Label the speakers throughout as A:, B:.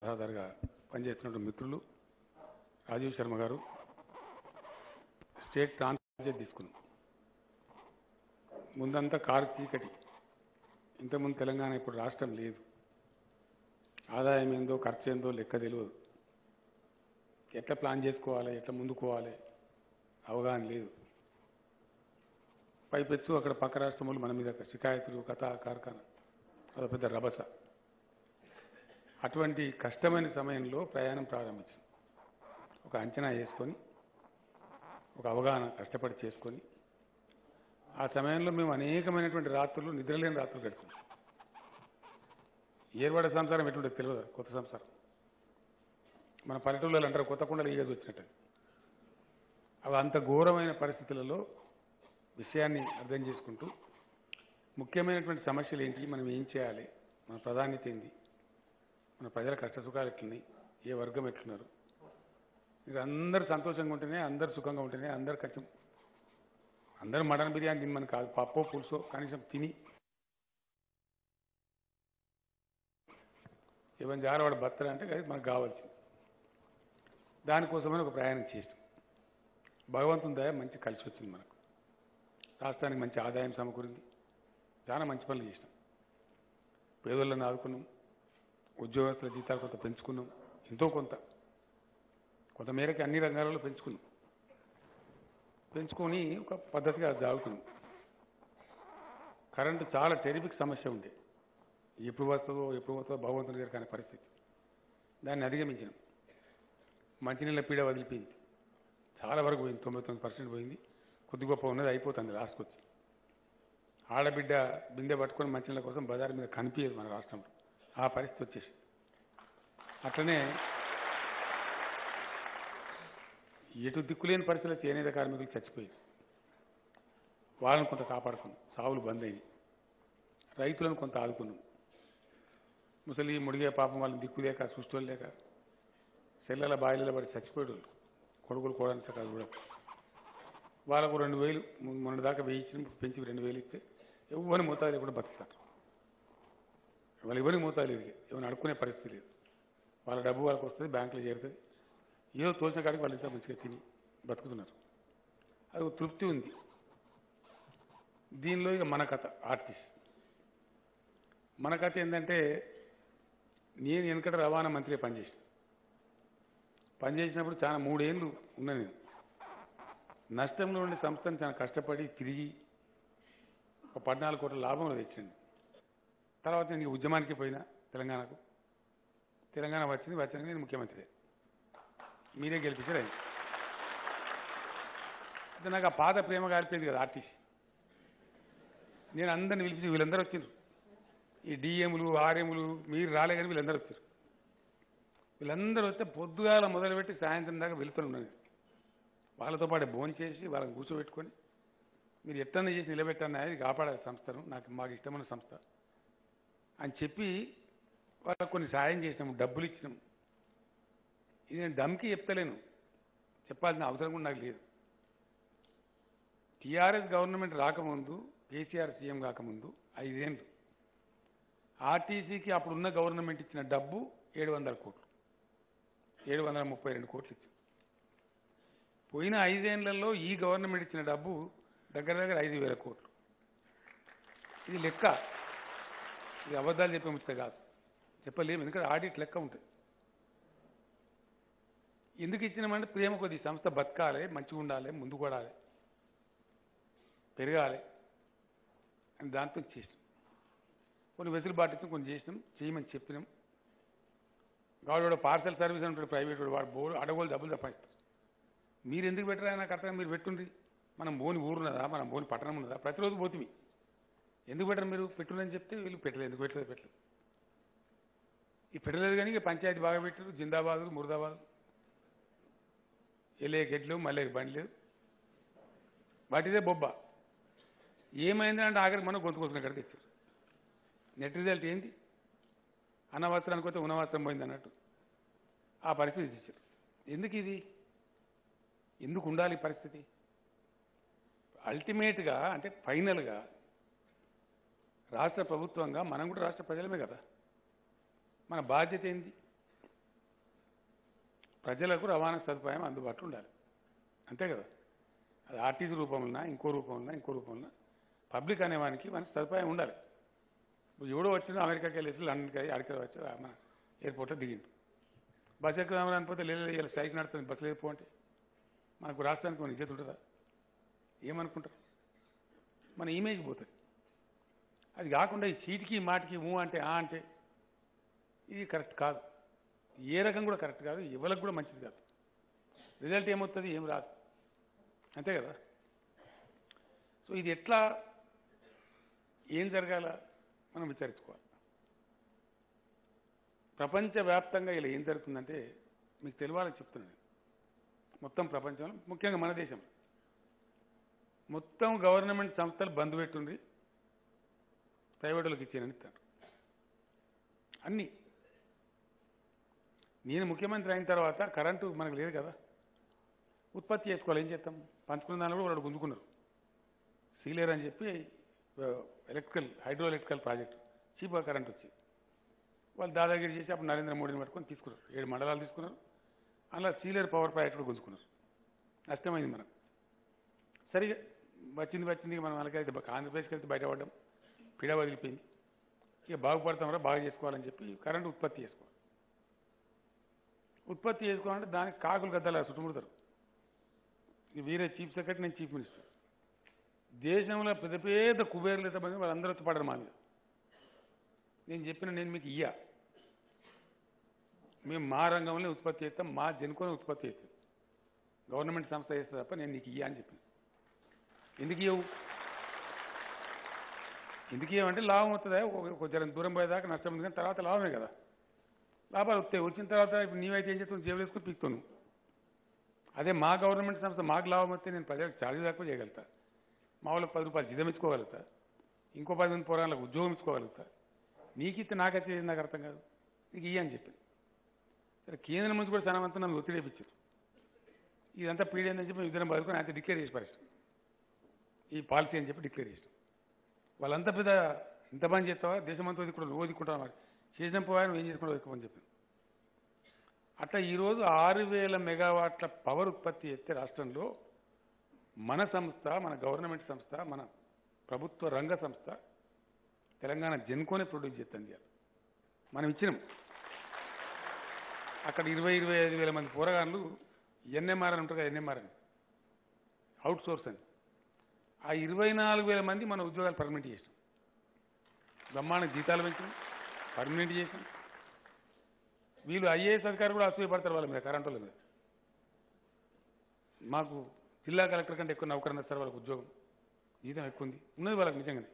A: సహోదరుగా పనిచేస్తున్న మిత్రులు రాజీవ్ శర్మ గారు స్టేట్ ట్రాన్స్ఫర్ తీసుకున్నాం ముందంతా కారు చీకటి ఇంతకుముందు తెలంగాణ ఇప్పుడు రాష్ట్రం లేదు ఆదాయం ఏందో ఖర్చు ఏందో లెక్క తెలియదు ఎట్లా ప్లాన్ చేసుకోవాలి ఎట్లా ముందుకోవాలి అవగాహన లేదు పైపెచ్చు అక్కడ పక్క రాష్ట్రములు మన మీద షికాయతులు కథ కార్ఖాన అదో పెద్ద రభస అటువంటి కష్టమైన సమయంలో ప్రయాణం ప్రారంభించింది ఒక అంచనా వేసుకొని ఒక అవగాహన కష్టపడి చేసుకొని ఆ సమయంలో మేము అనేకమైనటువంటి రాత్రులు నిద్రలేని రాత్రులు గడిపాం ఏర్పడే సంసారం ఎటువంటి తెలియదు కొత్త సంసారం మన పల్లెటూళ్ళలో అంటారు కొత్త కుండలు ఈగదు వచ్చినట్టు అవి అంత ఘోరమైన పరిస్థితులలో విషయాన్ని అర్థం చేసుకుంటూ ముఖ్యమైనటువంటి సమస్యలు ఏంటి మనం ఏం చేయాలి మన ప్రాధాన్యత ఏంది మన ప్రజల కష్టసుఖాలు ఎట్లున్నాయి ఏ వర్గం ఎట్లున్నారు మీరు అందరు సంతోషంగా ఉంటేనే అందరు సుఖంగా ఉంటేనే అందరు ఖర్చు అందరూ మటన్ బిర్యానీ తినమని కాదు పప్పు పులుసో కనీసం తిని ఇవన్నీ జారవాడు బత్తలు అంటే అది మనకు కావాల్సింది దానికోసమని ఒక ప్రయాణం చేసాం భగవంతుని దయ మంచి కలిసి వచ్చింది మనకు రాష్ట్రానికి మంచి ఆదాయం సమకూరింది చాలా మంచి పనులు చేసినాం పేదోళ్ళని ఆదుకున్నాం ఉద్యోగస్తుల జీతాలు కొంత పెంచుకున్నాం ఎంతో కొంత కొంత మేరకి అన్ని రంగాలలో పెంచుకున్నాం పెంచుకొని ఒక పద్ధతిగా సాగుతున్నాం కరెంటు చాలా టెరిఫిక్ సమస్య ఉండే ఎప్పుడు వస్తుందో ఎప్పుడు వస్తుందో భగవంతుని గారు కానీ పరిస్థితి దాన్ని అధిగమించినాం మంచినీళ్ళ పీడ వదిలిపోయింది చాలా వరకు పోయింది తొంభై తొమ్మిది పర్సెంట్ పోయింది కొద్ది గొప్ప ఉన్నది అయిపోతుంది లాస్ట్కి వచ్చి ఆడబిడ్డ బిందె పట్టుకొని మంచినీళ్ళ కోసం బజార్ మీద కనిపించదు మన రాష్ట్రంలో ఆ పరిస్థితి వచ్చేసింది అట్లనే ఎటు దిక్కులేని పరిస్థితుల్లో చేనేత కార్మికులు చచ్చిపోయారు వాళ్ళని కొంత కాపాడుకున్నాం సావులు బంద్ అయింది రైతులను కొంత ఆదుకున్నాం ముసలి ముడిగే పాపం వాళ్ళని దిక్కు లేక సృష్టి లేక సెల్లల బాయిలలో పడి చచ్చిపోయాడు వాళ్ళు. కొడుకులు కోడని కాదు కూడా వాళ్ళకు రెండు వేలు మొ- మొన్నటి దాకా వెయ్యి ఇచ్చిన పెంచి రెండు వేలు ఇస్తే ఎవరిని మోతాదు లేకుండా బతుకుతారు వాళ్ళు ఎవరికి మోతాదు లేదు ఎవరిని అడుక్కునే పరిస్థితి లేదు వాళ్ళ డబ్బు వాళ్ళకి వస్తుంది బ్యాంకులో చేరుతుంది ఏదో తోచిన కాడికి వాళ్ళు ఇంత మంచిగా తిని బతుకుతున్నారు అది ఒక తృప్తి ఉంది దీనిలో ఇక మన కథ ఆర్టిస్ట్ మన కథ ఏంటంటే నేను వెనకట రవాణా మంత్రిగా పనిచేసిన పనిచేసినప్పుడు చాలా మూడేళ్ళు ఉన్నా నేను నష్టంలో ఉండే సంస్థను చాలా కష్టపడి తిరిగి ఒక పద్నాలుగు కోట్ల లాభంలో తెచ్చింది తర్వాత నేను ఉద్యమానికి పోయినా తెలంగాణకు తెలంగాణ వచ్చింది వచ్చిన నేను ముఖ్యమంత్రి మీరే గెలిపించారు ఆయన అయితే నాకు ఆ పాత ప్రేమ గారిపోయింది కదా ఆర్టిస్ట్ నేను అందరిని పిలిపించి వీళ్ళందరూ వచ్చిండ్రు ఈ డిఎంలు ఆర్ఎంలు మీరు రాలే కానీ వీళ్ళందరూ వచ్చారు వీళ్ళందరూ వస్తే పొద్దుగాల మొదలుపెట్టి సాయంత్రం దాకా వెళ్తున్నాను వాళ్ళతో పాటు భోజనం చేసి వాళ్ళని కూర్చోబెట్టుకొని మీరు ఎట్టన్నా చేసి నిలబెట్టన్నా ఇది కాపాడాలి సంస్థను నాకు మాకు ఇష్టమైన సంస్థ అని చెప్పి వాళ్ళకు కొన్ని సాయం చేసినాము డబ్బులు ఇచ్చినాం ఇది నేను దమ్కి చెప్తలేను చెప్పాల్సిన అవసరం కూడా నాకు లేదు టీఆర్ఎస్ గవర్నమెంట్ రాకముందు కేసీఆర్ సీఎం కాకముందు ఐదేళ్ళు ఆర్టీసీకి అప్పుడున్న గవర్నమెంట్ ఇచ్చిన డబ్బు ఏడు వందల కోట్లు ఏడు వందల ముప్పై రెండు కోట్లు ఇచ్చింది పోయిన ఐదేళ్లలో ఈ గవర్నమెంట్ ఇచ్చిన డబ్బు దగ్గర దగ్గర ఐదు వేల కోట్లు ఇది లెక్క ఇది అబద్ధాలు చెప్పే ముచ్చట కాదు చెప్పలేము ఎందుకంటే ఆడిట్ లెక్క ఉంటుంది ఎందుకు ఇచ్చినామంటే ప్రేమ కొద్ది సంస్థ బతకాలి మంచిగా ఉండాలి ముందుకు పడాలి పెరగాలి అని దాంతో చేసినాం కొన్ని వెసులుబాటు ఇచ్చి కొన్ని చేసినాం చేయమని చెప్పినాం వాడు పార్సల్ సర్వీస్ అని ఉంటాడు ప్రైవేట్ వాడు వాడు బోర్డు అడగోలు డబ్బులు తప్పాయిస్తారు మీరు ఎందుకు పెట్టరా నాకు అర్థం మీరు పెట్టుండ్రి మనం బోని ఊరున్నదా మనం బోని పట్టణం ఉన్నదా ప్రతిరోజు పోతుంది ఎందుకు పెట్టరు మీరు పెట్టుందని చెప్తే వీళ్ళు పెట్టలేదు ఎందుకు పెట్టలేదు పెట్టలేదు ఈ పెట్టలేదు కానీ ఇక పంచాయతీ బాగా పెట్టారు జిందాబాదు ముర్దాబాదు వెళ్ళే గెడ్లు మళ్ళీ బండ్లు వాటిదే బొబ్బ ఏమైందంటే ఆఖరికి మనం గొంతు కోసం ఎక్కడ తెచ్చారు నెట్ రిజల్ట్ ఏంటి అనవసరానికి పోతే ఉన్నవసరం పోయింది అన్నట్టు ఆ పరిస్థితి తెచ్చారు ఎందుకు ఇది ఎందుకు ఉండాలి ఈ పరిస్థితి అల్టిమేట్గా అంటే ఫైనల్గా రాష్ట్ర ప్రభుత్వంగా మనం కూడా రాష్ట్ర ప్రజలమే కదా మన బాధ్యత ఏంది ప్రజలకు రవాణా సదుపాయం అందుబాటులో ఉండాలి అంతే కదా అది ఆర్టీసీ రూపంలో ఇంకో రూపంలో ఇంకో రూపంలో పబ్లిక్ అనేవానికి మనకి సదుపాయం ఉండాలి ఇప్పుడు ఎవడో వచ్చిందో అమెరికాకి వెళ్ళేసి లండన్కి వెళ్ళి అడికి వచ్చి ఆ మన ఎయిర్పోర్ట్లో దిగిండు బస్ ఎక్కుదామని అనిపోతే లేదు ఇలా స్ట్రైక్ నడుతుంది బస్సు లేదు పో అంటే మనకు రాష్ట్రానికి మన ఇజ్జత ఉంటుందా ఏమనుకుంటారు మన ఇమేజ్ పోతుంది అది కాకుండా ఈ చీటికి మాటికి ఊ అంటే ఆ అంటే ఇది కరెక్ట్ కాదు ఏ రకం కూడా కరెక్ట్ కాదు ఎవరికి కూడా మంచిది కాదు రిజల్ట్ ఏమవుతుంది ఏం రాదు అంతే కదా సో ఇది ఎట్లా ఏం జరగాల మనం విచారించుకోవాలి ప్రపంచవ్యాప్తంగా ఇలా ఏం జరుగుతుందంటే మీకు తెలియాలని చెప్తున్నాను మొత్తం ప్రపంచంలో ముఖ్యంగా మన దేశం మొత్తం గవర్నమెంట్ సంస్థలు బంద్ పెట్టుండ్రి ప్రైవేటులకు ఇచ్చానని ఇస్తాను అన్నీ నేను ముఖ్యమంత్రి అయిన తర్వాత కరెంటు మనకు లేదు కదా ఉత్పత్తి చేసుకోవాలి ఏం చేస్తాం పంచుకున్న దానిలో కూడా వాళ్ళు గుంజుకున్నారు సీలేర్ అని చెప్పి ఎలక్ట్రికల్ హైడ్రో ఎలక్ట్రికల్ ప్రాజెక్ట్ చీప్గా కరెంట్ వచ్చి వాళ్ళు దాదాగిరి చేసి అప్పుడు నరేంద్ర మోడీని పట్టుకొని తీసుకున్నారు ఏడు మండలాలు తీసుకున్నారు అలా సీలేర్ పవర్ ప్రాజెక్ట్ కూడా గుంజుకున్నారు నష్టమైంది మనకు సరిగా వచ్చింది వచ్చింది మనం మనకైతే ఆంధ్రప్రదేశ్కి వెళ్తే బయటపడ్డాం పీడ వదిలిపోయింది ఇక బాగుపడతామరా బాగా చేసుకోవాలని చెప్పి కరెంటు ఉత్పత్తి చేసుకోవాలి ఉత్పత్తి చేసుకోవాలంటే దానికి కాకులు గద్దలా చుట్టుముడతారు ఇక వీరే చీఫ్ సెక్రటరీ నేను చీఫ్ మినిస్టర్ దేశంలో పెద్ద పెద్ద కుబేర్లు ఎంతమంది వాళ్ళందరూ వచ్చి పడరు మా మీద నేను చెప్పిన నేను మీకు ఇయ్యా మేము మా రంగంలో ఉత్పత్తి చేస్తాం మా జనుకొని ఉత్పత్తి చేస్తాం గవర్నమెంట్ సంస్థ చేస్తుంది తప్ప నేను నీకు ఇయ్యా అని చెప్పాను ఎందుకు ఇవ్వవు ఎందుకు ఇవ్వమంటే లాభం వస్తుందా ఒక- కొంచెం దూరం పోయేదాకా నష్టం ఉంది కానీ తర్వాత లాభమే కదా లాభాలు వస్తాయి వచ్చిన తర్వాత ఇప్పుడు నీవైతే ఏం చేస్తావు జేబులు వేసుకుని పీక్తాను అదే మా గవర్నమెంట్ సంస్థ మాకు లాభం వస్తే నేను ప్రజలకు ఛార్జీ తక్కువ చేయగలుగుతా మా వాళ్ళకి పది రూపాయలు జీతం ఇచ్చుకోగలుగుతా ఇంకో పది మంది పోరాళ్ళకు ఉద్యోగం ఇచ్చుకోగలుగుతా నీకు ఇస్తే నాకైతే ఏది నాకు అర్థం కాదు నీకు ఇయ్య అని చెప్పి సరే కేంద్రం నుంచి కూడా చాలా మంది నన్ను ఒత్తిడి వేయించారు ఇదంతా పీడి అని చెప్పి ఇద్దరం బతుకుని అయితే డిక్లేర్ చేసి పరిస్థితి ఈ పాలసీ అని చెప్పి డిక్లేర్ చేసాం వాళ్ళంతా పెద్ద ఇంత పని చేస్తావా దేశమంతా కూడా నువ్వు వదుకుంటావా మరి చేసిన పోయా నువ్వు ఏం చేసుకుంటావు వదుకోమని చెప్పి అట్లా ఈరోజు ఆరు వేల మెగావాట్ల పవర్ ఉత్పత్తి చేస్తే రాష్ట్రంలో మన సంస్థ మన గవర్నమెంట్ సంస్థ మన ప్రభుత్వ రంగ సంస్థ తెలంగాణ జెన్కోనే ప్రొడ్యూస్ చేస్తుంది ఇవాళ. మనం ఇచ్చినాం అక్కడ ఇరవై ఇరవై ఐదు వేల మంది పోరగాళ్ళు ఎన్ఎంఆర్ అని ఉంటారు కదా ఎన్ఎంఆర్ అని అవుట్ సోర్స్ అని ఆ ఇరవై నాలుగు వేల మంది మన ఉద్యోగాలు పర్మనెంట్ చేసాం బ్రహ్మాండ జీతాలు పెంచాం పర్మనెంట్ చేసాం వీళ్ళు ఐఏఎస్ అధికారులు కూడా అసూయపడతారు వాళ్ళ మీద కరెంటు వాళ్ళ మీద మాకు జిల్లా కలెక్టర్ కంటే ఎక్కువ నౌకరన్న సార్ వాళ్ళకి ఉద్యోగం జీతం ఎక్కువ ఉంది ఉన్నది వాళ్ళకి నిజంగానే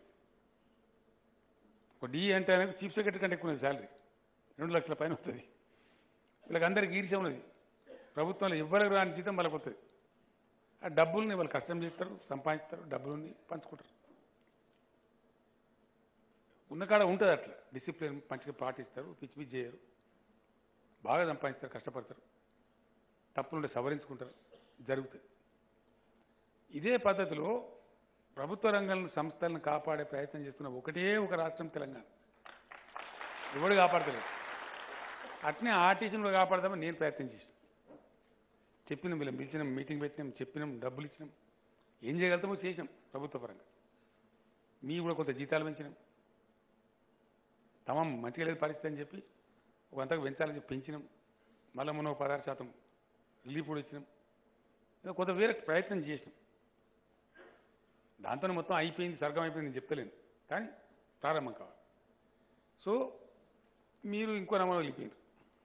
A: ఒక డిఈ అంటే అనేది చీఫ్ సెక్రటరీ కంటే ఎక్కువ ఉన్నది శాలరీ రెండు లక్షల పైన వస్తుంది వీళ్ళకి అందరికి ఈర్ష్య ఉన్నది ప్రభుత్వంలో ఎవరికి రాని జీతం వాళ్ళకి వస్తుంది ఆ డబ్బుల్ని వాళ్ళు కష్టం చేస్తారు సంపాదిస్తారు డబ్బులుని పంచుకుంటారు ఉన్న కాడ ఉంటుంది అట్లా డిసిప్లిన్ మంచిగా పాటిస్తారు పిచ్చి పిచ్చి చేయరు బాగా సంపాదిస్తారు కష్టపడతారు తప్పులుంటే సవరించుకుంటారు జరుగుతుంది ఇదే పద్ధతిలో ప్రభుత్వ రంగంలో సంస్థలను కాపాడే ప్రయత్నం చేస్తున్న ఒకటే ఒక రాష్ట్రం తెలంగాణ ఎవడు కాపాడతలేదు అట్నే ఆర్టీసీని కూడా కాపాడదామని నేను ప్రయత్నం చేశాను చెప్పినాం వీళ్ళని పిలిచినాం మీటింగ్ పెట్టినాం చెప్పినాం డబ్బులు ఇచ్చినాం ఏం చేయగలుగుతామో చేసాం ప్రభుత్వ పరంగా మీ కూడా కొంత జీతాలు పెంచినాం తమం మంచిగా లేదు పరిస్థితి అని చెప్పి ఒక అంతకు పెంచాలని చెప్పి పెంచినాం మళ్ళీ మొన్న ఒక పదహారు శాతం రిలీఫ్ కూడా ఇచ్చినాం ఏదో కొంత వేరే ప్రయత్నం చేసినాం దాంతో మొత్తం అయిపోయింది స్వర్గం అయిపోయింది నేను చెప్తలేను కానీ ప్రారంభం కావాలి సో మీరు ఇంకో నమ్మకం వెళ్ళిపోయారు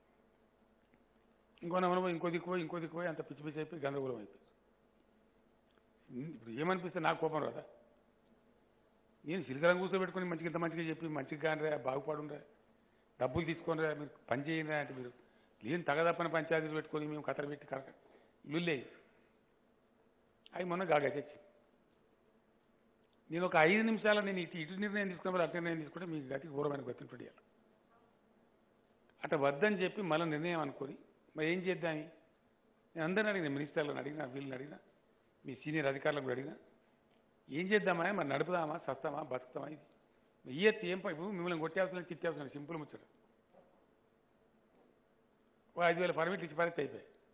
A: ఇంకో నమ్మకం ఇంకో దిక్కుపోయి ఇంకో దిక్కుపోయి అంత పిచ్చి పిచ్చి అయిపోయి గందరగోళం అయిపోయి ఇప్పుడు ఏమనిపిస్తే నాకు కోపం రాదా నేను సిరికరం కూర్చోబెట్టుకుని మంచిగా ఇంత మంచిగా చెప్పి మంచిగా కానిరా బాగుపడుండ్రా డబ్బులు తీసుకొనిరా మీరు పని చేయండి అంటే మీరు లేని తగదప్పని పంచాయతీలు పెట్టుకొని మేము కథలు పెట్టి కరక లుల్లే అవి మొన్న గాగా తెచ్చి నేను ఒక ఐదు నిమిషాలు నేను ఇటు ఇటు నిర్ణయం తీసుకున్నప్పుడు అటు నిర్ణయం తీసుకుంటే మీకు గతి ఘోరమైన గతిని పడియాలి అట్లా వద్దని చెప్పి మళ్ళీ నిర్ణయం అనుకొని మరి ఏం చేద్దాం నేను అందరిని అడిగిన మినిస్టర్లను అడిగినా వీళ్ళని అడిగినా మీ సీనియర్ అధికారులకు కూడా అడిగినా ఏం చేద్దామా మరి నడుపుదామా సస్తామా బతుకుతామా ఇది ఇయ్యచ్చు ఏం పై ఇప్పుడు మిమ్మల్ని కొట్టేవసరం తిట్టేవసరం సింపుల్ ముచ్చట ఓ ఐదు వేల పర్మిట్లు ఇచ్చి పరిస్థితి అయిపోయాయి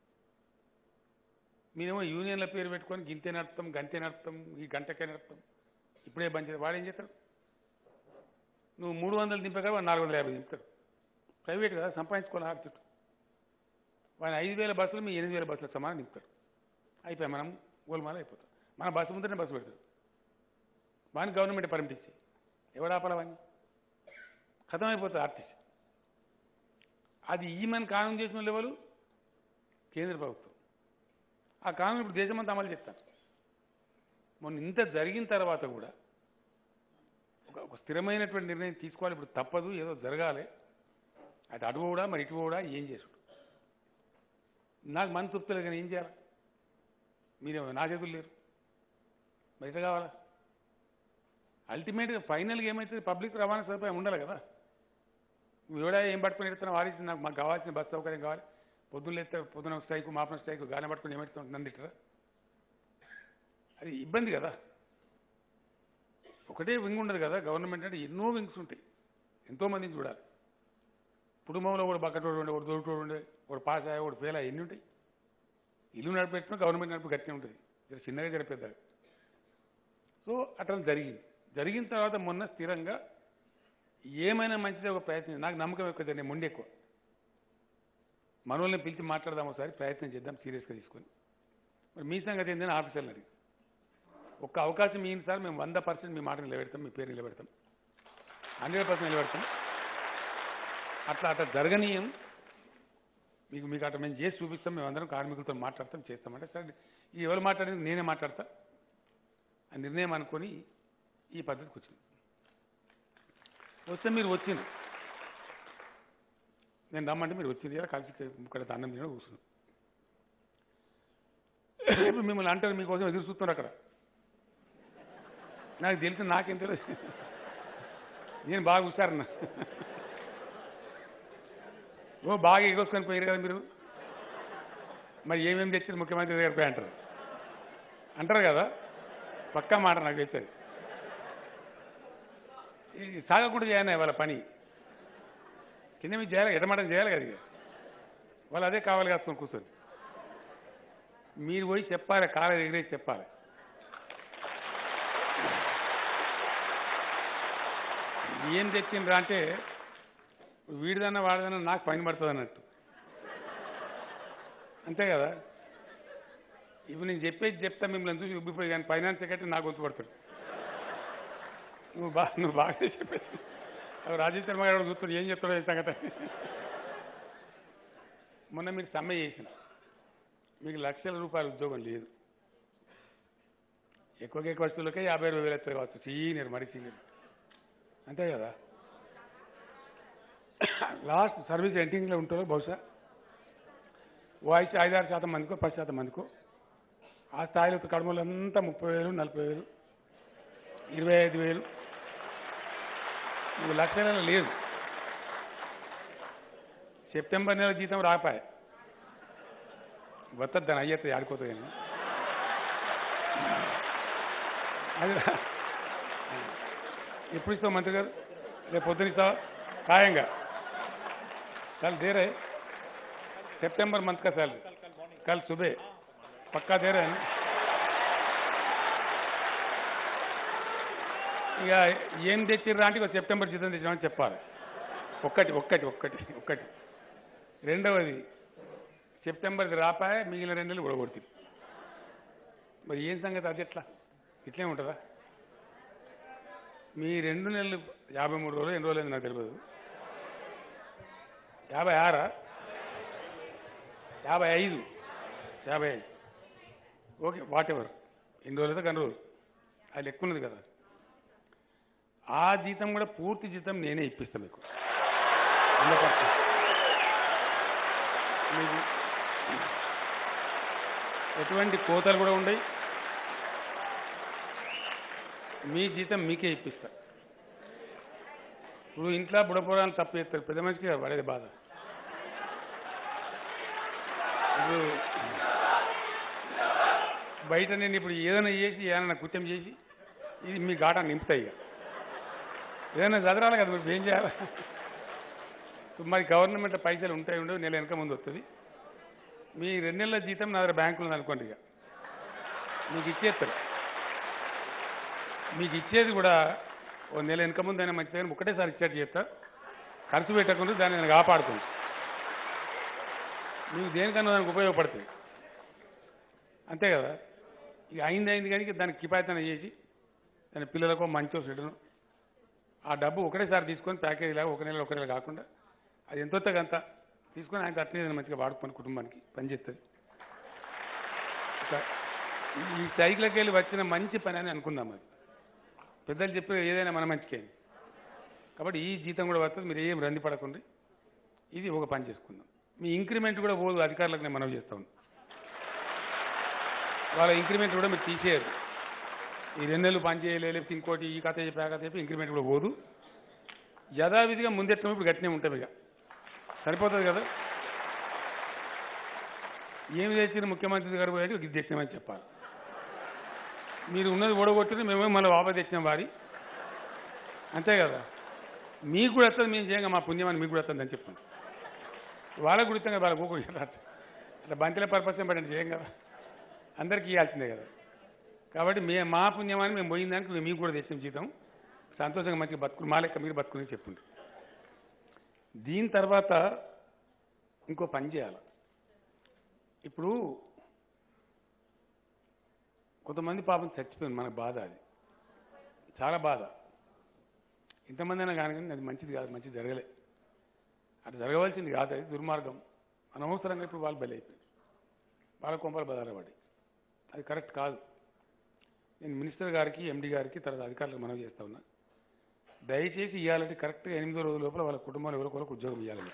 A: మీరేమో యూనియన్ల పేరు పెట్టుకొని గింతే నడుపుతాం గంతే నడుపుతాం ఈ గంటకే నడుపుతాం ఇప్పుడే బంద్ చేస్తాడు వాడు ఏం చేస్తాడు నువ్వు మూడు వందలు దింపగా వాడు నాలుగు వందల యాభై దింపుతాడు ప్రైవేట్ కదా సంపాదించుకోవాలి ఆడుతుంటు వాడిని ఐదు వేల బస్సులు మీ ఎనిమిది వేల బస్సులకు సమానం దింపుతారు అయిపోయి మనం గోల్మాల అయిపోతాం మన బస్సు ముందరనే బస్సు పెడతాడు వాడిని గవర్నమెంట్ పర్మిట్ ఇచ్చి ఎవడాపాల వాడిని ఖతమైపోతుంది ఆర్టీసీ అది ఈమెన్ కానూన్ చేసిన లెవెల్ కేంద్ర ప్రభుత్వం ఆ కానూన్ ఇప్పుడు దేశమంతా అమలు చేస్తాను మొన్న ఇంత జరిగిన తర్వాత కూడా ఒక ఒక స్థిరమైనటువంటి నిర్ణయం తీసుకోవాలి ఇప్పుడు తప్పదు ఏదో జరగాలి అటు అటు కూడా మరి ఇటు కూడా ఏం చేసుడు నాకు మన తృప్తులు కానీ ఏం చేయాలి మీరేమో నా చేతులు లేరు మరి ఎట్లా కావాలా అల్టిమేట్గా ఫైనల్గా ఏమవుతుంది పబ్లిక్ రవాణా సదుపాయం ఉండాలి కదా నువ్వు ఎవడా ఏం పట్టుకొని ఎడుతున్నావు వాడించి నాకు మాకు కావాల్సిన బస్ సౌకర్యం కావాలి పొద్దున్న లేస్తే పొద్దున స్ట్రైక్ మాపన స్ట్రైక్ గాలి పట్టుకొని ఏమెడుతున్నావు నన్ను ఇట్టరా అది ఇబ్బంది కదా ఒకటే వింగ్ ఉండదు కదా గవర్నమెంట్ అంటే ఎన్నో వింగ్స్ ఉంటాయి ఎంతో మందిని చూడాలి కుటుంబంలో కూడా బక్కటోడు ఉండే ఒకటి దొరుకుతోడు ఉండే ఒకటి పాస్ అయ్యా ఒకటి ఫెయిల్ అయ్యి ఎన్ని ఉంటాయి ఇల్లు నడిపెట్టినా గవర్నమెంట్ నడిపి గట్టిగా ఉంటుంది జర చిన్నగా జరిపేద్దారు సో అట్లా జరిగింది జరిగిన తర్వాత మొన్న స్థిరంగా ఏమైనా మంచిదే ఒక ప్రయత్నం నాకు నమ్మకం ఎక్కువ నేను మొండి ఎక్కువ మనోళ్ళని పిలిచి మాట్లాడదాం ఒకసారి ప్రయత్నం చేద్దాం సీరియస్గా తీసుకొని మరి మీ సంగతి ఏంటని ఆఫీసర్లు అడిగి ఒక్క అవకాశం ఇయ్యండి సార్ మేము వంద పర్సెంట్ మీ మాట నిలబెడతాం మీ పేరు నిలబెడతాం హండ్రెడ్ పర్సెంట్ నిలబెడతాం అట్లా అట్లా జరగనీయం మీకు మీకు అట్లా మేము చేసి చూపిస్తాం మేము అందరం కార్మికులతో మాట్లాడతాం చేస్తామంటే సరే ఈ ఎవరు మాట్లాడింది నేనే మాట్లాడతా ఆ నిర్ణయం అనుకొని ఈ పద్ధతికి వచ్చింది వస్తే మీరు వచ్చింది నేను రమ్మంటే మీరు వచ్చింది కదా కలిసి ఇక్కడ అన్నం తిన కూర్చున్నాం ఇప్పుడు మిమ్మల్ని అంటారు మీకోసం ఎదురు చూస్తున్నారు అక్కడ నాకు తెలిసి నాకేం తెలుసు నేను బాగా హుషారన్నా ఓ బాగా ఎగొసుకొని పోయారు కదా మీరు మరి ఏమేమి తెచ్చారు ముఖ్యమంత్రి దగ్గర పోయి అంటారు అంటారు కదా పక్కా మాట నాకు తెచ్చారు ఇది సాగకుండా చేయాలి వాళ్ళ పని కింద మీద చేయాలి ఎడమడం చేయాలి కదా ఇక వాళ్ళు అదే కావాలి కాసుకొని కూర్చొని మీరు పోయి చెప్పాలి కాలేజ్ ఎగిరేసి చెప్పాలి ఏం తెచ్చిండ్రా అంటే వీడిదన్నా వాడిదన్నా నాకు పని పడుతుంది అన్నట్టు అంతే కదా ఇప్పుడు నేను చెప్పేది చెప్తా మిమ్మల్ని చూసి ఉబ్బిపోయి కానీ ఫైనాన్స్ సెక్రటరీ నాకు గుర్తు పడుతుంది నువ్వు బాగా నువ్వు బాగా చెప్పేది అవి రాజేష్ శర్మ గారు చూస్తాడు ఏం చెప్తాడో ఈ సంగతి మొన్న మీకు సమ్మె చేసిన మీకు లక్షల రూపాయల ఉద్యోగం లేదు ఎక్కువగా ఎక్కువ వస్తువులకే యాభై అరవై వేలు వస్తుంది కావచ్చు సీనియర్ మరి సీనియర్ అంతే కదా లాస్ట్ సర్వీస్ ఎంటింగ్లో ఉంటారో బహుశా వాయిస్ ఐదారు శాతం మందికో పది శాతం మందికో ఆ స్థాయిలో కడమలంతా ముప్పై వేలు నలభై వేలు ఇరవై ఐదు వేలు నువ్వు లక్షలలో లేదు సెప్టెంబర్ నెల జీతం రాపాయ వస్తుంది దాని అయ్యత్త ఆడిపోతుంది కానీ అది ఎప్పుడు ఇస్తావు మంత్రి గారు రేపు పొద్దున ఇస్తావా ఖాయంగా కల్ दे रहे सितंबर मंथ का सैलरी कल सुबह पक्का दे रहे हैं ఇక ఏం తెచ్చిర్రా అంటే ఇక సెప్టెంబర్ జీతం తెచ్చినామని చెప్పాలి ఒక్కటి ఒక్కటి ఒక్కటి ఒక్కటి రెండవది సెప్టెంబర్ది రాపాయ మిగిలిన రెండు నెలలు ఉడగొడుతుంది మరి ఏం సంగతి అది ఎట్లా ఇట్లే ఉంటుందా మీ రెండు నెలలు యాభై మూడు రోజులు ఎన్ని రోజులు నాకు తెలియదు యాభై ఆరా యాభై ఐదు యాభై ఐదు ఓకే వాట్ ఎవర్ ఎన్ని రోజులు అయితే కన్ని రోజులు అది ఎక్కువ ఉన్నది కదా ఆ జీతం కూడా పూర్తి జీతం నేనే ఇప్పిస్తాను మీకు వంద పర్సెంట్. మీకు ఎటువంటి కోతలు కూడా ఉండయి మీ జీతం మీకే ఇప్పిస్తా ఇప్పుడు ఇంట్లో బుడపురాలు తప్పు చేస్తారు పెద్ద మనిషికి పడేది బాధ ఇప్పుడు బయట నేను ఇప్పుడు ఏదైనా చేసి ఏదైనా కుత్యం చేసి ఇది మీ గాటా నింపుతాయి ఇక ఏదైనా చదరాలి కదా మీరు ఏం చేయాలి సో మరి గవర్నమెంట్ పైసలు ఉంటాయి ఉండవు నెల వెనక ముందు వస్తుంది మీ రెండు నెలల జీతం నా దగ్గర బ్యాంకులో ఉంది అనుకోండి ఇక మీకు ఇచ్చేస్తారు మీకు ఇచ్చేది కూడా ఓ నెల వెనక ముందు అయినా మంచిది కానీ ఒకటేసారి ఇచ్చేట్టు చేస్తా ఖర్చు పెట్టకుండా దాన్ని నేను కాపాడుతుంది మీకు దేనికన్నా దానికి ఉపయోగపడుతుంది అంతే కదా ఇక అయింది అయింది కానీ ఇక దానికి కిపాయతన చేసి దాని పిల్లలకు మంచో చెడును ఆ డబ్బు ఒకటేసారి తీసుకొని ప్యాకేజీ లాగా ఒక నెల ఒక నెల కాకుండా అది ఎంతో అంత తీసుకొని ఆయన అట్లనే ఏదైనా మంచిగా వాడుకొని కుటుంబానికి పనిచేస్తుంది ఒక- ఈ సైకిల్కి వెళ్ళి వచ్చిన మంచి పని అని అనుకుందాం అది పెద్దలు చెప్పే ఏదైనా మన మంచికే కాబట్టి ఈ జీతం కూడా వస్తుంది మీరు ఏం రంది పడకండి ఇది ఒక పని చేసుకుందాం మీ ఇంక్రిమెంట్ కూడా పోదు అధికారులకు నేను మనవి చేస్తా ఉన్నాను వాళ్ళ ఇంక్రిమెంట్ కూడా మీరు తీసేయరు ఈ రెండు నెలలు పని చేయలే లేకపోతే ఇంకోటి ఈ కథ చెప్పి ఆ కథ చెప్పి ఇంక్రిమెంట్ కూడా పోదు యథావిధిగా ముందెట్టిన ఇప్పుడు గట్టినే ఉంటుంది ఇక సరిపోతుంది కదా ఏమి తెచ్చిన ముఖ్యమంత్రి గారు పోయాడు ఇది తెచ్చినామని చెప్పాలి మీరు ఉన్నది ఓడగొట్టింది మేమే మళ్ళీ వాపస్ తెచ్చినాం వారి అంతే కదా మీకు కూడా వస్తుంది మేము చేయంగా మా పుణ్యం అని మీకు కూడా వస్తుంది అని చెప్పండి వాళ్ళకు కూడా ఇస్తాం కదా వాళ్ళకు ఊరుకో అట్లా బంతిల పర్పస్ పడండి చేయం కదా అందరికీ ఇవ్వాల్సిందే కదా కాబట్టి మే మా పుణ్యమాన్ని మేము పోయిన దానికి మీకు కూడా తెచ్చిన జీతం సంతోషంగా మంచిగా బతుకుని మా లెక్క మీరు బతుకుని చెప్పండి దీని తర్వాత ఇంకో పని చేయాలి ఇప్పుడు కొంతమంది పాపం చచ్చిపోయింది మనకు బాధ అది చాలా బాధ ఇంతమంది అయినా కానీ కానీ అది మంచిది కాదు మంచిది జరగలే అది జరగవలసింది కాదు అది దుర్మార్గం అనవసరంగా ఇప్పుడు వాళ్ళు బలైపోయింది వాళ్ళ కొంపలు బదాలపడి అది కరెక్ట్ కాదు నేను మినిస్టర్ గారికి ఎండి గారికి తర్వాత అధికారులకు మనవి చేస్తా ఉన్నా దయచేసి ఇవ్వాలంటే కరెక్ట్గా ఎనిమిదో రోజుల లోపల వాళ్ళ కుటుంబాలు ఎవరికి వాళ్ళకి ఉద్యోగం ఇవ్వాలి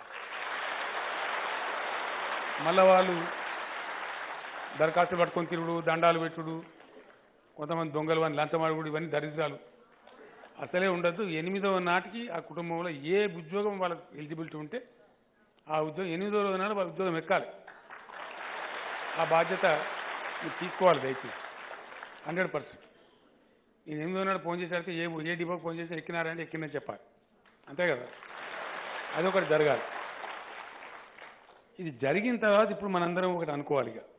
A: మళ్ళా వాళ్ళు దరఖాస్తులు పట్టుకొని తిరుగుడు దండాలు పెట్టుడు కొంతమంది దొంగలు అని లంచమాడుగుడు ఇవన్నీ దరిద్రాలు అసలే ఉండద్దు ఎనిమిదవ నాటికి ఆ కుటుంబంలో ఏ ఉద్యోగం వాళ్ళకి ఎలిజిబిలిటీ ఉంటే ఆ ఉద్యోగం ఎనిమిదో రోజు నాడు వాళ్ళ ఉద్యోగం ఎక్కాలి ఆ బాధ్యత మీరు తీసుకోవాలి దయచేసి హండ్రెడ్ పర్సెంట్ నేను ఎనిమిదో నాడు ఫోన్ చేసేసరికి ఏ ఏ డిపోకి ఫోన్ చేసి ఎక్కినారంటే ఎక్కిందని చెప్పాలి అంతే కదా అదొకటి జరగాలి ఇది జరిగిన తర్వాత ఇప్పుడు మనందరం ఒకటి అనుకోవాలి ఇక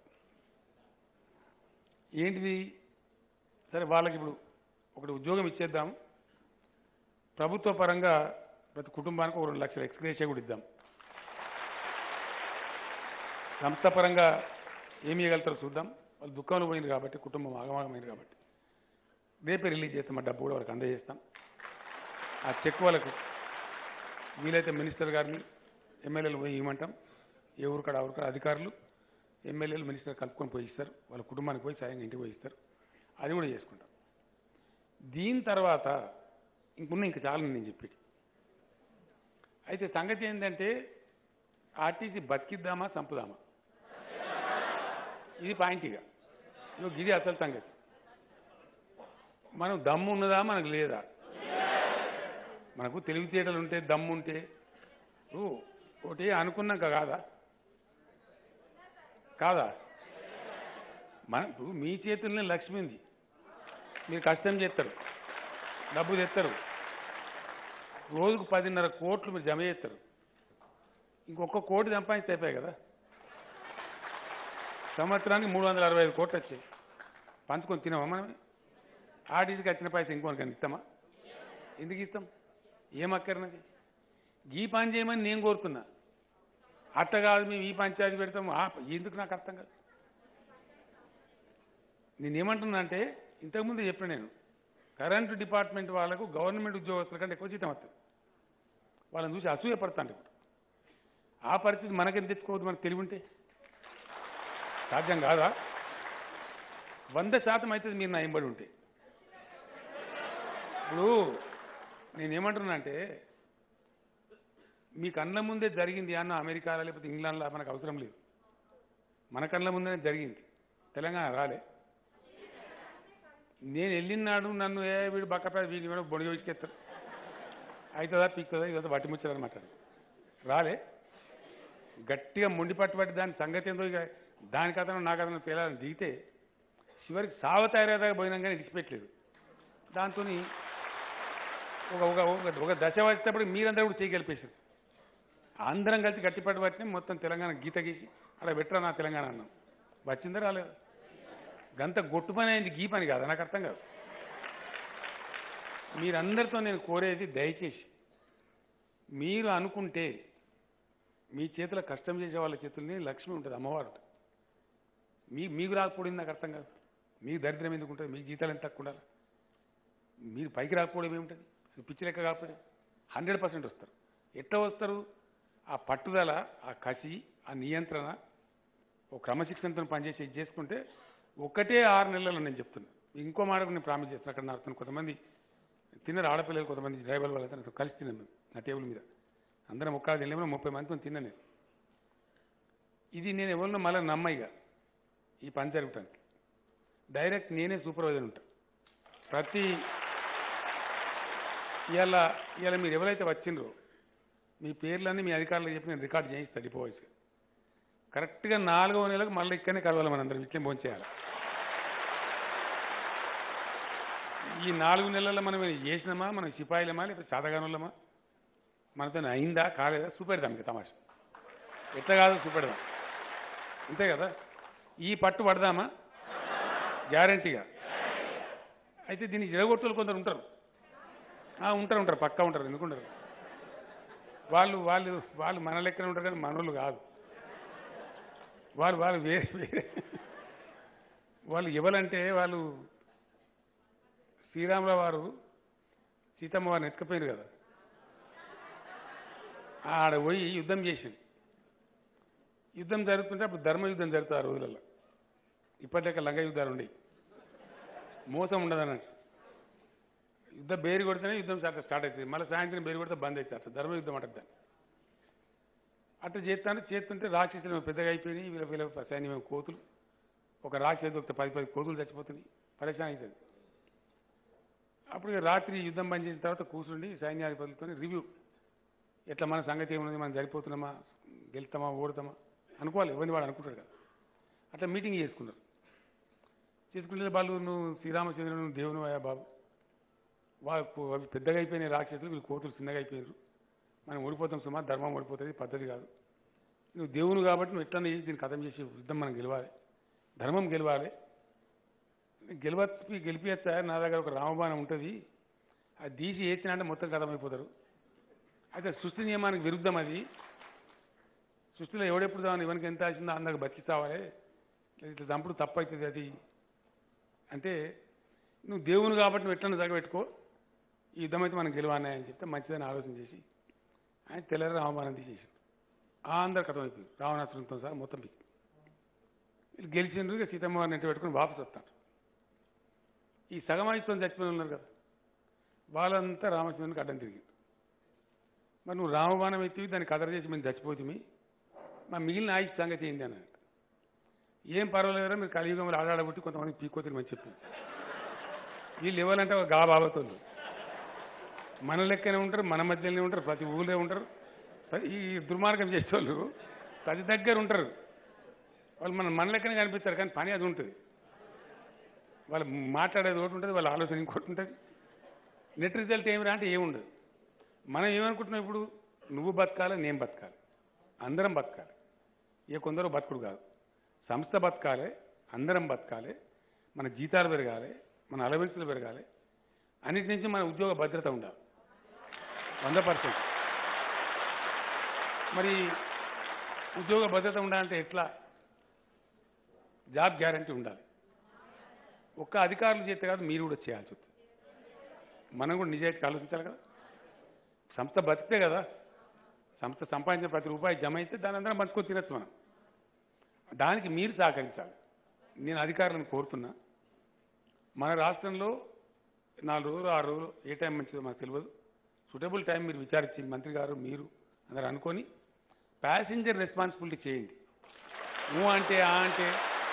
A: ఏంటిది సరే వాళ్ళకి ఇప్పుడు ఒకటి ఉద్యోగం ఇచ్చేద్దాం ప్రభుత్వ పరంగా ప్రతి కుటుంబానికి ఒక రెండు లక్షల ఎక్స్గ్రేషియా కూడా ఇద్దాం సంస్థ పరంగా ఏమి ఇవ్వగలుగుతారో చూద్దాం వాళ్ళు దుఃఖంలో పోయింది కాబట్టి కుటుంబం ఆగమాగమైంది కాబట్టి రేపే రిలీజ్ చేస్తాం ఆ డబ్బు కూడా వాళ్ళకి అందజేస్తాం ఆ చెక్ వాళ్ళకు వీలైతే మినిస్టర్ గారిని ఎమ్మెల్యేలు పోయి ఇవ్వమంటాం ఏ ఊరికాడ ఆ ఊరికాడ అధికారులు ఎమ్మెల్యేలు మినిస్టర్ కలుపుకొని పోయి ఇస్తారు వాళ్ళ కుటుంబానికి పోయి సాయంగా ఇంటికి పోయి ఇస్తారు అది కూడా చేసుకుంటాం దీని తర్వాత ఇంకున్న ఇంకా చాలు నేను చెప్పేది అయితే సంగతి ఏంటంటే ఆర్టీసీ బతికిద్దామా చంపుదామా ఇది పాయింట్ ఇక ఇగో ఇది అసలు సంగతి మనం దమ్ము ఉన్నదా మనకు లేదా మనకు తెలివితేటలు ఉంటే దమ్ము ఉంటే ఓ, ఒకటి అనుకున్నాక కాదా కాదా మన ఇప్పుడు మీ చేతుల్లోనే లక్ష్మి ఉంది మీరు కష్టం చేస్తారు డబ్బు తెస్తారు రోజుకు పదిన్నర కోట్లు మీరు జమ చేస్తారు ఇంకొక కోటి సంపాదించి అయిపోయాయి కదా సంవత్సరానికి మూడు వందల అరవై ఐదు కోట్లు వచ్చాయి పంచుకొని తినమా మనం ఆడికి వచ్చిన పైసా ఇంకోనికి ఇస్తామా ఎందుకు ఇస్తాం ఏం అక్కర్నది ఈ పని చేయమని నేను కోరుతున్నా అట్ట కాదు మేము ఈ పంచాయతీ పెడతాం ఆ ప- ఎందుకు నాకు అర్థం కాదు నేనేమంటున్నా అంటే ఇంతకుముందు చెప్పిన నేను కరెంటు డిపార్ట్మెంట్ వాళ్ళకు గవర్నమెంట్ ఉద్యోగస్తుల కంటే ఎక్కువ జీతం వస్తుంది వాళ్ళని చూసి అసూయపడతాను ఇప్పుడు ఆ పరిస్థితి మనకెంత తెచ్చుకోవద్దు మనకు తెలివి ఉంటే సాధ్యం కాదా వంద శాతం అవుతుంది మీరు నా ఎంబడి ఉంటే ఇప్పుడు నేనేమంటున్నా అంటే మీ కళ్ళ ముందే జరిగింది అన్న అమెరికాలో లేకపోతే ఇంగ్లాండ్లో మనకు అవసరం లేదు మన కళ్ళ ముందే జరిగింది తెలంగాణ రాలే నేను వెళ్ళినాడు నన్ను ఏ వీడు బక్కపేద వీడి మీద బొడిగ విసికెత్తారు అవుతుందా పీక్తుందా ఇదంతా వట్టి ముచ్చారనమాట రాలే గట్టిగా ముండి పట్టు పట్టి దాని సంగతి ఏందో ఇక దాని కథను నా కథను తేలాలని దిగితే చివరికి సావ తయారయ్యేదాకా పోయినాం కానీ ఇడిచిపెట్టలేదు దాంతో ఒక ఒక ఒక- ఒక దశ వచ్చేటప్పుడు మీరందరూ కూడా చేయగలిపేశారు అందరం కలిసి గట్టిపట్టి పట్టిన మొత్తం తెలంగాణ గీత గీసి అక్కడ పెట్టరా నా తెలంగాణ అన్నాం వచ్చిందా రాలేదు గంత గొట్టు పని అయింది గీ పని కాదు నాకు అర్థం కాదు మీరందరితో నేను కోరేది దయచేసి మీరు అనుకుంటే మీ చేతిలో కష్టం చేసే వాళ్ళ చేతుల్ని లక్ష్మి ఉంటుంది అమ్మవారు మీ మీకు రాకపోవడం నాకు అర్థం కాదు మీకు దరిద్రం ఎందుకు ఉంటుంది మీకు జీతాలు ఎంత తక్కువ ఉండాలి మీరు పైకి రాకపోవడం ఏముంటుంది అసలు పిచ్చి లెక్క కాకపోతే హండ్రెడ్ పర్సెంట్ వస్తారు ఎట్లా వస్తారు ఆ పట్టుదల ఆ కసి ఆ నియంత్రణ ఓ క్రమశిక్షణతో పనిచేసి ఇది చేసుకుంటే ఒకటే ఆరు నెలల్లో నేను చెప్తున్నా ఇంకో మాట కూడా నేను ప్రామిస్ చేస్తున్నా అక్కడ నాకు కొంతమంది తిన్నారు ఆడపిల్లలు కొంతమంది డ్రైవర్ వాళ్ళతో నాతో కలిసి తిన్నాను నా టేబుల్ మీద అందరం ఒక్క తినలేమో ముప్పై మందితో తిన్నాను నేను ఇది నేను ఎవరినో మళ్ళీ నమ్మయిగా ఈ పని జరగటానికి డైరెక్ట్ నేనే సూపర్వైజర్ ఉంటా ప్రతి ఇవాళ ఇవాళ మీరు ఎవరైతే వచ్చిండ్రో మీ పేర్లన్నీ మీ అధికారులకు చెప్పి నేను రికార్డ్ చేయిస్తాను డిపోవైస్గా కరెక్ట్గా నాలుగవ నెలకు మళ్ళీ ఇక్కడనే కలవాలి మనందరం ఇట్లే భోంచేయాలి ఈ నాలుగు నెలల్లో మనం ఏమైనా చేసినామా మనం సిపాయిలమా లేకపోతే చాతగానులమా మనతో అయిందా కాలేదా చూపెడదాం ఇంకా తమాషా ఎట్లా కాదు చూపెడదాం అంతే కదా ఈ పట్టు పడదామా గ్యారంటీగా అయితే దీన్ని జరగొట్టులు కొందరు ఉంటారు ఆ, ఉంటారు ఉంటారు పక్కా ఉంటారు ఎందుకు ఉండరు వాళ్ళు వాళ్ళు వాళ్ళు మన లెక్కన ఉంటారు కానీ మనోళ్ళు కాదు వాళ్ళు వాళ్ళు వేరే వేరే వాళ్ళు ఎవరంటే వాళ్ళు శ్రీరాముల వారు సీతమ్మ వారిని ఎత్తుకపోయారు కదా ఆడ పోయి యుద్ధం చేసింది యుద్ధం జరుగుతుంటే అప్పుడు ధర్మ యుద్ధం జరుగుతుంది ఆ రోజులలో ఇప్పటిదాకా లంగ యుద్ధాలు ఉండేవి మోసం ఉండదు అన్నట్టు యుద్ధం బేరు కొడితేనే యుద్ధం స్టార్ట్ స్టార్ట్ అవుతుంది మళ్ళీ సాయంత్రం బేరు కొడితే బంద్ అవుతుంది అట్లా ధర్మ యుద్ధం అంటారు దాన్ని అట్లా చేస్తాను చేస్తుంటే రాక్షసులు ఏమో పెద్దగా అయిపోయినాయి వీళ్ళ వీళ్ళ సైన్యం ఏమో కోతులు ఒక రాక్షసు ఒక పది పది కోతులు చచ్చిపోతున్నాయి పరేషాన్ అవుతుంది అప్పుడు ఇక రాత్రి యుద్ధం బంద్ చేసిన తర్వాత కూర్చుండి సైన్యాధిపతులతో రివ్యూ ఎట్లా మన సంగతి ఏమున్నది మనం సరిపోతున్నామా గెలుతామా ఓడతామా అనుకోవాలి ఎవరిని వాడు అనుకుంటాడు కదా అట్లా మీటింగ్ చేసుకున్నారు చేసుకుంటే వాళ్ళు నువ్వు శ్రీరామచంద్రుడు నువ్వు దేవుని అయ్యా బాబు వాళ్ళు అవి పెద్దగా అయిపోయినాయి రాక్షసులు వీళ్ళు కోతులు చిన్నగా అయిపోయారు మనం ఓడిపోతాం సుమా ధర్మం ఓడిపోతుంది పద్ధతి కాదు నువ్వు దేవుని కాబట్టి నువ్వు ఎట్లా చేసి దీన్ని కథం చేసి యుద్ధం మనం గెలవాలి ధర్మం గెలవాలి గెలవచ్చి గెలిపించచ్చా నా దగ్గర ఒక రామబాణం ఉంటుంది అది తీసి వేసినా అంటే మొత్తం కథమైపోతారు అయితే సృష్టి నియమానికి విరుద్ధం అది సృష్టిలో ఎవడెప్పుడు దాని ఇవనికి ఎంత వచ్చిందో అందరికి బతికిస్తావాలి ఇట్లా చంపుడు తప్పు అవుతుంది అది అంటే నువ్వు దేవుని కాబట్టి నువ్వు ఎట్లా జగబెట్టుకో ఈ యుద్ధం అయితే మనం గెలవాలి అని చెప్తే మంచిదని ఆలోచన చేసి ఆయన తెల్లారి రామబాణం తీసేసి అందరు కథం అయిపోయింది రావణాసురంతో సార్ మొత్తం పీకి వీళ్ళు గెలిచిండ్రు ఇక సీతమ్మ వారిని ఇంటి పెట్టుకుని వాపసు వస్తారు ఈ సగమాయిత్వం చచ్చిపోయి ఉన్నారు కదా వాళ్ళంతా రామచంద్రునికి అడ్డం తిరిగి మరి నువ్వు రామబాణం ఎత్తివి దాన్ని కదర చేసి మేము చచ్చిపోతుంది మా మిగిలిన ఆయుష్ సంగతి ఏంది అని ఏం పర్వాలేదురా మీరు కలియుగంలో ఆడాడబట్టి కొంతమంది పీకోతులు మంచి చెప్పింది వీళ్ళు ఇవ్వాలంటే ఒక గా బాబతుంది మన లెక్కనే ఉంటారు మన మధ్యలోనే ఉంటారు ప్రతి ఊళ్ళో ఉంటారు ప్రతి- ఈ దుర్మార్గం చేసేవాళ్ళు ప్రతి దగ్గర ఉంటారు వాళ్ళు మన మన లెక్కనే కనిపిస్తారు కానీ పని అది ఉంటుంది వాళ్ళు మాట్లాడేది ఒకటి ఉంటుంది వాళ్ళ ఆలోచన ఇంకోటి ఉంటుంది నెట్ రిజల్ట్ ఏమిరా అంటే ఏముండదు మనం ఏమనుకుంటున్నాం ఇప్పుడు నువ్వు బతకాలి నేను బతకాలి అందరం బతకాలి ఏ కొందరు బతుకుడు కాదు సంస్థ బతకాలి అందరం బతకాలి మన జీతాలు పెరగాలి మన అలవెన్సులు పెరగాలి అన్నిటి నుంచి మన ఉద్యోగ భద్రత ఉండాలి వంద పర్సెంట్ మరి ఉద్యోగ భద్రత ఉండాలంటే ఎట్లా జాబ్ గ్యారంటీ ఉండాలి ఒక్క అధికారులు చేస్తే కాదు మీరు కూడా చేయాల్సి వస్తుంది మనం కూడా నిజాయితీగా ఆలోచించాలి కదా సంస్థ బతికితే కదా సంస్థ సంపాదించిన ప్రతి రూపాయి జమ అయితే దాని అందరం పంచుకొని తినచ్చు మనం దానికి మీరు సహకరించాలి నేను అధికారులను కోరుతున్నా మన రాష్ట్రంలో నాలుగు రోజులు ఆరు రోజులు ఏ టైం మంచిదో మాకు తెలియదు సూటబుల్ టైం మీరు విచారించి మంత్రి గారు మీరు అందరు అనుకొని ప్యాసింజర్ రెస్పాన్సిబిలిటీ చేయండి ఊ అంటే ఆ అంటే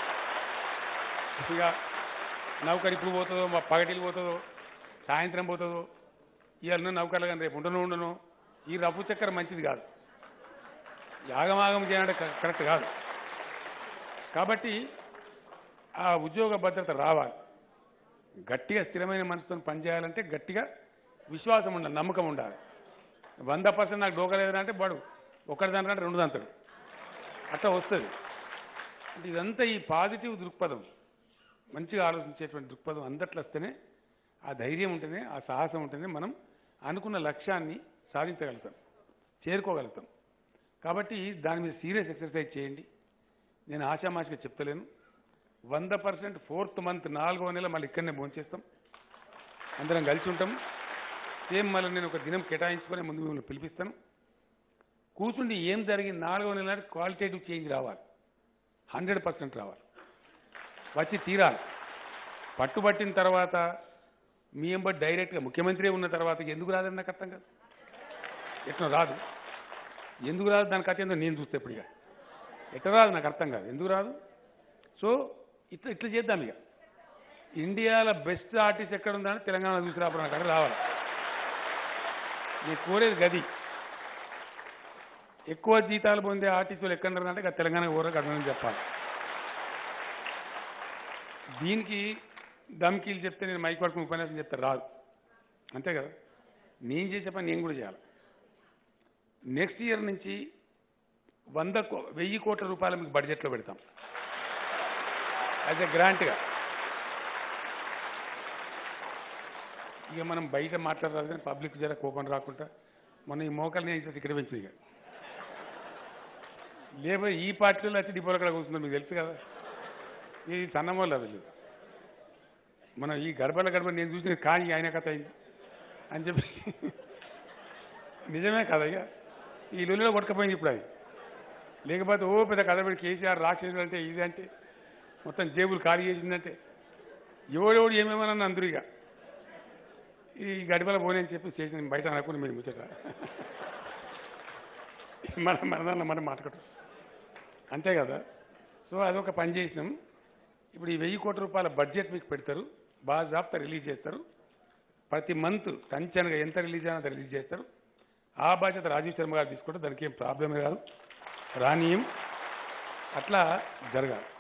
A: ఇక నౌకర్ ఇప్పుడు పోతుందో మా పగటికి పోతుందో సాయంత్రం పోతుందో ఇవాళ నౌకర్లు కానీ రేపు ఉండను ఉండను ఈ రఫు చక్కెర మంచిది కాదు యాగమాగం చేయాలంటే క- కరెక్ట్ కాదు కాబట్టి ఆ ఉద్యోగ భద్రత రావాలి గట్టిగా స్థిరమైన మనసుతో పనిచేయాలంటే గట్టిగా విశ్వాసం ఉండాలి నమ్మకం ఉండాలి వంద పర్సెంట్ నాకు డోకలేదని అంటే వాడు ఒకటి దానికంటే రెండు దంతాడు అట్లా వస్తుంది అంటే ఇదంతా ఈ పాజిటివ్ దృక్పథం మంచిగా ఆలోచించేటువంటి దృక్పథం అందట్లో వస్తేనే ఆ ధైర్యం ఉంటేనే ఆ సాహసం ఉంటేనే మనం అనుకున్న లక్ష్యాన్ని సాధించగలుగుతాం చేరుకోగలుగుతాం కాబట్టి దాని మీద సీరియస్ ఎక్సర్సైజ్ చేయండి నేను ఆశామాషిగా చెప్తలేను వంద పర్సెంట్ ఫోర్త్ మంత్ నాలుగో నెల మళ్ళీ ఇక్కడనే భోంచేస్తాం అందరం కలిసి ఉంటాం సేమ్ మళ్ళీ నేను ఒక దినం కేటాయించుకొని ముందు మిమ్మల్ని పిలిపిస్తాను కూర్చుండి ఏం జరిగింది నాలుగో నెల నాటికి క్వాలిటేటివ్ చేంజ్ రావాలి హండ్రెడ్ పర్సెంట్ రావాలి వచ్చి తీరాలి పట్టుబట్టిన తర్వాత మీ ఎంబడి డైరెక్ట్గా ముఖ్యమంత్రి ఉన్న తర్వాత ఎందుకు రాదని నాకు అర్థం కాదు ఎట్లా రాదు ఎందుకు రాదు దానికి అత్యంత నేను చూస్తే ఇప్పుడు ఇక ఎట్లా రాదు నాకు అర్థం కాదు ఎందుకు రాదు సో ఇట్లా ఇట్లా చేద్దాం ఇక ఇండియాలో బెస్ట్ ఆర్టిస్ట్ ఎక్కడ ఉందని తెలంగాణ చూసి రాపడం అక్కడ రావాలి నేను కోరేది గది ఎక్కువ జీతాలు పొందే ఆర్టిస్టులు ఎక్కడ ఉన్నారంటే ఇక తెలంగాణ ఊరకు అర్థమని చెప్పాలి దీనికి దమ్కీలు చెప్తే నేను మైక్ పట్టుకుని ఉపన్యాసం చెప్తే రాదు అంతే కదా నేను చేసే పని నేను కూడా చేయాలి నెక్స్ట్ ఇయర్ నుంచి వంద కో- వెయ్యి కోట్ల రూపాయలు మీకు బడ్జెట్లో పెడతాం యాజ్ ఎ గ్రాంట్గా ఇక మనం బయట మాట్లాడరాదు కానీ పబ్లిక్ జర కోపం రాకుండా మొన్న ఈ మోకాలు నేను ఇక్కడ పెంచింది ఇక లేకపోతే ఈ పార్టీలో వచ్చి డిపోలో అక్కడ కూర్చున్నారు మీకు తెలుసు కదా ఇది సన్నమోళ్ళు అది మనం ఈ గడపల గడప నేను చూసిన కానీ ఆయన కథ అయింది అని చెప్పి నిజమే కదా ఇక ఈ లొల్లిలో కొట్టుకపోయింది ఇప్పుడు అది లేకపోతే ఓ పెద్ద కథ పెట్టి కేసీఆర్ రాక్షసుడు అంటే ఇది అంటే మొత్తం జేబులు ఖాళీ చేసిందంటే ఎవడెవడు ఏమేమన్నా అందరూ ఇక ఈ గడిపల పోనీ అని చెప్పి చేసిన బయట అనుకుని మీరు ముచ్చట మన మన మనం మాట్లాడటం అంతే కదా సో అదొక పని చేసినాం ఇప్పుడు ఈ వెయ్యి కోట్ల రూపాయల బడ్జెట్ మీకు పెడతారు బాజాబ్తా రిలీజ్ చేస్తారు ప్రతి మంత్ టంచన్గా ఎంత రిలీజ్ అయినా అంత రిలీజ్ చేస్తారు ఆ బాధ్యత రాజీవ్ శర్మ గారు తీసుకుంటే దానికి ఏం ప్రాబ్లమే కాదు రానీయం అట్లా జరగాలి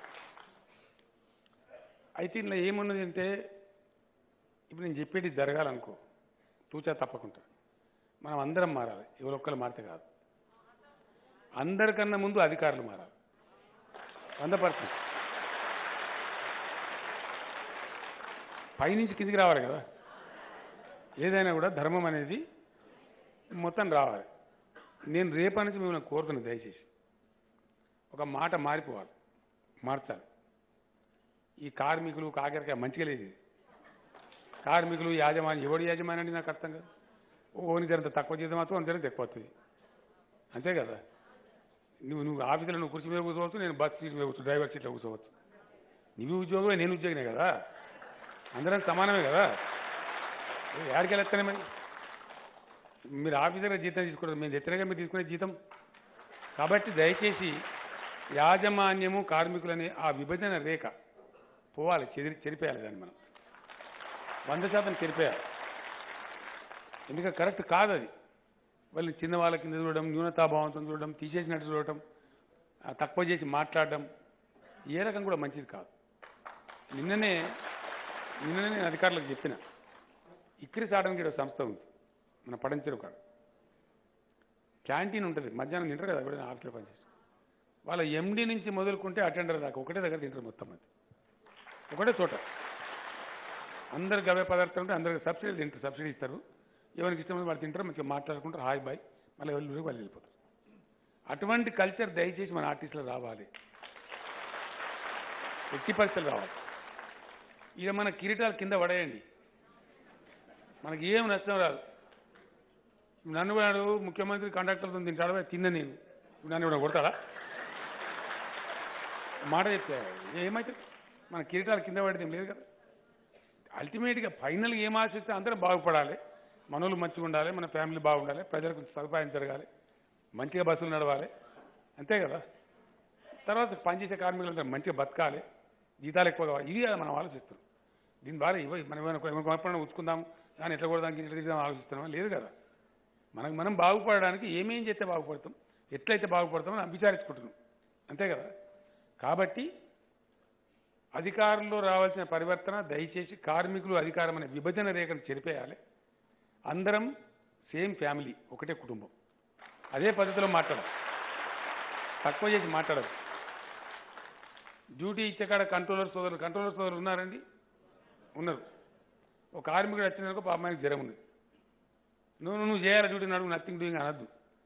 A: అయితే ఇందులో ఏమున్నది అంటే ఇప్పుడు నేను చెప్పేది జరగాలనుకో తూచా తప్పకుండా మనం అందరం మారాలి ఎవరొక్కరు మారితే కాదు అందరికన్నా ముందు అధికారులు మారాలి వంద పర్సెంట్ పైనుంచి కిందికి రావాలి కదా ఏదైనా కూడా ధర్మం అనేది మొత్తం రావాలి నేను రేపటి నుంచి మిమ్మల్ని కోరుతున్నా దయచేసి ఒక మాట మారిపోవాలి మార్చాలి ఈ కార్మికులు కాకరకాయ మంచిగా లేదు ఇది. కార్మికులు యాజమాన్యం ఎవడు యాజమాన్యం అంటే నాకు అర్థం కాదు ఓని జరంత తక్కువ జీతం అవుతుంది ఓని జరంత ఎక్కువ వస్తుంది అంతే కదా నువ్వు నువ్వు ఆఫీసులో నువ్వు కుర్చీ మీద కూర్చోవచ్చు నేను బస్ సీట్ మీద కూర్చో డ్రైవర్ సీట్లో కూర్చోవచ్చు నువ్వు ఉద్యోగమే నేను ఉద్యోగినే కదా అందరం సమానమే కదా యాడికి వెళ్ళొస్తానే మరి మీరు ఆఫీసర్గా జీతం తీసుకోవడం మేము తెచ్చినగా మీరు తీసుకునే జీతం కాబట్టి దయచేసి యాజమాన్యము కార్మికులనే ఆ విభజన రేఖ పోవాలి చెదిరి చెరిపేయాలి దాన్ని మనం వంద శాతం చెరిపేయాలి ఎందుకంటే కరెక్ట్ కాదు అది వాళ్ళని చిన్న వాళ్ళ కింద చూడడం న్యూనతాభావంతో చూడడం తీసేసినట్టు చూడటం ఆ, తక్కువ చేసి మాట్లాడడం ఏ రకం కూడా మంచిది కాదు నిన్ననే నిన్ననే నేను అధికారులకు చెప్పిన ఇక్రి సాడడానికి ఒక సంస్థ ఉంది మన పడంచెరు కాడ క్యాంటీన్ ఉంటుంది మధ్యాహ్నం తింటారు కదా కూడా హాస్టల్ పనిచేస్తారు వాళ్ళ ఎండి నుంచి మొదలుకుంటే అటెండర్ దాకా ఒకటే దగ్గర తింటారు మొత్తం అది ఒకటే చోట అందరికి అవే పదార్థాలు ఉంటే అందరికి సబ్సిడీ తింటారు సబ్సిడీ ఇస్తారు ఎవరికి ఇష్టం వాళ్ళు తింటారు మంచిగా మాట్లాడుకుంటారు హాయ్ బాయ్ మళ్ళీ వెళ్ళి వాళ్ళు వెళ్ళిపోతారు అటువంటి కల్చర్ దయచేసి మన ఆర్టిస్టులు రావాలి ఎట్టి పరిస్థితులు రావాలి ఇక మన కిరీటాలు కింద పడేయండి మనకి ఏం నష్టం రాదు నన్ను వాడు ముఖ్యమంత్రి కండక్టర్తో తింటాడు తిన్న నేను ఇప్పుడు నన్ను కూడా కొడతాడా మాట చెప్తే ఏమైతే మన కిరీటాలు కింద పడితే ఏం లేదు కదా అల్టిమేట్గా ఫైనల్గా ఏం ఆశిస్తే అందరం బాగుపడాలి మనోళ్ళు మంచిగా ఉండాలి మన ఫ్యామిలీ బాగుండాలి ప్రజలకు సదుపాయం జరగాలి మంచిగా బస్సులు నడవాలి అంతే కదా తర్వాత పనిచేసే కార్మికులందరూ మంచిగా బతకాలి జీతాలు ఎక్కువ కావాలి ఇది కదా మనం ఆలోచిస్తున్నాం దీని ద్వారా ఇవ్వ మనం ఏమైనా ఎప్పుడైనా ఉంచుకుందాం కానీ ఎట్లా కూడా దానికి ఇట్లా తిరిగిదాం ఆలోచిస్తున్నాం లేదు కదా మనకు మనం బాగుపడడానికి ఏమేం చేస్తే బాగుపడతాం ఎట్లయితే బాగుపడతామో అని విచారించుకుంటున్నాం అంతే కదా కాబట్టి అధికారుల్లో రావాల్సిన పరివర్తన దయచేసి కార్మికులు అధికారం అనే విభజన రేఖను చెరిపేయాలి అందరం సేమ్ ఫ్యామిలీ ఒకటే కుటుంబం అదే పద్ధతిలో మాట్లాడు తక్కువ చేసి మాట్లాడదు డ్యూటీ ఇచ్చే కాడ కంట్రోలర్ సోదరులు కంట్రోలర్ సోదరులు ఉన్నారండి ఉన్నారు ఒక కార్మికుడు వచ్చినందుకు పాప ఆయనకి జ్వరం ఉంది నువ్వు నువ్వు చేయాలి డ్యూటీ నడుగు నథింగ్ డూయింగ్ అనద్దు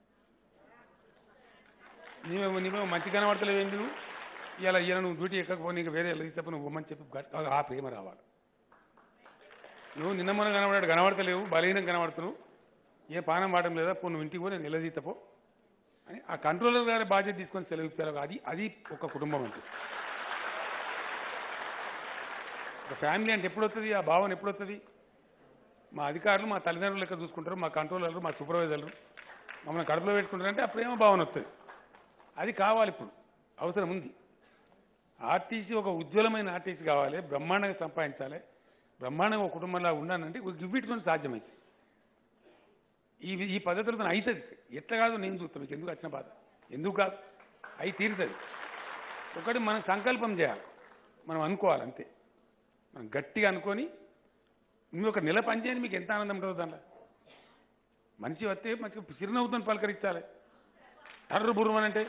A: నీవేమో నీవేమో మంచి కనబడతలేవు ఏంటి నువ్వు ఇలా ఇలా నువ్వు డ్యూటీ ఎక్కకపో నీకు వేరే వెళ్ళి చెప్పు నువ్వు ఇవ్వమని చెప్పి గట్- ఆ ప్రేమ రావాలి నువ్వు నిన్న మొన్న కనబడాడు కనబడతలేవు బలహీనం కనబడుతున్నావు ఏ పానం వాడడం లేదా పో నువ్వు ఇంటికి పో నేను నిలదీతపో అని ఆ కంట్రోలర్ గారి బాధ్యత తీసుకొని సెలవు ఇప్పారు అది అది ఒక కుటుంబం అంటే ఒక ఫ్యామిలీ అంటే ఎప్పుడు వస్తుంది ఆ భావన ఎప్పుడు వస్తుంది మా అధికారులు మా తల్లిదండ్రులు లెక్క చూసుకుంటారు మా కంట్రోలర్లు మా సూపర్వైజర్లు మమ్మల్ని కడుపులో పెట్టుకుంటారంటే ఆ ప్రేమ భావన వస్తుంది అది కావాలి ఇప్పుడు అవసరం ఉంది ఆర్టీసీ ఒక ఉజ్వలమైన ఆర్టీసీ కావాలి బ్రహ్మాండంగా సంపాదించాలి బ్రహ్మాండంగా ఒక కుటుంబంలా ఉండాలంటే గివ్విట్టుకొని సాధ్యమైంది ఈ ఈ పద్ధతులతో అవుతుంది ఎట్లా కాదు నేను చూస్తాను మీకు ఎందుకు వచ్చిన బాధ ఎందుకు కాదు అయి తీరుతుంది ఒకటి మనం సంకల్పం చేయాలి మనం అనుకోవాలి అంతే మనం గట్టిగా అనుకొని నువ్వు ఒక నెల పనిచేయని మీకు ఎంత ఆనందం ఉంటుంది దాంట్లో మనిషి వస్తే మంచిగా చిరునవ్వుతో పలకరించాలి టర్రు బుర్రమని అంటే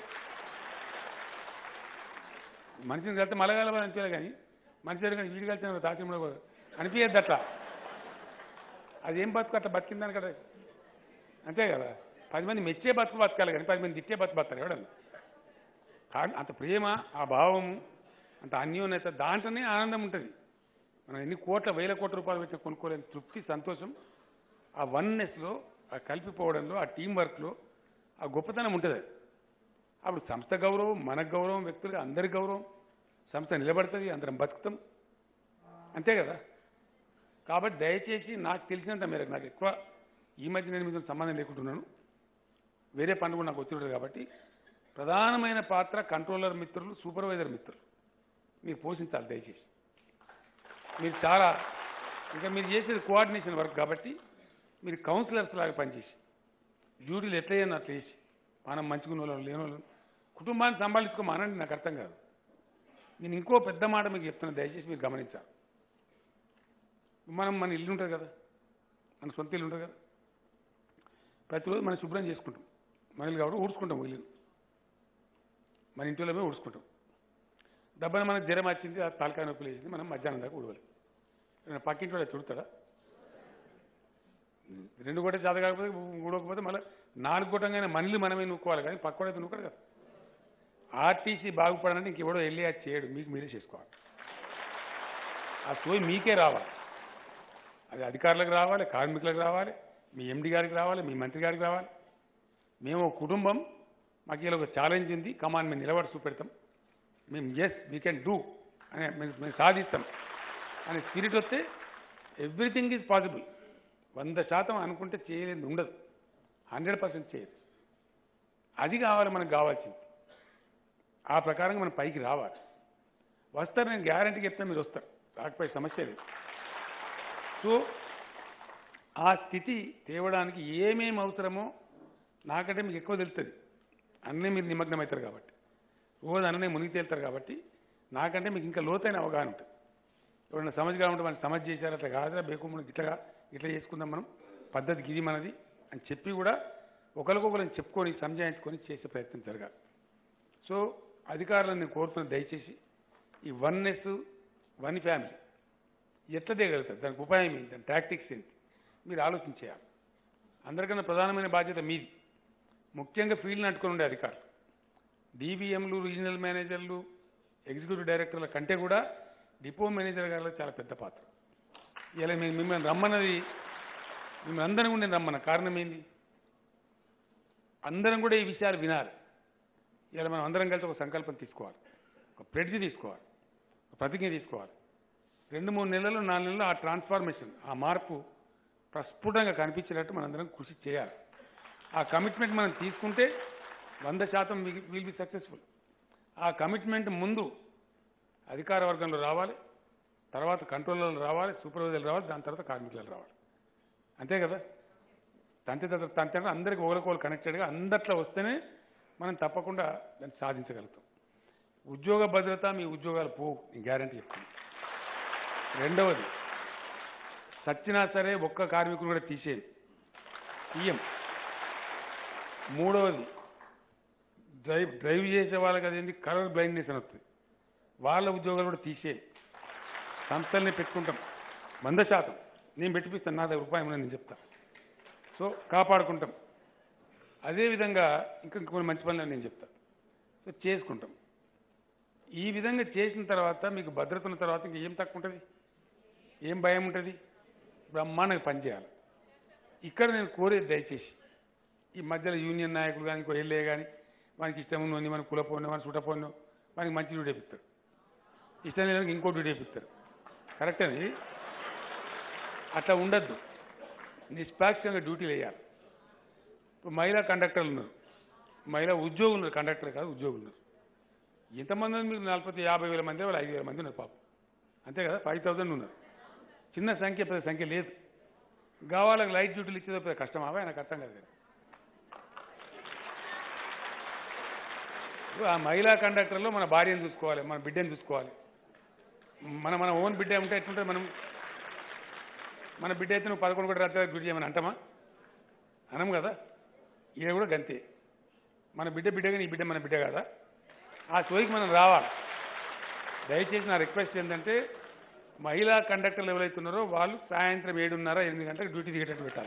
A: మనిషిని కలిస్తే మలగాలని అనిపించాలి కానీ మనిషి దగ్గర వీడి కలిసిన దాచిన అనిపించద్దు అట్లా అది ఏం బతుకు అట్లా బతికిందని కదా అంతే కదా పది మంది మెచ్చే బతుకు బతకాలి కానీ పది మంది తిట్టే బతుకు బతకాలి ఎవడన్నా కానీ అంత ప్రేమ ఆ భావము అంత అన్యోన్యత దాంట్లోనే ఆనందం ఉంటుంది మనం ఎన్ని కోట్ల వేల కోట్ల రూపాయలు పెట్టి కొనుక్కోలేని తృప్తి సంతోషం ఆ వన్నెస్లో ఆ కలిపిపోవడంలో ఆ టీం వర్క్లో ఆ గొప్పతనం ఉంటుంది అది. అప్పుడు సంస్థ గౌరవం మన గౌరవం వ్యక్తులుగా అందరి గౌరవం సంస్థ నిలబడుతుంది అందరం బతుకుతాం అంతే కదా కాబట్టి దయచేసి నాకు తెలిసినంత మేరకు నాకు ఎక్కువ ఈ మధ్య నేను మీతో సంబంధం లేకుంటున్నాను వేరే పనులు కూడా నాకు వచ్చి ఉంటుంది కాబట్టి ప్రధానమైన పాత్ర కంట్రోలర్ మిత్రులు సూపర్వైజర్ మిత్రులు మీరు పోషించాలి దయచేసి మీరు చాలా ఇంకా మీరు చేసేది కోఆర్డినేషన్ వర్క్ కాబట్టి మీరు కౌన్సిలర్స్ లాగా పనిచేసి డ్యూటీలు ఎట్లా చేయను అట్లా చేసి మనం మంచుకున్న వాళ్ళు లేని వాళ్ళు కుటుంబాన్ని సంభాళించుకోమనండి నాకు అర్థం కాదు నేను ఇంకో పెద్ద మాట మీకు చెప్తున్నా దయచేసి మీరు గమనించాలి మనం మన ఇల్లు ఉంటుంది కదా మన సొంత ఇల్లు ఉంటుంది కదా ప్రతిరోజు మనం శుభ్రం చేసుకుంటాం మన ఇల్లు కాబట్టి ఊడ్చుకుంటాం ఇల్లు మన ఇంటిలో మేము ఊడ్చుకుంటాం దెబ్బన మనకు జ్వరం వచ్చింది ఆ తలకాయ నొప్పి లేచింది మనం మధ్యాహ్నం దాకా ఊడవాలి ఏమైనా పక్కింటి వాడు చుడతాడా రెండు కూడా చేత కాకపోతే ఊడకపోతే మళ్ళీ నాలుగు గొట్టంగానే మనల్ని మనమే నూక్కోవాలి కానీ పక్కడైతే నూకడు కదా ఆర్టీసీ బాగుపడాలంటే ఇంకెవడో వెళ్ళి అది చేయడు మీకు మీరే చేసుకోవాలి ఆ సోయి మీకే రావాలి అది అధికారులకు రావాలి కార్మికులకు రావాలి మీ ఎండి గారికి రావాలి మీ మంత్రి గారికి రావాలి మేము ఒక కుటుంబం మాకు ఇలా ఒక ఛాలెంజ్ ఉంది కమాన్ మేము నిలబడి చూపెడతాం మేము ఎస్ వీ కెన్ డూ అనే మేము మేము సాధిస్తాం అనే స్పిరిట్ వస్తే ఎవ్రీథింగ్ ఈజ్ పాసిబుల్ వంద శాతం అనుకుంటే చేయలేదు ఉండదు హండ్రెడ్ పర్సెంట్ చేయొచ్చు అది కావాలి మనకు కావాల్సింది ఆ ప్రకారంగా మనం పైకి రావాలి వస్తారు నేను గ్యారంటీ చెప్తే మీరు వస్తారు రాకపోయే సమస్య లేదు సో ఆ స్థితి తేవడానికి ఏమేమి అవసరమో నాకంటే మీకు ఎక్కువ తెలుస్తుంది అన్నీ మీరు నిమగ్నం అవుతారు కాబట్టి రోజు అన్నీ మునిగి తేలుతారు కాబట్టి నాకంటే మీకు ఇంకా లోతైన అవగాహన ఉంటుంది ఎవరైనా సమస్య ఉంటే మనం సమస్య చేశారు అట్లా కాదురా బేకు మనం ఇట్లా ఇట్లా చేసుకుందాం మనం పద్ధతికి ఇది మనది అని చెప్పి కూడా ఒకరికొకరిని చెప్పుకొని సంజాయించుకొని చేసే ప్రయత్నం జరగాలి సో అధికారులను నేను కోరుతున్న దయచేసి ఈ వన్నెస్ వన్ ఫ్యామిలీ ఎట్లా దిగలుగుతారు దానికి ఉపాయం ఏంటి దాని టాక్టిక్స్ ఏంటి మీరు ఆలోచించేయాలి అందరికన్నా ప్రధానమైన బాధ్యత మీది ముఖ్యంగా ఫీల్డ్ నట్టుకొని ఉండే అధికారులు డీబీఎంలు రీజనల్ మేనేజర్లు ఎగ్జిక్యూటివ్ డైరెక్టర్ల కంటే కూడా డిపో మేనేజర్ గారిలో చాలా పెద్ద పాత్ర ఇలా మేము మిమ్మల్ని రమ్మన్నది మిమ్మల్ని అందరం కూడా నేను రమ్మన్న కారణం ఏంది అందరం కూడా ఈ విషయాలు వినాలి ఇలా మనం అందరం కలిసి ఒక సంకల్పం తీసుకోవాలి ఒక ప్రెడ్జ్ తీసుకోవాలి ఒక ప్రతిజ్ఞ తీసుకోవాలి రెండు మూడు నెలలు నాలుగు నెలలు ఆ ట్రాన్స్ఫార్మేషన్ ఆ మార్పు ప్రస్ఫుటంగా కనిపించేటట్టు మనందరం కృషి చేయాలి ఆ కమిట్మెంట్ మనం తీసుకుంటే వంద శాతం విల్ బి సక్సెస్ఫుల్ ఆ కమిట్మెంట్ ముందు అధికార వర్గంలో రావాలి తర్వాత కంట్రోలర్లు రావాలి సూపర్వైజర్లు రావాలి దాని తర్వాత కార్మికులు రావాలి అంతే కదా తంతి తంతి తంతి అంటే అందరికి ఒకరికొకరు కనెక్టెడ్గా అందట్లో వస్తేనే మనం తప్పకుండా దాన్ని సాధించగలుగుతాం ఉద్యోగ భద్రత మీ ఉద్యోగాలు పోవు నేను గ్యారంటీ చెప్తాను రెండవది సచ్చినా సరే ఒక్క కార్మికుడు కూడా తీసేది తీయం మూడవది డ్రైవ్ డ్రైవ్ చేసే వాళ్ళకి అదేంటి కలర్ బ్లైండ్నెస్ అని వస్తుంది వాళ్ళ ఉద్యోగాలు కూడా తీసే సంస్థల్ని పెట్టుకుంటాం వంద శాతం నేను పెట్టిపిస్తాను నా దగ్గర రూపాయి నేను చెప్తా సో కాపాడుకుంటాం అదేవిధంగా ఇంకా కొన్ని మంచి పనులు నేను చెప్తా సో చేసుకుంటాం ఈ విధంగా చేసిన తర్వాత మీకు భద్రత ఉన్న తర్వాత ఇంక ఏం తక్కువ ఉంటుంది ఏం భయం ఉంటుంది బ్రహ్మాండంగా పనిచేయాలి ఇక్కడ నేను కోరేది దయచేసి ఈ మధ్యలో యూనియన్ నాయకులు కానీ ఇంకో ఎల్ఏ కానీ మనకి ఇష్టం ఉన్నది మన కులపోను మన చుట్టపోను మనకి మంచి డ్యూటీ వేపిస్తాడు ఇష్టం లేదని ఇంకో డ్యూటీ వేపిస్తారు కరెక్ట్ అది అట్లా ఉండద్దు నిష్పాక్షంగా డ్యూటీలు వేయాలి ఇప్పుడు మహిళా కండక్టర్లు ఉన్నారు మహిళా ఉద్యోగులు ఉన్నారు కండక్టర్ కాదు ఉద్యోగులు ఉన్నారు ఎంతమంది ఉన్నారు మీకు నలభై యాభై వేల మంది వాళ్ళు ఐదు వేల మంది ఉన్నారు పాపం అంతే కదా ఫైవ్ థౌసండ్ ఉన్నారు చిన్న సంఖ్య పెద్ద సంఖ్య లేదు గావాలకు లైట్ డ్యూటీలు ఇచ్చేదో పెద్ద కష్టం అవే నాకు అర్థం కాదు కదా ఇప్పుడు ఆ మహిళా కండక్టర్లో మన భార్యను చూసుకోవాలి మన బిడ్డను చూసుకోవాలి మన మన ఓన్ బిడ్డ ఉంటే ఎట్లుంటుంది మనం మన బిడ్డ అయితే నువ్వు పదకొండు కూడా రాత్రి డ్యూటీ చేయమని అంటామా అనం కదా ఈడ కూడా గంతే మన బిడ్డ బిడ్డగా నీ బిడ్డ మన బిడ్డ కదా ఆ షోకి మనం రావాలి దయచేసి నా రిక్వెస్ట్ ఏంటంటే మహిళా కండక్టర్లు ఎవరైతే ఉన్నారో వాళ్ళు సాయంత్రం ఏడున్నర ఎనిమిది గంటలకు డ్యూటీ దిగేటట్టు పెట్టాలి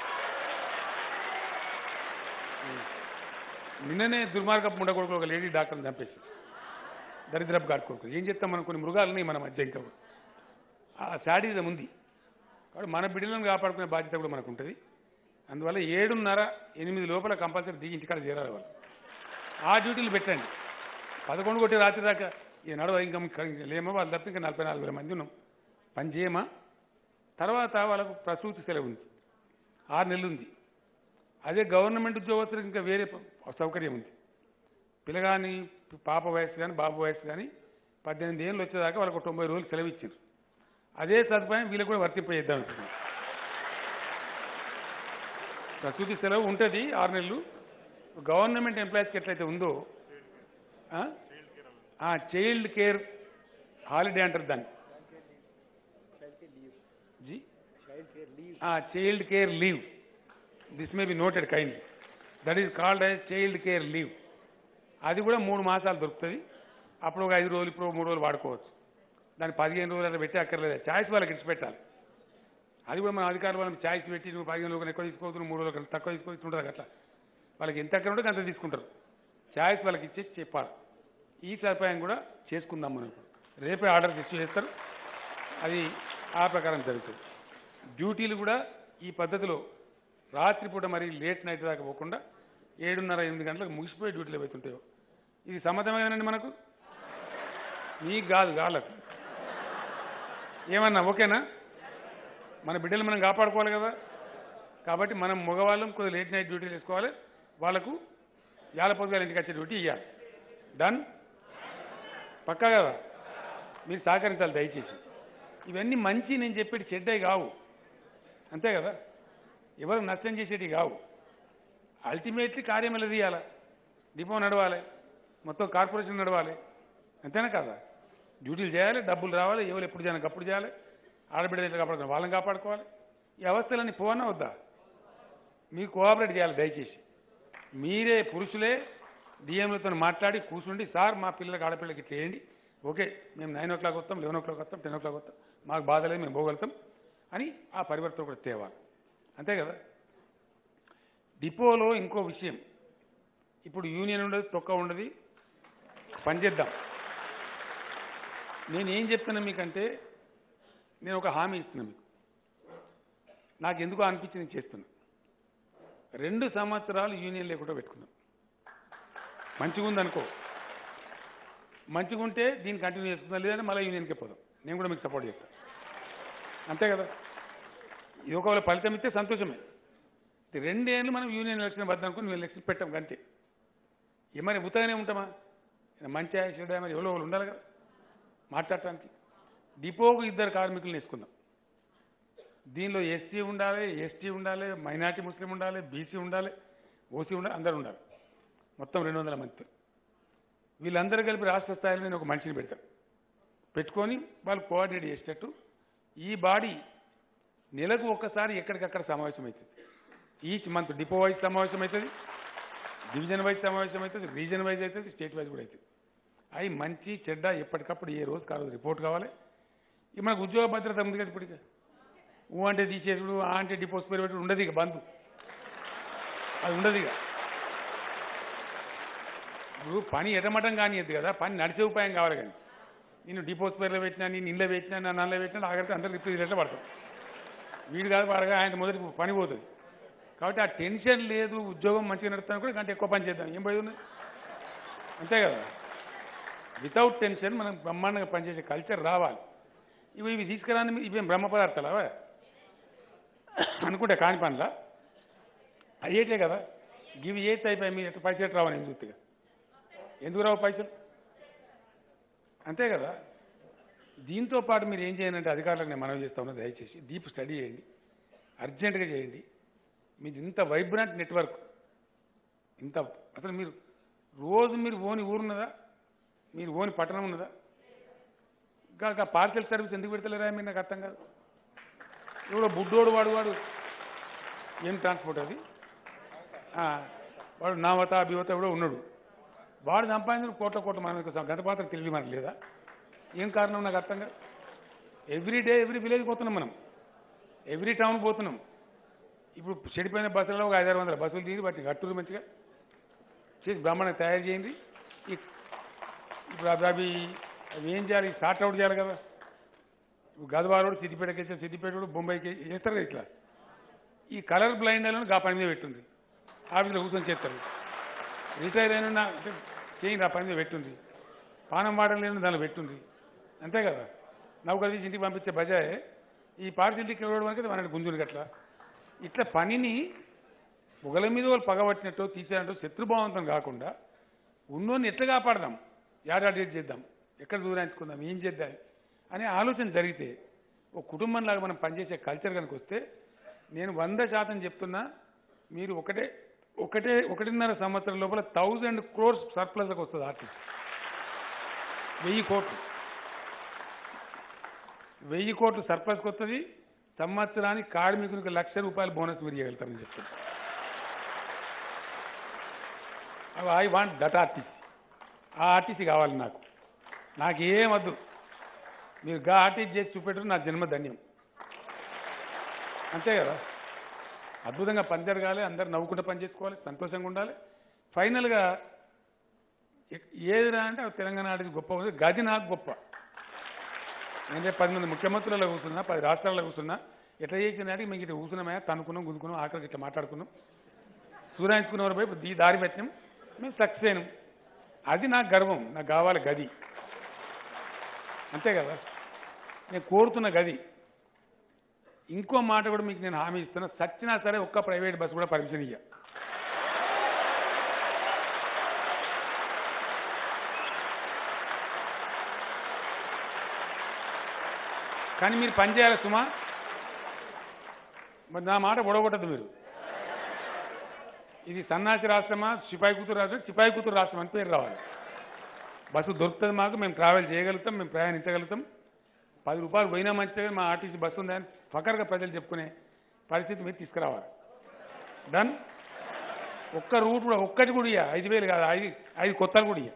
A: నిన్ననే దుర్మార్గపు ముండకొడుకు ఒక లేడీ డాక్టర్ని చంపేసి దరిద్రపు గాడి కొడుకు ఏం చెప్తాం మనం కొన్ని మృగాలని మన మధ్య ఇంకా కూడా. ఆ శాడిజం ఉంది కాబట్టి మన బిడ్డలను కాపాడుకునే బాధ్యత కూడా మనకు ఉంటుంది అందువల్ల ఏడున్నర ఎనిమిది లోపల కంపల్సరీ దిగి ఇంటికాడ చేరాలి వాళ్ళు ఆ డ్యూటీలు పెట్టండి పదకొండు కొట్టి రాత్రి దాకా ఈ నడవ ఇంకా ఇంకా లేమో వాళ్ళు తప్ప ఇంకా నలభై నాలుగు వేల మంది ఉన్నాం పని చేయమా తర్వాత వాళ్ళకు ప్రసూతి సెలవు ఉంది ఆరు నెలలు ఉంది అదే గవర్నమెంట్ ఉద్యోగస్తులకు ఇంకా వేరే ప- సౌకర్యం ఉంది పిల్లగాని పాప వయసు కానీ బాబు వయసు కానీ పద్దెనిమిది ఏళ్ళు వచ్చేదాకా వాళ్ళకు ఒక తొంభై రోజులు సెలవు ఇచ్చారు అదే సదుపాయం వీళ్ళకి కూడా వర్తింపజేద్దాం అనుకుంటున్నాం ప్రసూతి సెలవు ఉంటుంది ఆరు నెలలు గవర్నమెంట్ ఎంప్లాయీస్కి ఎట్లయితే ఉందో చైల్డ్ కేర్ హాలిడే అంటారు దాన్ని జీ child care leave this may be noted kind that is called as child care leave అది కూడా మూడు మాసాలు దొరుకుతుంది అప్పుడు ఒక ఐదు రోజులు ఇప్పుడు ఒక మూడు రోజులు వాడుకోవచ్చు దాన్ని పదిహేను రోజులు అట్లా పెట్టి అక్కర్లేదు ఛాయిస్ వాళ్ళకి ఇచ్చి పెట్టాలి అది కూడా మన అధికారులు వాళ్ళకి ఛాయిస్ పెట్టి నువ్వు పదిహేను రోజులు ఎక్కువ తీసుకోవచ్చు మూడు రోజులు తక్కువ తీసుకోవచ్చు ఉంటుంది అట్లా వాళ్ళకి ఎంత ఎక్కడ ఉంటే అంత తీసుకుంటారు ఛాయిస్ వాళ్ళకి ఇచ్చేసి చెప్పాలి ఈ సదుపాయం కూడా చేసుకుందాం మనం ఇప్పుడు. రేపే ఆర్డర్ ఇష్యూ చేస్తారు అది ఆ ప్రకారం జరుగుతుంది డ్యూటీలు కూడా ఈ పద్ధతిలో రాత్రిపూట మరి లేట్ నైట్ దాకా పోకుండా ఏడున్నర ఎనిమిది గంటలకు ముగిసిపోయి డ్యూటీలు అవుతుంటాయో ఇది సమ్మతమేనండి మనకు నీకు కాదు గాళ్ళకు ఏమన్నా ఓకేనా మన బిడ్డలు మనం కాపాడుకోవాలి కదా కాబట్టి మనం మగవాళ్ళం కొద్దిగా లేట్ నైట్ డ్యూటీలు వేసుకోవాలి వాళ్ళకు యాల పొద్దుగాల ఇంటికి వచ్చే డ్యూటీ ఇవ్వాలి డన్ పక్కా కదా మీరు సహకరించాలి దయచేసి ఇవన్నీ మంచి నేను చెప్పేటి చెడ్డవి కావు అంతే కదా ఎవరు నష్టం చేసేటి కావు అల్టిమేట్లీ కార్యం ఎలా తీయాలి డిపో నడవాలి మొత్తం కార్పొరేషన్ నడవాలి అంతేనా కదా డ్యూటీలు చేయాలి డబ్బులు రావాలి ఎవరు ఎప్పుడు చేయాలి అప్పుడు చేయాలి ఆడబిడ్డలు ఎట్లా కాపాడుకోవాలి వాళ్ళని కాపాడుకోవాలి ఈ అవస్థలన్నీ పోవన్నా వద్దా మీరు కోఆపరేట్ చేయాలి దయచేసి మీరే పురుషులే డిఎంలతో మాట్లాడి కూర్చుండి సార్ మా పిల్లలకి ఆడపిల్లలకి ఇట్లా వేయండి ఓకే మేము నైన్ ఓ క్లాక్ వస్తాం లెవెన్ ఓ క్లాక్ వస్తాం టెన్ ఓ క్లాక్ వస్తాం మాకు బాధ లేదు మేము పోగలుగుతాం అని ఆ పరివర్తన కూడా తేవాలి అంతే కదా డిపోలో ఇంకో విషయం ఇప్పుడు యూనియన్ ఉండదు తొక్క ఉండదు పనిచేద్దాం నేను ఏం చెప్తున్నా మీకంటే నేను ఒక హామీ ఇస్తున్నా మీకు నాకు ఎందుకో అనిపించి నేను చేస్తున్నా రెండు సంవత్సరాలు యూనియన్ లేకుండా పెట్టుకున్నాం మంచిగా ఉందనుకో మంచిగా ఉంటే దీన్ని కంటిన్యూ చేసుకుందాం లేదంటే మళ్ళీ యూనియన్కే పోదాం నేను కూడా మీకు సపోర్ట్ చేస్తాను అంతే కదా ఇది ఒకవేళ ఫలితం ఇస్తే సంతోషమే ఇది రెండేళ్ళు మనం యూనియన్ ఎలక్షన్ వద్ద అనుకుని మేము ఎలక్షన్ పెట్టాం కంటే ఏమని ఉత్తగానే ఉంటామా మంచి చెడ్డ మరి ఎవరో వాళ్ళు ఉండాలి కదా మాట్లాడటానికి డిపోకు ఇద్దరు కార్మికులను వేసుకుందాం దీనిలో ఎస్సీ ఉండాలి ఎస్టీ ఉండాలి మైనార్టీ ముస్లిం ఉండాలి బీసీ ఉండాలి ఓసీ ఉండాలి అందరూ ఉండాలి మొత్తం రెండు వందల మంది వీళ్ళందరూ కలిపి రాష్ట్ర స్థాయిలో నేను ఒక మనిషిని పెడతాను పెట్టుకొని వాళ్ళు కోఆర్డినేట్ చేసేటట్టు ఈ బాడీ నెలకు ఒక్కసారి ఎక్కడికక్కడ సమావేశం అవుతుంది ఈచ్ మంత్ డిపో వైజ్ సమావేశం అవుతుంది డివిజన్ వైజ్ సమావేశం అవుతుంది రీజన్ వైజ్ అవుతుంది స్టేట్ వైజ్ కూడా అవుతుంది అవి మంచి చెడ్డ ఎప్పటికప్పుడు ఏ రోజు కాదు రిపోర్ట్ కావాలి ఇక మనకు ఉద్యోగ భద్రత ఉంది కదా ఇప్పుడు ఇక ఊ అంటే తీసేసుడు ఆ అంటే డిపోజ్ పెరుగుడు ఉండదు ఇక బంధు అది ఉండదు ఇక ఇప్పుడు పని ఎటమటం కానియద్దు కదా పని నడిచే ఉపాయం కావాలి కానీ నేను డిపోజ్ పేర్లో పెట్టినా నేను ఇళ్ళ పెట్టినా నా నల్ల పెట్టినా ఆఖరికి అందరూ రిపీట్ రేట్లో పడతాం వీడు కాదు వాడగా ఆయన మొదటి పని పోతుంది కాబట్టి ఆ టెన్షన్ లేదు ఉద్యోగం మంచిగా నడుస్తాను కూడా గంట ఎక్కువ పని చేద్దాం ఏం పోయి ఉంది అంతే కదా వితౌట్ టెన్షన్ మనం బ్రహ్మాండంగా పనిచేసే కల్చర్ రావాలి ఇవి ఇవి తీసుకురాని ఇవేం బ్రహ్మ పదార్థాలా అనుకుంటే కాని పనులా అయ్యేటే కదా ఇవి ఏది అయిపోయి మీరు ఎట్లా పైసలు ఎట్లా రావని ఎందుకు ఎందుకు రావు పైసలు అంతే కదా దీంతో పాటు మీరు ఏం చేయాలంటే అధికారులకు నేను మనవి చేస్తా ఉన్నా దయచేసి డీప్ స్టడీ చేయండి అర్జెంటుగా చేయండి మీది ఇంత వైబ్రెంట్ నెట్వర్క్ ఇంత అసలు మీరు రోజు మీరు ఓని ఊరున్నదా మీరు ఓని పట్టణం ఉన్నదా ఇంకా పార్సల్ సర్వీస్ ఎందుకు పెడతలేరా మీరు నాకు అర్థం కాదు ఎవడో బుడ్డోడు వాడు వాడు ఏం ట్రాన్స్పోర్ట్ అది ఆ, వాడు నావత అభివత కూడా ఉన్నాడు వాడు సంపాదించిన కోట్ల కోట్ల మన గత పాత్ర తెలివి మనకు లేదా ఏం కారణం నాకు అర్థం కాదు ఎవ్రీ డే ఎవ్రీ విలేజ్ పోతున్నాం మనం ఎవ్రీ టౌన్ పోతున్నాం ఇప్పుడు చెడిపోయిన బస్సులలో ఒక ఐదారు వందల బస్సులు తీసి వాటిని కట్టురు మంచిగా చేసి బ్రాహ్మణంగా తయారు చేయండి ఈ- ఇప్పుడు అవి అవి అవి ఏం చేయాలి సార్ట్ అవుట్ చేయాలి కదా ఇప్పుడు గదవారోడు సిద్దిపేటకి వేసాం సిద్దిపేట బొంబాయికి చేస్తారు కదా ఇట్లా ఈ కలర్ బ్లైండ్ అయిన గా పని మీద పెట్టుంది ఆఫీస్లో కూర్చొని చేస్తారు రిటైర్ అయిన నా- అంటే చేయండి ఆ పని మీద పెట్టుంది పానం వాడడం లేని దానిలో పెట్టుంది అంతే కదా నౌకర్ తీసి ఇంటికి పంపించే బజాయ్ ఈ పార్సిల్టీకి ఇవ్వడం వరకు మన గుంజులు గట్ల ఇట్లా పనిని పొగల మీద వాళ్ళు పగబట్టినట్టు తీసేనట్టు శత్రుభావంతం కాకుండా ఉన్నోని ఎట్లా కాపాడదాం యాడాడేట్ చేద్దాం ఎక్కడ దూరాయించుకుందాం ఏం చేద్దాం అనే ఆలోచన జరిగితే ఒక కుటుంబంలాగా మనం పనిచేసే కల్చర్ కనుక వస్తే నేను వంద శాతం చెప్తున్నా మీరు ఒకటే ఒకటే ఒకటిన్నర సంవత్సరం లోపల థౌజండ్ క్రోర్స్ సర్ప్లస్కి వస్తుంది ఆర్టిస్ట్ వెయ్యి కోట్లు వెయ్యి కోట్లు సర్ప్లస్కి వస్తుంది సంవత్సరానికి కార్మికునికి లక్ష రూపాయల బోనస్ మీరు ఇవ్వగలుగుతారని చెప్తున్నా ఐ వాంట్ దట్ ఆర్టిస్ట్ ఆ ఆర్టిస్ట్ కావాలి నాకు నాకు ఏం వద్దు మీరు గా ఆర్టిస్ట్ చేసి చూపెట్టడం నా జన్మ ధన్యం అంతే కదా అద్భుతంగా పని జరగాలి అందరు నవ్వుకుంటూ పని చేసుకోవాలి సంతోషంగా ఉండాలి ఫైనల్గా ఎ- ఏదిరా అంటే అది తెలంగాణ ఆడిది గొప్ప ఉంది గది నాకు గొప్ప నేను రేపు పది మంది ముఖ్యమంత్రులలో కూర్చున్నా పది రాష్ట్రాల్లో కూర్చున్నా ఎట్లా చేసిన నాటికి మేము ఇట్లా కూర్చున్నామే తనుకున్నాం గుంజుకున్నాం ఆఖరికి ఇట్లా మాట్లాడుకున్నాం సూరాయించుకున్న వారి వైపు దీ దారి పెట్టినాం మేము సక్సెస్ అయినాం అది నాకు గర్వం నాకు కావాలి గది అంతే కదా నేను కోరుతున్న గది ఇంకో మాట కూడా మీకు నేను హామీ ఇస్తున్నా సచ్చినా సరే ఒక్క ప్రైవేట్ బస్సు కూడా పర్మిషన్ ఇయ్య కానీ మీరు పని చేయాలి సుమా మరి నా మాట పొడగొట్టద్దు మీరు ఇది సన్నాసి రాష్ట్రమా సిపాయి కూతురు రాష్ట్రం సిపాయి కూతురు రాష్ట్రం అని పేరు రావాలి బస్సు దొరుకుతుంది మాకు మేము ట్రావెల్ చేయగలుగుతాం మేము ప్రయాణించగలుగుతాం పది రూపాయలు పోయినా మంచిదే మా ఆర్టీసీ బస్సు ఉందని ఫకర్గా ప్రజలు చెప్పుకునే పరిస్థితి మీరు తీసుకురావాలి డన్ ఒక్క రూట్ కూడా ఒక్కటి కూడా ఇయ్య ఐదు వేలు కాదు ఐదు ఐదు కొత్తలు కూడా ఇయ్య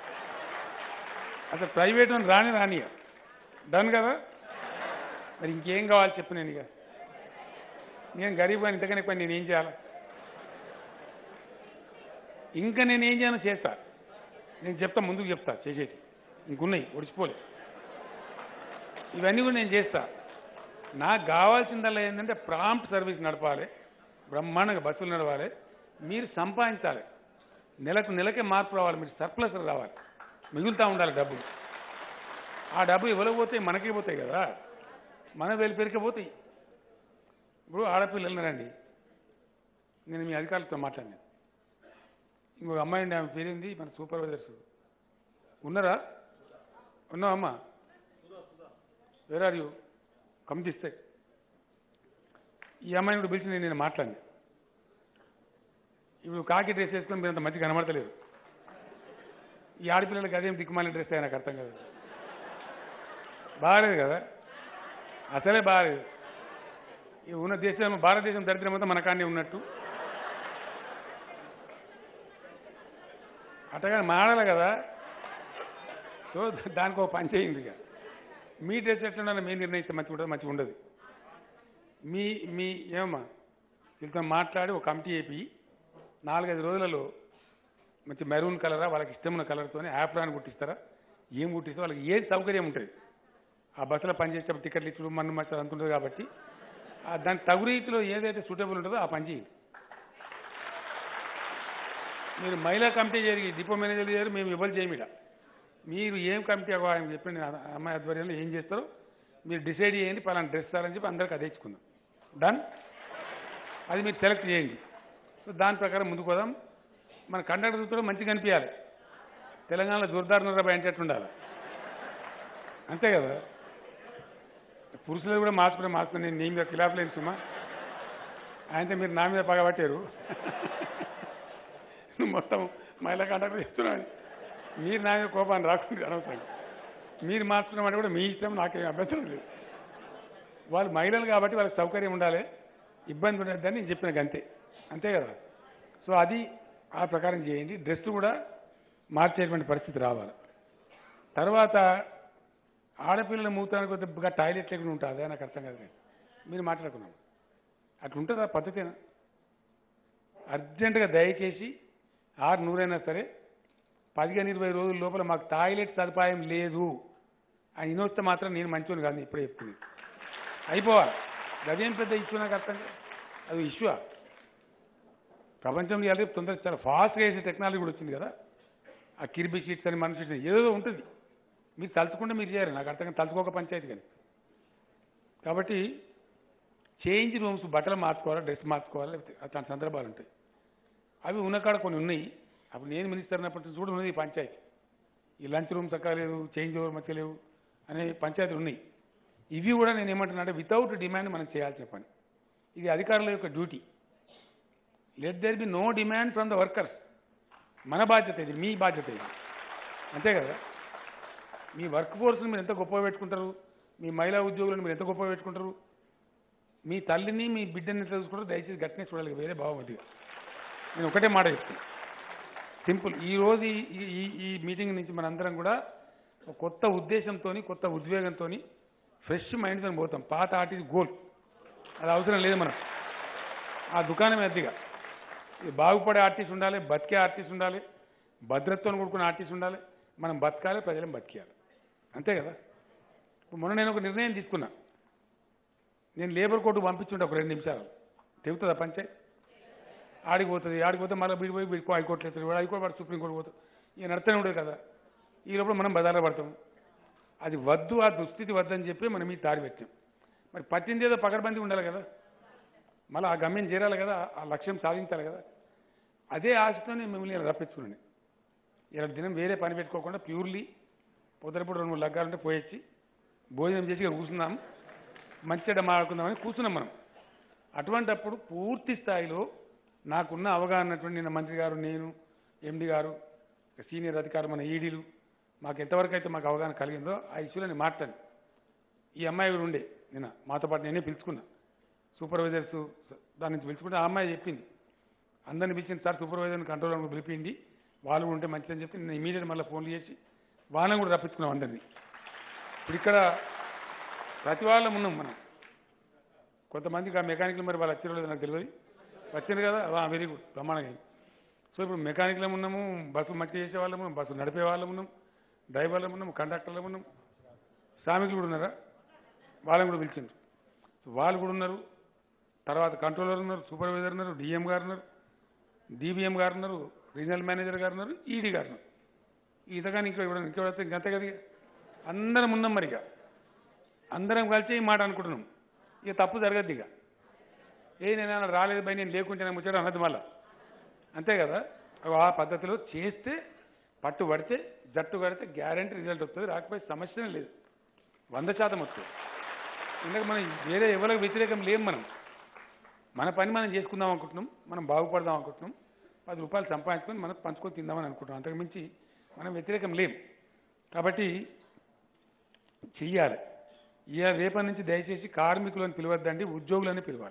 A: అసలు ప్రైవేట్ అని రాని రానియ డన్ కదా మరి ఇంకేం కావాలి చెప్పు నేను ఇక నేను గరీబ్ కానీ ఇంతకనే పని నేను ఏం చేయాలి ఇంకా నేను ఏం చేయాలో చేస్తా నేను చెప్తా ముందుకు చెప్తా చేసేది ఇంకున్నాయి ఒడిచిపోలే ఇవన్నీ కూడా నేను చేస్తా నాకు కావాల్సిందల్లా ఏంటంటే ప్రాంప్ట్ సర్వీస్ నడపాలి బ్రహ్మాండంగా బస్సులు నడవాలి మీరు సంపాదించాలి నెలకు నెలకే మార్పు రావాలి మీరు సర్ప్లస్ రావాలి మిగులుతూ ఉండాలి డబ్బులు ఆ డబ్బు ఎవరికి పోతాయి మనకే పోతాయి కదా మన వెలిపేరికే పోతాయి ఇప్పుడు ఆడపిల్లలు రండి నేను మీ అధికారులతో మాట్లాడినాను ఇంకొక అమ్మాయి ఉండి ఆమె పేరింది మన సూపర్వైజర్స్ ఉన్నారా ఉన్నావమ్మా వేర్ ఆర్ యూ కమ్ దిస్తే ఈ అమ్మాయిని కూడా పిలిచి నేను మాట్లాడినా ఇప్పుడు కాకి డ్రెస్ వేసుకొని మీరు అంత మంచి కనబడతలేదు ఈ ఆడపిల్లలకి అదేం దిక్కుమాలిన డ్రెస్ నాకు అర్థం కాదు బాగాలేదు కదా అసలే బాగాలేదు ఈ ఉన్న దేశం భారతదేశం దరిద్రం అంతా మన కాన్నే ఉన్నట్టు అట్టగా మాడాలి కదా సో దానికి ఒక పని చేయండి ఇక మీ డ్రెస్ ఎట్లా మీ నిర్ణయిస్తే మంచిగా ఉంటుంది మంచిగా ఉండదు మీ మీ ఏమమ్మా వీళ్ళతో మాట్లాడి ఒక కమిటీ వేపి నాలుగైదు రోజులలో మంచి మెరూన్ కలరా వాళ్ళకి ఇష్టమైన కలర్తోనే యాప్రాన్ కుట్టిస్తారా ఏం కుట్టిస్తే వాళ్ళకి ఏది సౌకర్యం ఉంటుంది ఆ బస్సులో పనిచేసేటప్పుడు టికెట్లు ఇచ్చుడు మన్ను మచ్చలు అంత ఉంటుంది కాబట్టి ఆ దాని తగు రీతిలో ఏదైతే సూటబుల్ ఉంటుందో ఆ పని చేయండి మీరు మహిళా కమిటీ జరిగి డిపో మేనేజర్లు చేయరు మేము ఇవ్వాలి చేయమిడ మీరు ఏం కమిటీ అవ్వ- ఆయన చెప్పండి ఆ అమ్మాయి ఆధ్వర్యంలో ఏం చేస్తారో మీరు డిసైడ్ చేయండి పలానా డ్రెస్ అని చెప్పి అందరికి అదే ఇచ్చుకుందాం డన్ అది మీరు సెలెక్ట్ చేయండి సో దాని ప్రకారం ముందుకు పోదాం మన కండక్టర్ కూడా మంచిగా కనిపించాలి తెలంగాణలో జోర్దార్ నరబాయ్ అంటే ఉండాలి అంతే కదా పురుషులు కూడా మార్చుకునే మార్చుకుని నేను నీ మీద ఖిలాఫ్ లేని సుమా ఆయనతో మీరు నా మీద పగబట్టారు నువ్వు మొత్తం మహిళా కండక్టర్ చెప్తున్నాను మీరు నా మీద కోపాన్ని రాకుండా అనవసరం మీరు మార్చుకున్నామంటే కూడా మీ ఇష్టం నాకేం అభ్యంతరం లేదు వాళ్ళు మహిళలు కాబట్టి వాళ్ళకి సౌకర్యం ఉండాలి ఇబ్బంది ఉండద్దని నేను చెప్పిన గంతే అంతే కదా సో అది ఆ ప్రకారం చేయండి డ్రెస్లు కూడా మార్చేటువంటి పరిస్థితి రావాలి తర్వాత ఆడపిల్లల మూతానికి కొద్దిగా టాయిలెట్ లేకుండా ఉంటుంది నాకు అర్థం కాదు కానీ మీరు మాట్లాడుకున్నాం అట్లా ఉంటుందా పద్ధతేనా అర్జెంటుగా దయచేసి ఆరు నూరైనా సరే పదిహేను ఇరవై రోజుల లోపల మాకు టాయిలెట్ సదుపాయం లేదు అని ఇనొస్తే మాత్రం నేను మంచివాడిని కాదు ఇప్పుడే చెప్తుంది అయిపోవాలి గదేం పెద్ద ఇష్యూ నాకు అర్థం కాదు అది ఇష్యూ ప్రపంచంలో ఇవాళ రేపు తొందరగా చాలా ఫాస్ట్గా వేసే టెక్నాలజీ కూడా వచ్చింది కదా ఆ కిర్బీ షీట్స్ అని మన షీట్స్ ఏదో ఉంటుంది మీరు తలుచుకుంటే మీరు చేయరు నాకు అర్థం కాదు తలుచుకోక పంచాయతీ కానీ కాబట్టి చేంజ్ రూమ్స్ బట్టలు మార్చుకోవాలి డ్రెస్ మార్చుకోవాలి లేకపోతే అట్లాంటి సందర్భాలు ఉంటాయి అవి ఉన్న కాడ కొన్ని ఉన్నాయి అప్పుడు నేను మినిస్టర్ అన్నప్పటి నుంచి కూడా ఉన్నది ఈ పంచాయతీ ఈ లంచ్ రూమ్స్ అక్కలేదు చేంజ్ ఓవర్ మధ్య లేవు అనే పంచాయతీలు ఉన్నాయి ఇవి కూడా నేను ఏమంటున్నా అంటే వితౌట్ డిమాండ్ మనం చేయాల్సిన పని ఇది అధికారుల యొక్క duty let there be no demand from the workers మన బాధ్యత ఇది మీ బాధ్యత ఇది అంతే కదా మీ వర్క్ ఫోర్స్ని మీరు ఎంత గొప్పగా పెట్టుకుంటారు మీ మహిళా ఉద్యోగులను మీరు ఎంత గొప్పగా పెట్టుకుంటారు మీ తల్లిని మీ బిడ్డని ఎంత చూసుకుంటారు దయచేసి గట్టినే చూడాలి వేరే భావమతిగా నేను ఒకటే మాట చెప్తాను సింపుల్ ఈ రోజు ఈ- ఈ- ఈ ఈ మీటింగ్ నుంచి మనందరం కూడా ఒక కొత్త ఉద్దేశంతో కొత్త ఉద్వేగంతో ఫ్రెష్ మైండ్తో పోతాం పాత ఆర్టిస్ట్ గోల్ అది అవసరం లేదు మనం ఆ దుకాణం ఎద్దిగా ఇది బాగుపడే ఆర్టిస్ట్ ఉండాలి బతికే ఆర్టిస్ట్ ఉండాలి భద్రతతో కూడుకున్న ఆర్టిస్ట్ ఉండాలి మనం బతకాలి ప్రజలను బతికేయాలి అంతే కదా ఇప్పుడు మొన్న నేను ఒక నిర్ణయం తీసుకున్నా నేను లేబర్ కోర్టు పంపించుంటే ఒక రెండు నిమిషాలు తెగుతుందా పంచాయత్ ఆడికి పోతుంది ఆడికి పోతే మళ్ళీ వీడి పోయి వీడికి హైకోర్టు ఎత్తాడు వాడు హైకోర్టు వాడు సుప్రీంకోర్టు పోతాడు ఇక నడుతూనే ఉండదు కదా ఈ లోపల మనం బజార్లో పడతాం అది వద్దు ఆ దుస్థితి వద్దని చెప్పి మనం ఈ దారి పెట్టాం మరి పట్టింది ఏదో పకడ్బందీ ఉండాలి కదా మళ్ళీ ఆ గమ్యం చేరాలి కదా ఆ లక్ష్యం సాధించాలి కదా అదే ఆశతోనే మిమ్మల్ని ఇలా రప్పించుకున్నాను ఇలా దినం వేరే పని పెట్టుకోకుండా ప్యూర్లీ పొద్దునప్పుడు రెండు మూడు లగ్గాలుంటే పోయొచ్చి భోజనం చేసి ఇక కూర్చున్నాం మంచిగా మాట్లాడుకుందామని కూర్చున్నాం మనం అటువంటప్పుడు పూర్తి స్థాయిలో నాకున్న అవగాహన ఉన్నటువంటి నిన్న మంత్రి గారు నేను ఎండి గారు సీనియర్ అధికారులు మన ఈడీలు మాకు ఎంతవరకు అయితే మాకు అవగాహన కలిగిందో ఆ ఇష్యూలని మాట్లాడి ఈ అమ్మాయి కూడా ఉండే నిన్న మాతో పాటు నేనే పిలుచుకున్నా సూపర్వైజర్స్ దాని నుంచి పిలుచుకుంటే ఆ అమ్మాయి చెప్పింది అందరిని పిలిచింది సార్ సూపర్వైజర్ని కంట్రోల్ రూమ్ పిలిపిండి వాళ్ళు కూడా ఉంటే మంచిదని చెప్పి నేను ఇమీడియట్ మళ్ళీ ఫోన్లు చేసి వాళ్ళని కూడా రప్పించుకున్నాం అందరినీ ఇప్పుడు ఇక్కడ ప్రతి వాళ్ళం ఉన్నాం మనం కొంతమందికి ఆ మెకానికల్ మరి వాళ్ళు వచ్చిన నాకు తెలియదు వచ్చింది కదా వెరీ గుడ్ ప్రమాణంగా సో ఇప్పుడు మెకానిక్లో ఉన్నాము బస్సు మంచిగా చేసే వాళ్ళము బస్సు నడిపే వాళ్ళము ఉన్నాం డ్రైవర్లు ఉన్నాం కండక్టర్లు ఉన్నాం శ్రామికులు కూడా ఉన్నారా వాళ్ళని కూడా పిలిచిండ్రు సో వాళ్ళు కూడా ఉన్నారు తర్వాత కంట్రోలర్ ఉన్నారు సూపర్వైజర్ ఉన్నారు డిఎం గారు ఉన్నారు డిబిఎం గారు ఉన్నారు రీజనల్ మేనేజర్ గారు ఉన్నారు ఈడీ గారు ఉన్నారు ఈతగాని ఇంకో ఇవ్వడం ఇంకో వస్తే ఇంకంతే కదా ఇక. అందరం ఉన్నాం మరి ఇక అందరం కలిసి ఈ మాట అనుకుంటున్నాం ఇక తప్పు జరగద్దు ఇక ఏ నేను రాలేదు భయ నేను లేకుంటే నేను ముచ్చడం అన్నది మళ్ళా అంతే కదా అగో ఆ పద్ధతిలో చేస్తే పట్టు పడితే జట్టు కడితే గ్యారంటీ రిజల్ట్ వస్తుంది రాకపోతే సమస్యనే లేదు వంద శాతం వస్తుంది ఇందాక మనం వేరే ఎవరికి వ్యతిరేకం లేం మనం మన పని మనం చేసుకుందాం అనుకుంటున్నాం మనం బాగుపడదాం అనుకుంటున్నాం పది రూపాయలు సంపాదించుకొని మనం పంచుకొని తిందామని అనుకుంటున్నాం అంతకు మించి మనం వ్యతిరేకం లేం కాబట్టి చెయ్యాలి ఇక రేపటి నుంచి దయచేసి కార్మికులను పిలవద్దండి ఉద్యోగులని పిలవాలి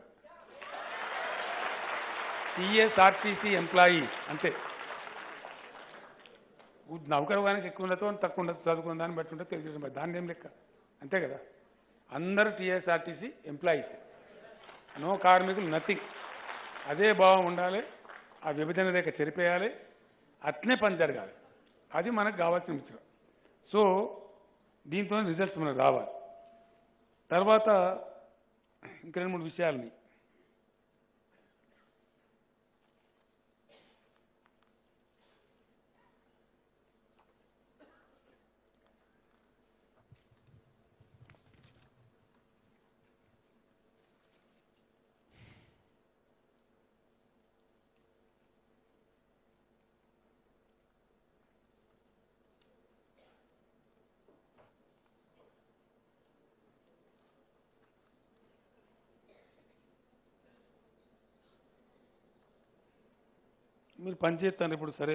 A: టీఎస్ఆర్టీసీ ఎంప్లాయీస్ అంతే నౌకరవానికి ఎక్కువ ఉండతో తక్కువ ఉండదు చదువుకున్న దాన్ని బట్టి ఉంటుంది తెలుగుదేశం బట్టి దాన్ని ఏం లెక్క అంతే కదా అందరూ టీఎస్ఆర్టీసీ ఎంప్లాయీస్ నో కార్మికులు నథింగ్ అదే భావం ఉండాలి ఆ విభజన రేఖ చెరిపేయాలి అట్నే పని జరగాలి అది మనకు కావాల్సిన విషయం సో దీంతో రిజల్ట్స్ మనకు రావాలి తర్వాత ఇంకా రెండు మూడు విషయాలని మీరు పనిచేస్తాను ఇప్పుడు సరే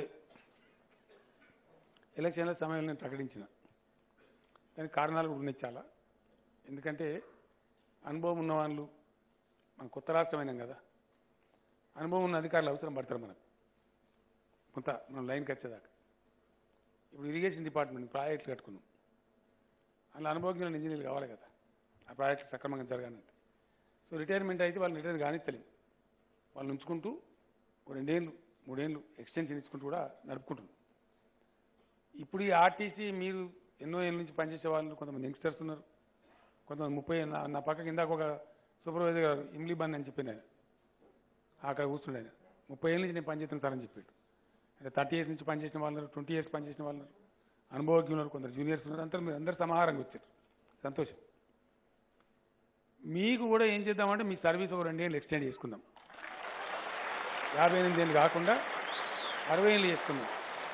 A: ఎలక్షన్ల సమయంలో నేను ప్రకటించిన దానికి కారణాలు కూడా ఉన్నాయి చాలా ఎందుకంటే అనుభవం ఉన్న వాళ్ళు మన కొత్త రాష్ట్రమైనాం కదా అనుభవం ఉన్న అధికారులు అవసరం పడతారు మనకు కొంత మనం లైన్కి వచ్చేదాకా ఇప్పుడు ఇరిగేషన్ డిపార్ట్మెంట్ ప్రాజెక్టులు కట్టుకున్నాం అందులో అనుభవజ్ఞులైన ఇంజనీర్లు కావాలి కదా ఆ ప్రాజెక్టులు సక్రమంగా జరగాలంటే సో రిటైర్మెంట్ అయితే వాళ్ళు రిటైర్ కానిస్తలేదు వాళ్ళు ఉంచుకుంటూ ఓ రెండేళ్ళు మూడేళ్ళు ఎక్స్టెన్షన్ ఇచ్చుకుంటూ కూడా నడుపుకుంటున్నాం ఇప్పుడు ఈ ఆర్టీసీ మీరు ఎన్నో ఏళ్ళ నుంచి పనిచేసే వాళ్ళు కొంతమంది యంగ్స్టర్స్ ఉన్నారు కొంతమంది ముప్పై నా నా పక్కకి ఇందాక ఒక సూపర్వైజర్ గారు ఇమ్లీ బన్ అని చెప్పిన ఆయన అక్కడ కూర్చుండే ఆయన ముప్పై ఏళ్ళ నుంచి నేను పనిచేస్తున్నాను సార్ అని చెప్పాడు అంటే థర్టీ ఇయర్స్ నుంచి పనిచేసిన వాళ్ళు ఉన్నారు ట్వంటీ ఇయర్స్ పనిచేసిన వాళ్ళు ఉన్నారు అనుభవజ్ఞులు ఉన్నారు కొందరు జూనియర్స్ ఉన్నారు అందరూ మీరు అందరు సమాహారంగా వచ్చారు సంతోషం మీకు కూడా ఏం చేద్దామంటే మీ సర్వీస్ ఒక రెండేళ్ళు ఎక్స్టెండ్ చేసుకుందాం యాభై ఎనిమిది ఏళ్ళు కాకుండా అరవై ఏళ్ళు చేసుకుందాం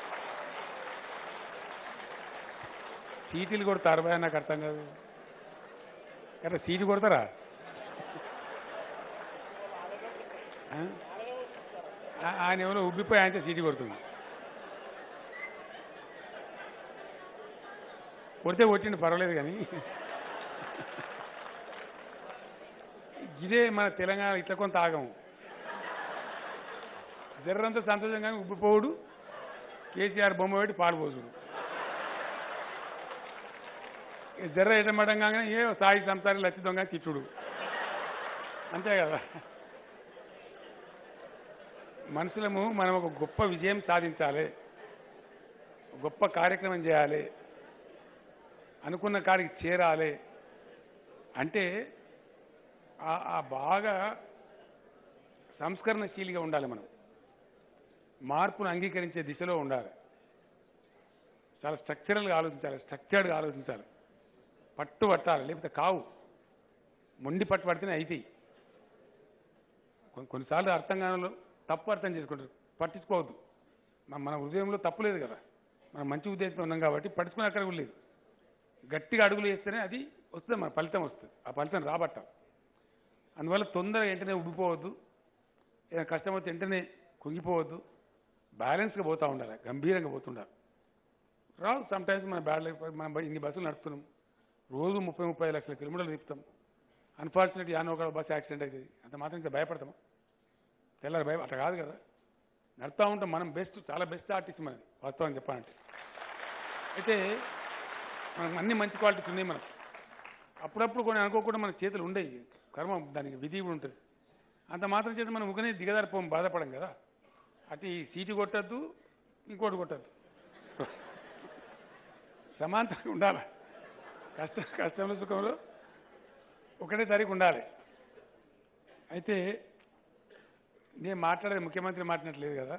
A: సీటీలు కొడతా అరవై నాకు అర్థం కాదు కదా సీటు కొడతారా ఆ? ఆ- ఆయన ఎవరో ఉబ్బిపోయి ఆయనతో సీటు కొడుతుంది కొడితే కొట్టిండు పర్వాలేదు కానీ ఇదే మన తెలంగాణ ఇట్లా కొంత ఆగము జర్రంతా సంతోషం కానీ ఉబ్బిపోవుడు కేసీఆర్ బొమ్మ పెట్టి పాలు పోసుడు ఇక జర్ర ఎటమడం కాగానే ఏ సాయి సంసారి లచ్చి దొంగ తిట్టుడు అంతే కదా మనుషులము మనం ఒక గొప్ప విజయం సాధించాలి గొప్ప కార్యక్రమం చేయాలి అనుకున్న కాడికి చేరాలి అంటే ఆ- ఆ బాగా సంస్కరణశీలిగా ఉండాలి మనం మార్పును అంగీకరించే దిశలో ఉండాలి చాలా స్ట్రక్చరల్గా ఆలోచించాలి స్ట్రక్చర్డ్గా ఆలోచించాలి పట్టు పట్టాలి లేకపోతే కావు మొండి పట్టు పడితేనే అవుతాయి కొన్ని- కొన్నిసార్లు అర్థం కాని తప్పు అర్థం చేసుకుంటారు పట్టించుకోవద్దు మన మన హృదయంలో తప్పు లేదు కదా మనం మంచి ఉద్దేశంతో ఉన్నాం కాబట్టి పట్టించుకునే అక్కడ కూడా లేదు గట్టిగా అడుగులు వేస్తేనే అది వస్తుంది మన ఫలితం వస్తుంది ఆ ఫలితం రాబట్టాం అందువల్ల తొందరగా వెంటనే ఉబ్బిపోవద్దు ఏదైనా కష్టం వస్తే వెంటనే కుంగిపోవద్దు బ్యాలెన్స్గా పోతూ ఉండాలి గంభీరంగా పోతుండాలి రావు సమ్ టైమ్స్ మన బ్యాడ్ లైఫ్ మనం బ- ఇన్ని బస్సులు నడుపుతున్నాం రోజు ముప్పై ముప్పై లక్షల కిలోమీటర్లు తిప్పుతాం అన్ఫార్చునేట్ యానో ఒక బస్సు యాక్సిడెంట్ అవుతుంది అంత మాత్రం ఇంకా భయపడతామా తెల్లారి భయం అట్లా కాదు కదా నడుపుతూ ఉంటాం మనం బెస్ట్ చాలా బెస్ట్ ఆర్టిస్ట్ మనది వాస్తవం చెప్పాలంటే అయితే మనకు అన్ని మంచి క్వాలిటీస్ ఉన్నాయి మనకు అప్పుడప్పుడు కొన్ని అనుకోకుండా మన చేతులు ఉండేవి కర్మ దానికి విధి కూడా ఉంటుంది అంత మాత్రం చేత మనం ఉగనే దిగదారిపోం బాధపడం కదా అటు ఈ సీటు కొట్టద్దు ఇంకోటి కొట్టద్దు సమాంతరంగా ఉండాలి కష్టం కష్టంలో సుఖంలో ఒకటే తారీఖు ఉండాలి అయితే నేను మాట్లాడేది ముఖ్యమంత్రి మాట్లాడట్లేదు కదా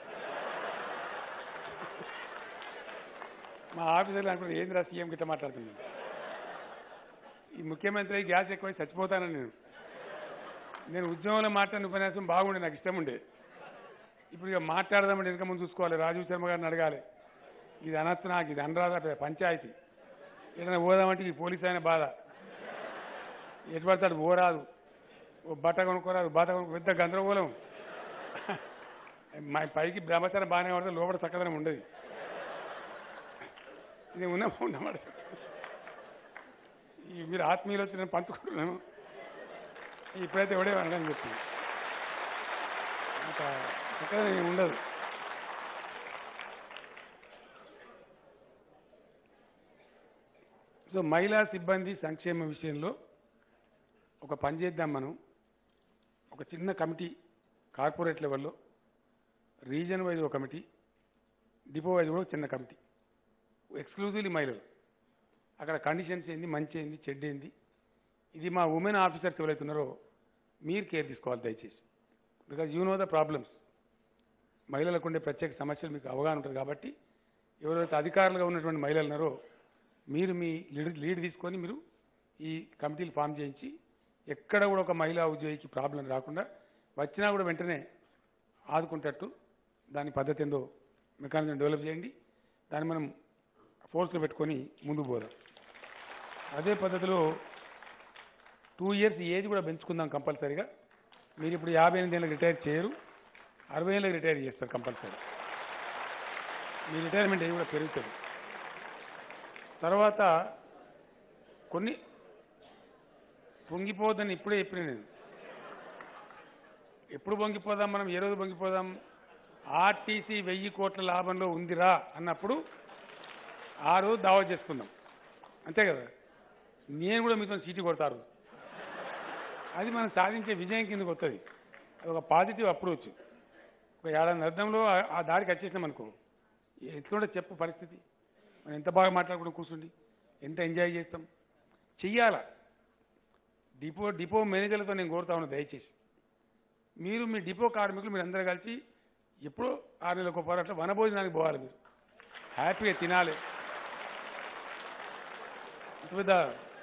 A: మా ఆఫీసర్లు అనుకుంటే ఏంది రా సీఎం గిట్ట మాట్లాడుతున్నాను ఈ ముఖ్యమంత్రి గ్యాస్ ఎక్కువ చచ్చిపోతానని నేను నేను ఉద్యమంలో మాట్లాడిన ఉపన్యాసం బాగుండే నాకు ఇష్టం ఉండే ఇప్పుడు ఇక మాట్లాడదామంటే వెనక ముందు చూసుకోవాలి రాజీవ్ శర్మ గారిని అడగాలి ఇది అనొచ్చు నాకు ఇది అనరాదా పెద్ద పంచాయతీ ఏదైనా పోదామంటే ఈ పోలీస్ అయిన బాధ ఎటు పడతాడు పోరాదు ఓ బట్ట కొనుక్కోరాదు బట్ట కొనుక్కో పెద్ద గందరగోళం మా పైకి బ్రహ్మచారం బాగానే పడితే లోపల చక్కదనం ఉండదు నేను ఉన్నా ఉన్నమాట ఈ మీరు ఆత్మీయులు వచ్చి నేను పంచుకుంటున్నాను ఇప్పుడైతే ఎవడే అనని చెప్పి అంత చక్కదనం ఏమి ఉండదు సో మహిళా సిబ్బంది సంక్షేమ విషయంలో ఒక పని చేద్దాం మనం ఒక చిన్న కమిటీ కార్పొరేట్ లెవెల్లో రీజన్ వైజ్ ఒక కమిటీ డిపో వైజ్ కూడా ఒక చిన్న కమిటీ ఎక్స్క్లూజివ్లీ మహిళలు అక్కడ కండిషన్స్ ఏంది మంచి ఏంది చెడ్డ ఏంది ఇది మా ఉమెన్ ఆఫీసర్స్ ఎవరైతే ఉన్నారో మీరు కేర్ తీసుకోవాలి దయచేసి because you know the problems మహిళలకు ఉండే ప్రత్యేక సమస్యలు మీకు అవగాహన ఉంటుంది కాబట్టి ఎవరైతే అధికారులుగా ఉన్నటువంటి మహిళలు ఉన్నారో మీరు మీ లీడ్ లీడ్ తీసుకొని మీరు ఈ కమిటీలు ఫామ్ చేయించి ఎక్కడ కూడా ఒక మహిళా ఉద్యోగికి ప్రాబ్లం రాకుండా వచ్చినా కూడా వెంటనే ఆదుకుంటట్టు దాని పద్ధతి ఏందో మెకానిజం డెవలప్ చేయండి దాన్ని మనం ఫోర్స్లో పెట్టుకొని ముందుకు పోదాం అదే పద్ధతిలో టూ ఇయర్స్ ఏజ్ కూడా పెంచుకుందాం కంపల్సరీగా మీరు ఇప్పుడు యాభై ఎనిమిది ఏళ్ళకి రిటైర్ చేయరు అరవై ఏళ్ళకి రిటైర్ చేస్తారు కంపల్సరీ మీ రిటైర్మెంట్ ఏజ్ కూడా పెరుగుతుంది తర్వాత కొన్ని పొంగిపోద్దని ఇప్పుడే చెప్పిన నేను ఎప్పుడు పొంగిపోదాం మనం ఏ రోజు పొంగిపోదాం ఆర్టీసీ వెయ్యి కోట్ల లాభంలో ఉందిరా అన్నప్పుడు ఆ రోజు దావా చేసుకుందాం అంతే కదా నేను కూడా మీతో చీటీ కొడతారు అది మనం సాధించే విజయం కిందకు వస్తుంది అది ఒక పాజిటివ్ అప్రోచ్ ఒక ఏడాది అర్థంలో ఆ- ఆ దారికి వచ్చేసినాం అనుకో ఎట్లుంటే చెప్పు పరిస్థితి మనం ఎంత బాగా మాట్లాడుకుంటూ కూర్చుండి ఎంత ఎంజాయ్ చేస్తాం చెయ్యాల డిపో డిపో మేనేజర్లతో నేను కోరుతా ఉన్నాను దయచేసి మీరు మీ డిపో కార్మికులు మీరు అందరూ కలిసి ఎప్పుడో ఆరు నెలలకు ఒక అట్లా వనభోజనానికి పోవాలి మీరు హ్యాపీగా తినాలి ఇంత పెద్ద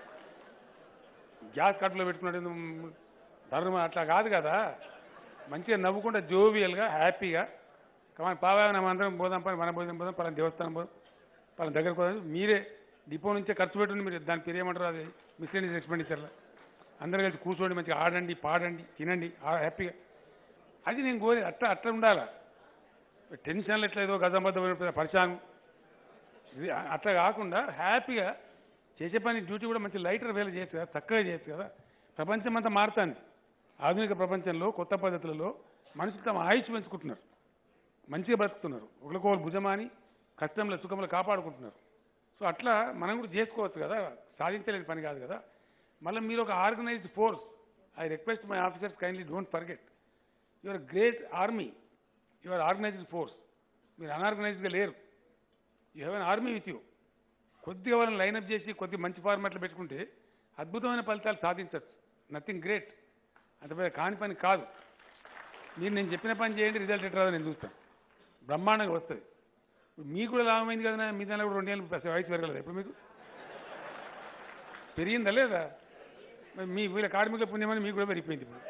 A: గ్యాస్ కట్టులో పెట్టుకున్నట్టు ధర్మ అట్లా కాదు కదా మంచిగా నవ్వుకుంటా జోవియల్గా హ్యాపీగా కమాన్ పావా మనం అందరం పోదాం పని మన భోజనం పోదాం పలానా దేవస్థానం పోదాం పలానా దగ్గర పోదాం మీరే డిపో నుంచే ఖర్చు పెట్టుండి మీరు దాని పేరు ఏమంటారు అది మిస్లెనియస్ ఎక్స్పెండిచర్లో అందరూ కలిసి కూర్చోండి మంచిగా ఆడండి పాడండి తినండి ఆ- హ్యాపీగా అది నేను కోరి అట్లా అట్లా ఉండాలా టెన్షన్లు ఎట్లా ఏదో గజంబద్ధమైన పరిశాన్ ఇది అట్లా కాకుండా హ్యాపీగా చేసే పని డ్యూటీ కూడా మంచి లైటర్ వేలు చేయొచ్చు కదా చక్కగా చేయొచ్చు కదా ప్రపంచం అంతా మారుతుంది ఆధునిక ప్రపంచంలో కొత్త పద్ధతులలో మనుషులు తమ ఆయుష్ పెంచుకుంటున్నారు మంచిగా బ్రతుకుతున్నారు ఒకరికొకరు భుజమాని కష్టంలో సుఖంలో కాపాడుకుంటున్నారు సో అట్లా మనం కూడా చేసుకోవచ్చు కదా సాధించలేని పని కాదు కదా మళ్ళీ మీరు ఒక organised force I request my officers kindly don't forget your great army your organised force మీరు అన్ఆర్గనైజ్డ్గా లేరు you have an army with you కొద్దిగా వాళ్ళని లైనప్ చేసి కొద్ది మంచి ఫార్మాట్లో పెట్టుకుంటే అద్భుతమైన ఫలితాలు సాధించవచ్చు నథింగ్ గ్రేట్ అంత పెద్ద కాని పని కాదు మీరు నేను చెప్పిన పని చేయండి రిజల్ట్ ఎట్లా రాదో నేను చూస్తాను బ్రహ్మాండంగా వస్తుంది ఇప్పుడు మీకు కూడా లాభమైంది కదా మీ దానిలో కూడా రెండేళ్ళు వయసు పెరగలేదు ఇప్పుడు మీకు పెరిగిందా లేదా మరి మీ వీళ్ళ కార్మికుల పుణ్యమని మీకు కూడా పెరిగిపోయింది ఇప్పుడు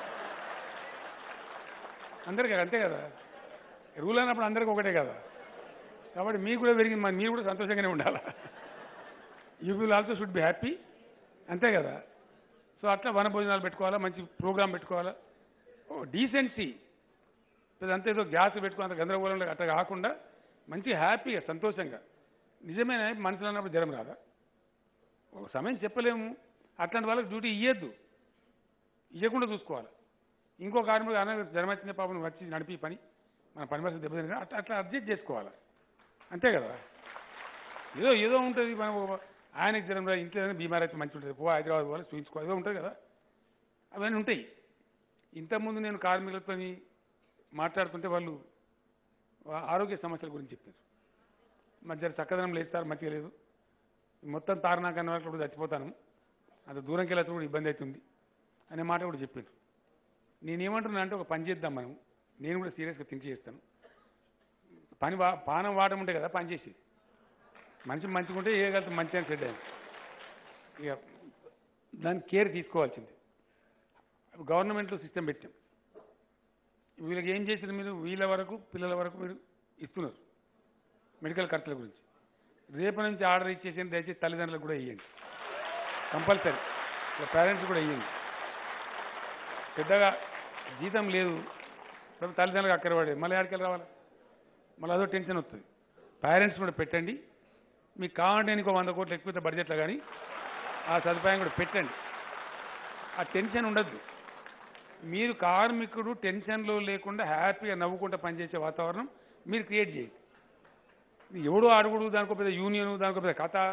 A: అందరికీ అంతే కదా రూల్ అన్నప్పుడు అందరికీ ఒకటే కదా కాబట్టి మీకు కూడా పెరిగింది మరి మీరు కూడా సంతోషంగానే ఉండాలి you will also should be happy అంతే కదా సో అట్లా వన భోజనాలు పెట్టుకోవాలా మంచి ప్రోగ్రామ్ పెట్టుకోవాలా ఓ డీసెన్సీ అంతే ఏదో గ్యాస్ పెట్టుకుని అంత గందరగోళంలో అట్లా కాకుండా మంచి హ్యాపీగా సంతోషంగా నిజమైన మనుషులు అన్నప్పుడు జ్వరం రాదా ఒక సమయం చెప్పలేము అట్లాంటి వాళ్ళకి డ్యూటీ ఇయ్యద్దు ఇవ్వకుండా చూసుకోవాలి ఇంకో కార్మికుడు అన్న జ్వరం వచ్చిన పాపం వచ్చి నడిపి పని మన పని పరిస్థితి దెబ్బతిన అట్లా అట్లా అడ్జస్ట్ చేసుకోవాలి అంతే కదా ఏదో ఏదో ఉంటుంది మనం ఆయనకి జ్వరం రా, ఇంట్లో ఏదైనా బీమార్ అయితే మంచి ఉంటుంది పో హైదరాబాద్ పోవాలి చూపించుకో ఏదో ఉంటుంది కదా అవన్నీ ఉంటాయి ఇంతకుముందు నేను కార్మికులతో మాట్లాడుతుంటే వాళ్ళు వా- ఆరోగ్య సమస్యల గురించి చెప్పారు మధ్య చక్కదనం లేదు సార్ మంచిగా లేదు మొత్తం తారనాకన్న వరకు కూడా చచ్చిపోతాను అంత దూరంకి వెళ్ళచ్చు కూడా ఇబ్బంది అవుతుంది అనే మాట కూడా చెప్పారు నేనేమంటున్నా అంటే ఒక పని చేద్దాం మనం నేను కూడా సీరియస్గా థింక్ చేస్తాను పని వా పానం వాడడం ఉంటే కదా పని చేసి మనిషి మంచిగా ఉంటే ఏ కలిసి మంచి అని సెట్ అయింది ఇక దాని కేర్ తీసుకోవాల్సింది గవర్నమెంట్లో సిస్టమ్ పెట్టాం వీళ్ళకి ఏం చేసిన మీరు వీళ్ళ వరకు పిల్లల వరకు మీరు ఇస్తున్నారు మెడికల్ ఖర్చుల గురించి రేపు నుంచి ఆర్డర్ ఇచ్చేసి దయచేసి తల్లిదండ్రులకు కూడా ఇవ్వండి కంపల్సరీ పేరెంట్స్ కూడా ఇవ్వండి పెద్దగా జీతం లేదు తర్వాత తల్లిదండ్రులకు అక్కర పడేది మళ్ళీ ఆడికెళ్ళి రావాలి మళ్ళీ అదో టెన్షన్ వస్తుంది పేరెంట్స్ కూడా పెట్టండి మీకు కావాలంటే ఇంకో వంద కోట్లు ఎక్కువ బడ్జెట్లో కానీ ఆ సదుపాయం కూడా పెట్టండి ఆ టెన్షన్ ఉండద్దు మీరు కార్మికుడు టెన్షన్లో లేకుండా హ్యాపీగా నవ్వుకుంటూ పనిచేసే వాతావరణం మీరు క్రియేట్ చేయండి ఇది ఎవడో అడుగుడు దానికో పెద్ద యూనియన్ దానికో పెద్ద కథ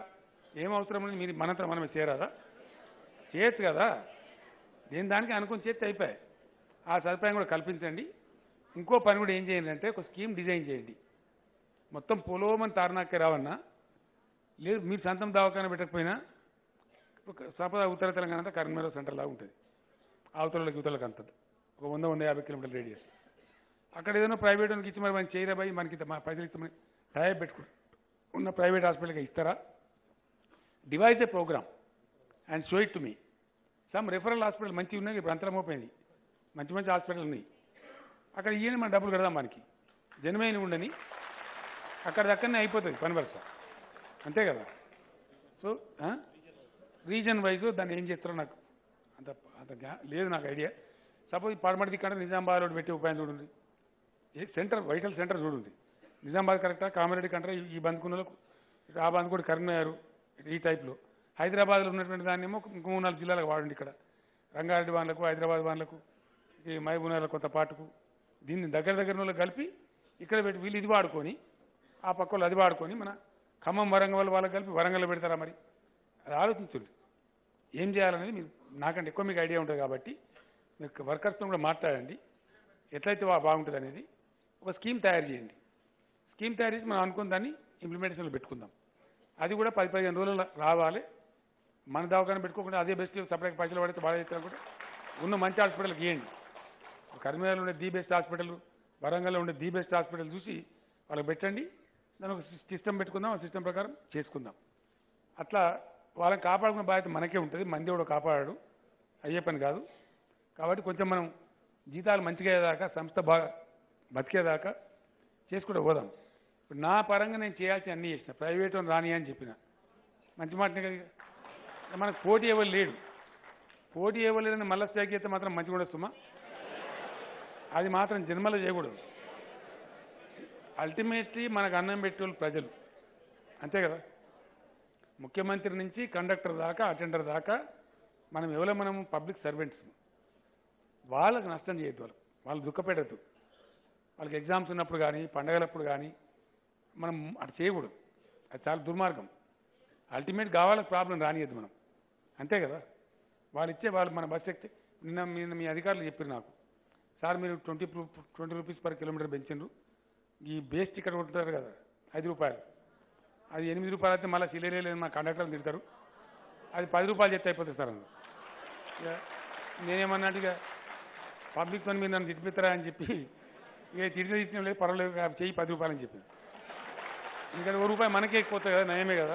A: ఏం అవసరం లేదు మీరు మనంతా మనమే చేరాదా చేయొచ్చు కదా దేని దానికి అనుకుని చేస్తే అయిపోయాయి ఆ సదుపాయం కూడా కల్పించండి ఇంకో పని కూడా ఏం చేయండి అంటే ఒక స్కీమ్ డిజైన్ చేయండి మొత్తం పొలోమని తారనాకే రావన్నా లేదు మీరు సొంతం దవాఖాన పెట్టకపోయినా ఒక సపద ఉత్తర తెలంగాణ అంతా కరీంనగర్ సెంటర్ లాగా ఉంటుంది అవతలకి యువతలకు అంతది ఒక వంద వంద యాభై కిలోమీటర్ల రేడియస్ అక్కడ ఏదైనా ప్రైవేట్ వాళ్ళకి ఇచ్చి మరి మనం చేయరా పోయి మనకి ఇంత మా పైసలు ఇస్తామని టైప్ పెట్టుకుంటారు ఉన్న ప్రైవేట్ హాస్పిటల్కి ఇస్తారా device a programme and show it to me some referral hospital మంచి ఉన్నాయి ఇప్పుడు అంతరం అయిపోయింది మంచి మంచి హాస్పిటల్ ఉన్నాయి అక్కడ ఇయ్యని మన డబ్బులు కడదాం మనకి జనమైన ఉండని అక్కడ దక్కనే అయిపోతుంది పని వరుస అంతే కదా సో రీజన్ వైజ్ దాన్ని ఏం చేస్తారో నాకు అంత అంత జ్ఞా- లేదు నాకు ఐడియా సపోజ్ పడమటి కంటే నిజామాబాద్లో పెట్టి ఉపాయం చూడండి ఏ సెంటర్ వైటల్ సెంటర్ చూడండి నిజామాబాద్ కరెక్టా కామారెడ్డి కంటే ఈ బంద్కున్నలకు ఆ బంద్ కూడా కరీంనగర్ ఈ టైప్లో హైదరాబాద్లో ఉన్నటువంటి దాన్ని ఏమో ఇంకో మూడు నాలుగు జిల్లాలకు వాడండి ఇక్కడ రంగారెడ్డి వాళ్ళకు హైదరాబాద్ వాళ్ళకు ఈ మహబూబ్నగర్ కొంత పాటుకు దీన్ని దగ్గర దగ్గర వాళ్ళకి కలిపి ఇక్కడ పెట్టి వీళ్ళు ఇది వాడుకొని ఆ పక్క వాళ్ళు అది వాడుకొని మన ఖమ్మం వరంగల్ వాళ్ళకి కలిపి వరంగల్లో పెడతారా మరి అది ఆలోచించండి ఏం చేయాలనేది మీరు నాకంటే ఎక్కువ మీకు ఐడియా ఉంటుంది కాబట్టి మీకు వర్కర్స్తో కూడా మాట్లాడండి ఎట్లయితే బా- బాగుంటుంది అనేది ఒక స్కీమ్ తయారు చేయండి స్కీమ్ తయారు చేసి మనం అనుకున్న దాన్ని ఇంప్లిమెంటేషన్లో పెట్టుకుందాం అది కూడా పది పదిహేను రోజులు రావాలి మన దవాఖాన పెట్టుకోకుండా అదే బెస్ట్ సపరేట్ పైసలు పడితే బాగా చేస్తారు కూడా ఉన్న మంచి హాస్పిటల్కి ఇవ్వండి కరీంనగర్లో ఉండే ది బెస్ట్ హాస్పిటల్ వరంగల్లో ఉండే ది బెస్ట్ హాస్పిటల్ చూసి వాళ్ళకి పెట్టండి దాని ఒక సిస్టమ్ పెట్టుకుందాం ఆ సిస్టమ్ ప్రకారం చేసుకుందాం అట్లా వాళ్ళని కాపాడుకునే బాధ్యత మనకే ఉంటుంది మంది కూడా కాపాడాడు అయ్యే పని కాదు కాబట్టి కొంచెం మనం జీతాలు మంచిగా అయ్యేదాకా సంస్థ బాగా బతికేదాకా చేసుకుంటూ పోదాం ఇప్పుడు నా పరంగా నేను చేయాల్సిన అన్నీ చేసిన ప్రైవేట్ అని రాని అని చెప్పిన మంచి మాటనే కదా ఇక. మనకు పోటీ ఎవరు లేడు పోటీ ఎవరు లేదని మళ్ళీ స్ట్రైక్ చేస్తే మాత్రం మంచిగా ఉండొస్తుమా అది మాత్రం జన్మలో చేయకూడదు అల్టిమేట్లీ మనకు అన్నం పెట్టేవాళ్ళు ప్రజలు అంతే కదా ముఖ్యమంత్రి నుంచి కండక్టర్ దాకా అటెండర్ దాకా మనం ఎవరో మనం పబ్లిక్ సర్వెంట్స్ వాళ్ళకి నష్టం చేయొద్దు వాళ్ళు వాళ్ళు దుఃఖపెట్టద్దు వాళ్ళకి ఎగ్జామ్స్ ఉన్నప్పుడు కానీ పండగలప్పుడు కానీ మనం అటు చేయకూడదు అది చాలా దుర్మార్గం అల్టిమేట్ కావాలని ప్రాబ్లం రానియద్దు మనం అంతే కదా వాళ్ళు ఇచ్చే వాళ్ళు మన బస్ ఎక్కితే నిన్న మీ మీ అధికారులు చెప్పారు నాకు సార్ మీరు twenty twenty rupees per kilometre పెంచిండ్రు ఈ బేస్ టికెట్ కొట్టుతారు కదా ఐదు రూపాయలు అది ఎనిమిది రూపాయలు అయితే మళ్ళీ సిలేరే లేదు మా కండక్టర్లు తిడతారు అది పది రూపాయలు చెప్తే అయిపోతుంది సార్ అన్నారు ఇక నేనేమన్నట్టు ఇక పబ్లిక్ పని మీద నన్ను తిట్టిపిస్తారా అని చెప్పి ఇక తిరిగి తిట్టిన లేదు పర్వాలేదు ఇక చెయ్యి పది రూపాయలు అని చెప్పింది ఇంకా ఓ రూపాయి మనకే ఎక్కువ కదా నయమే కదా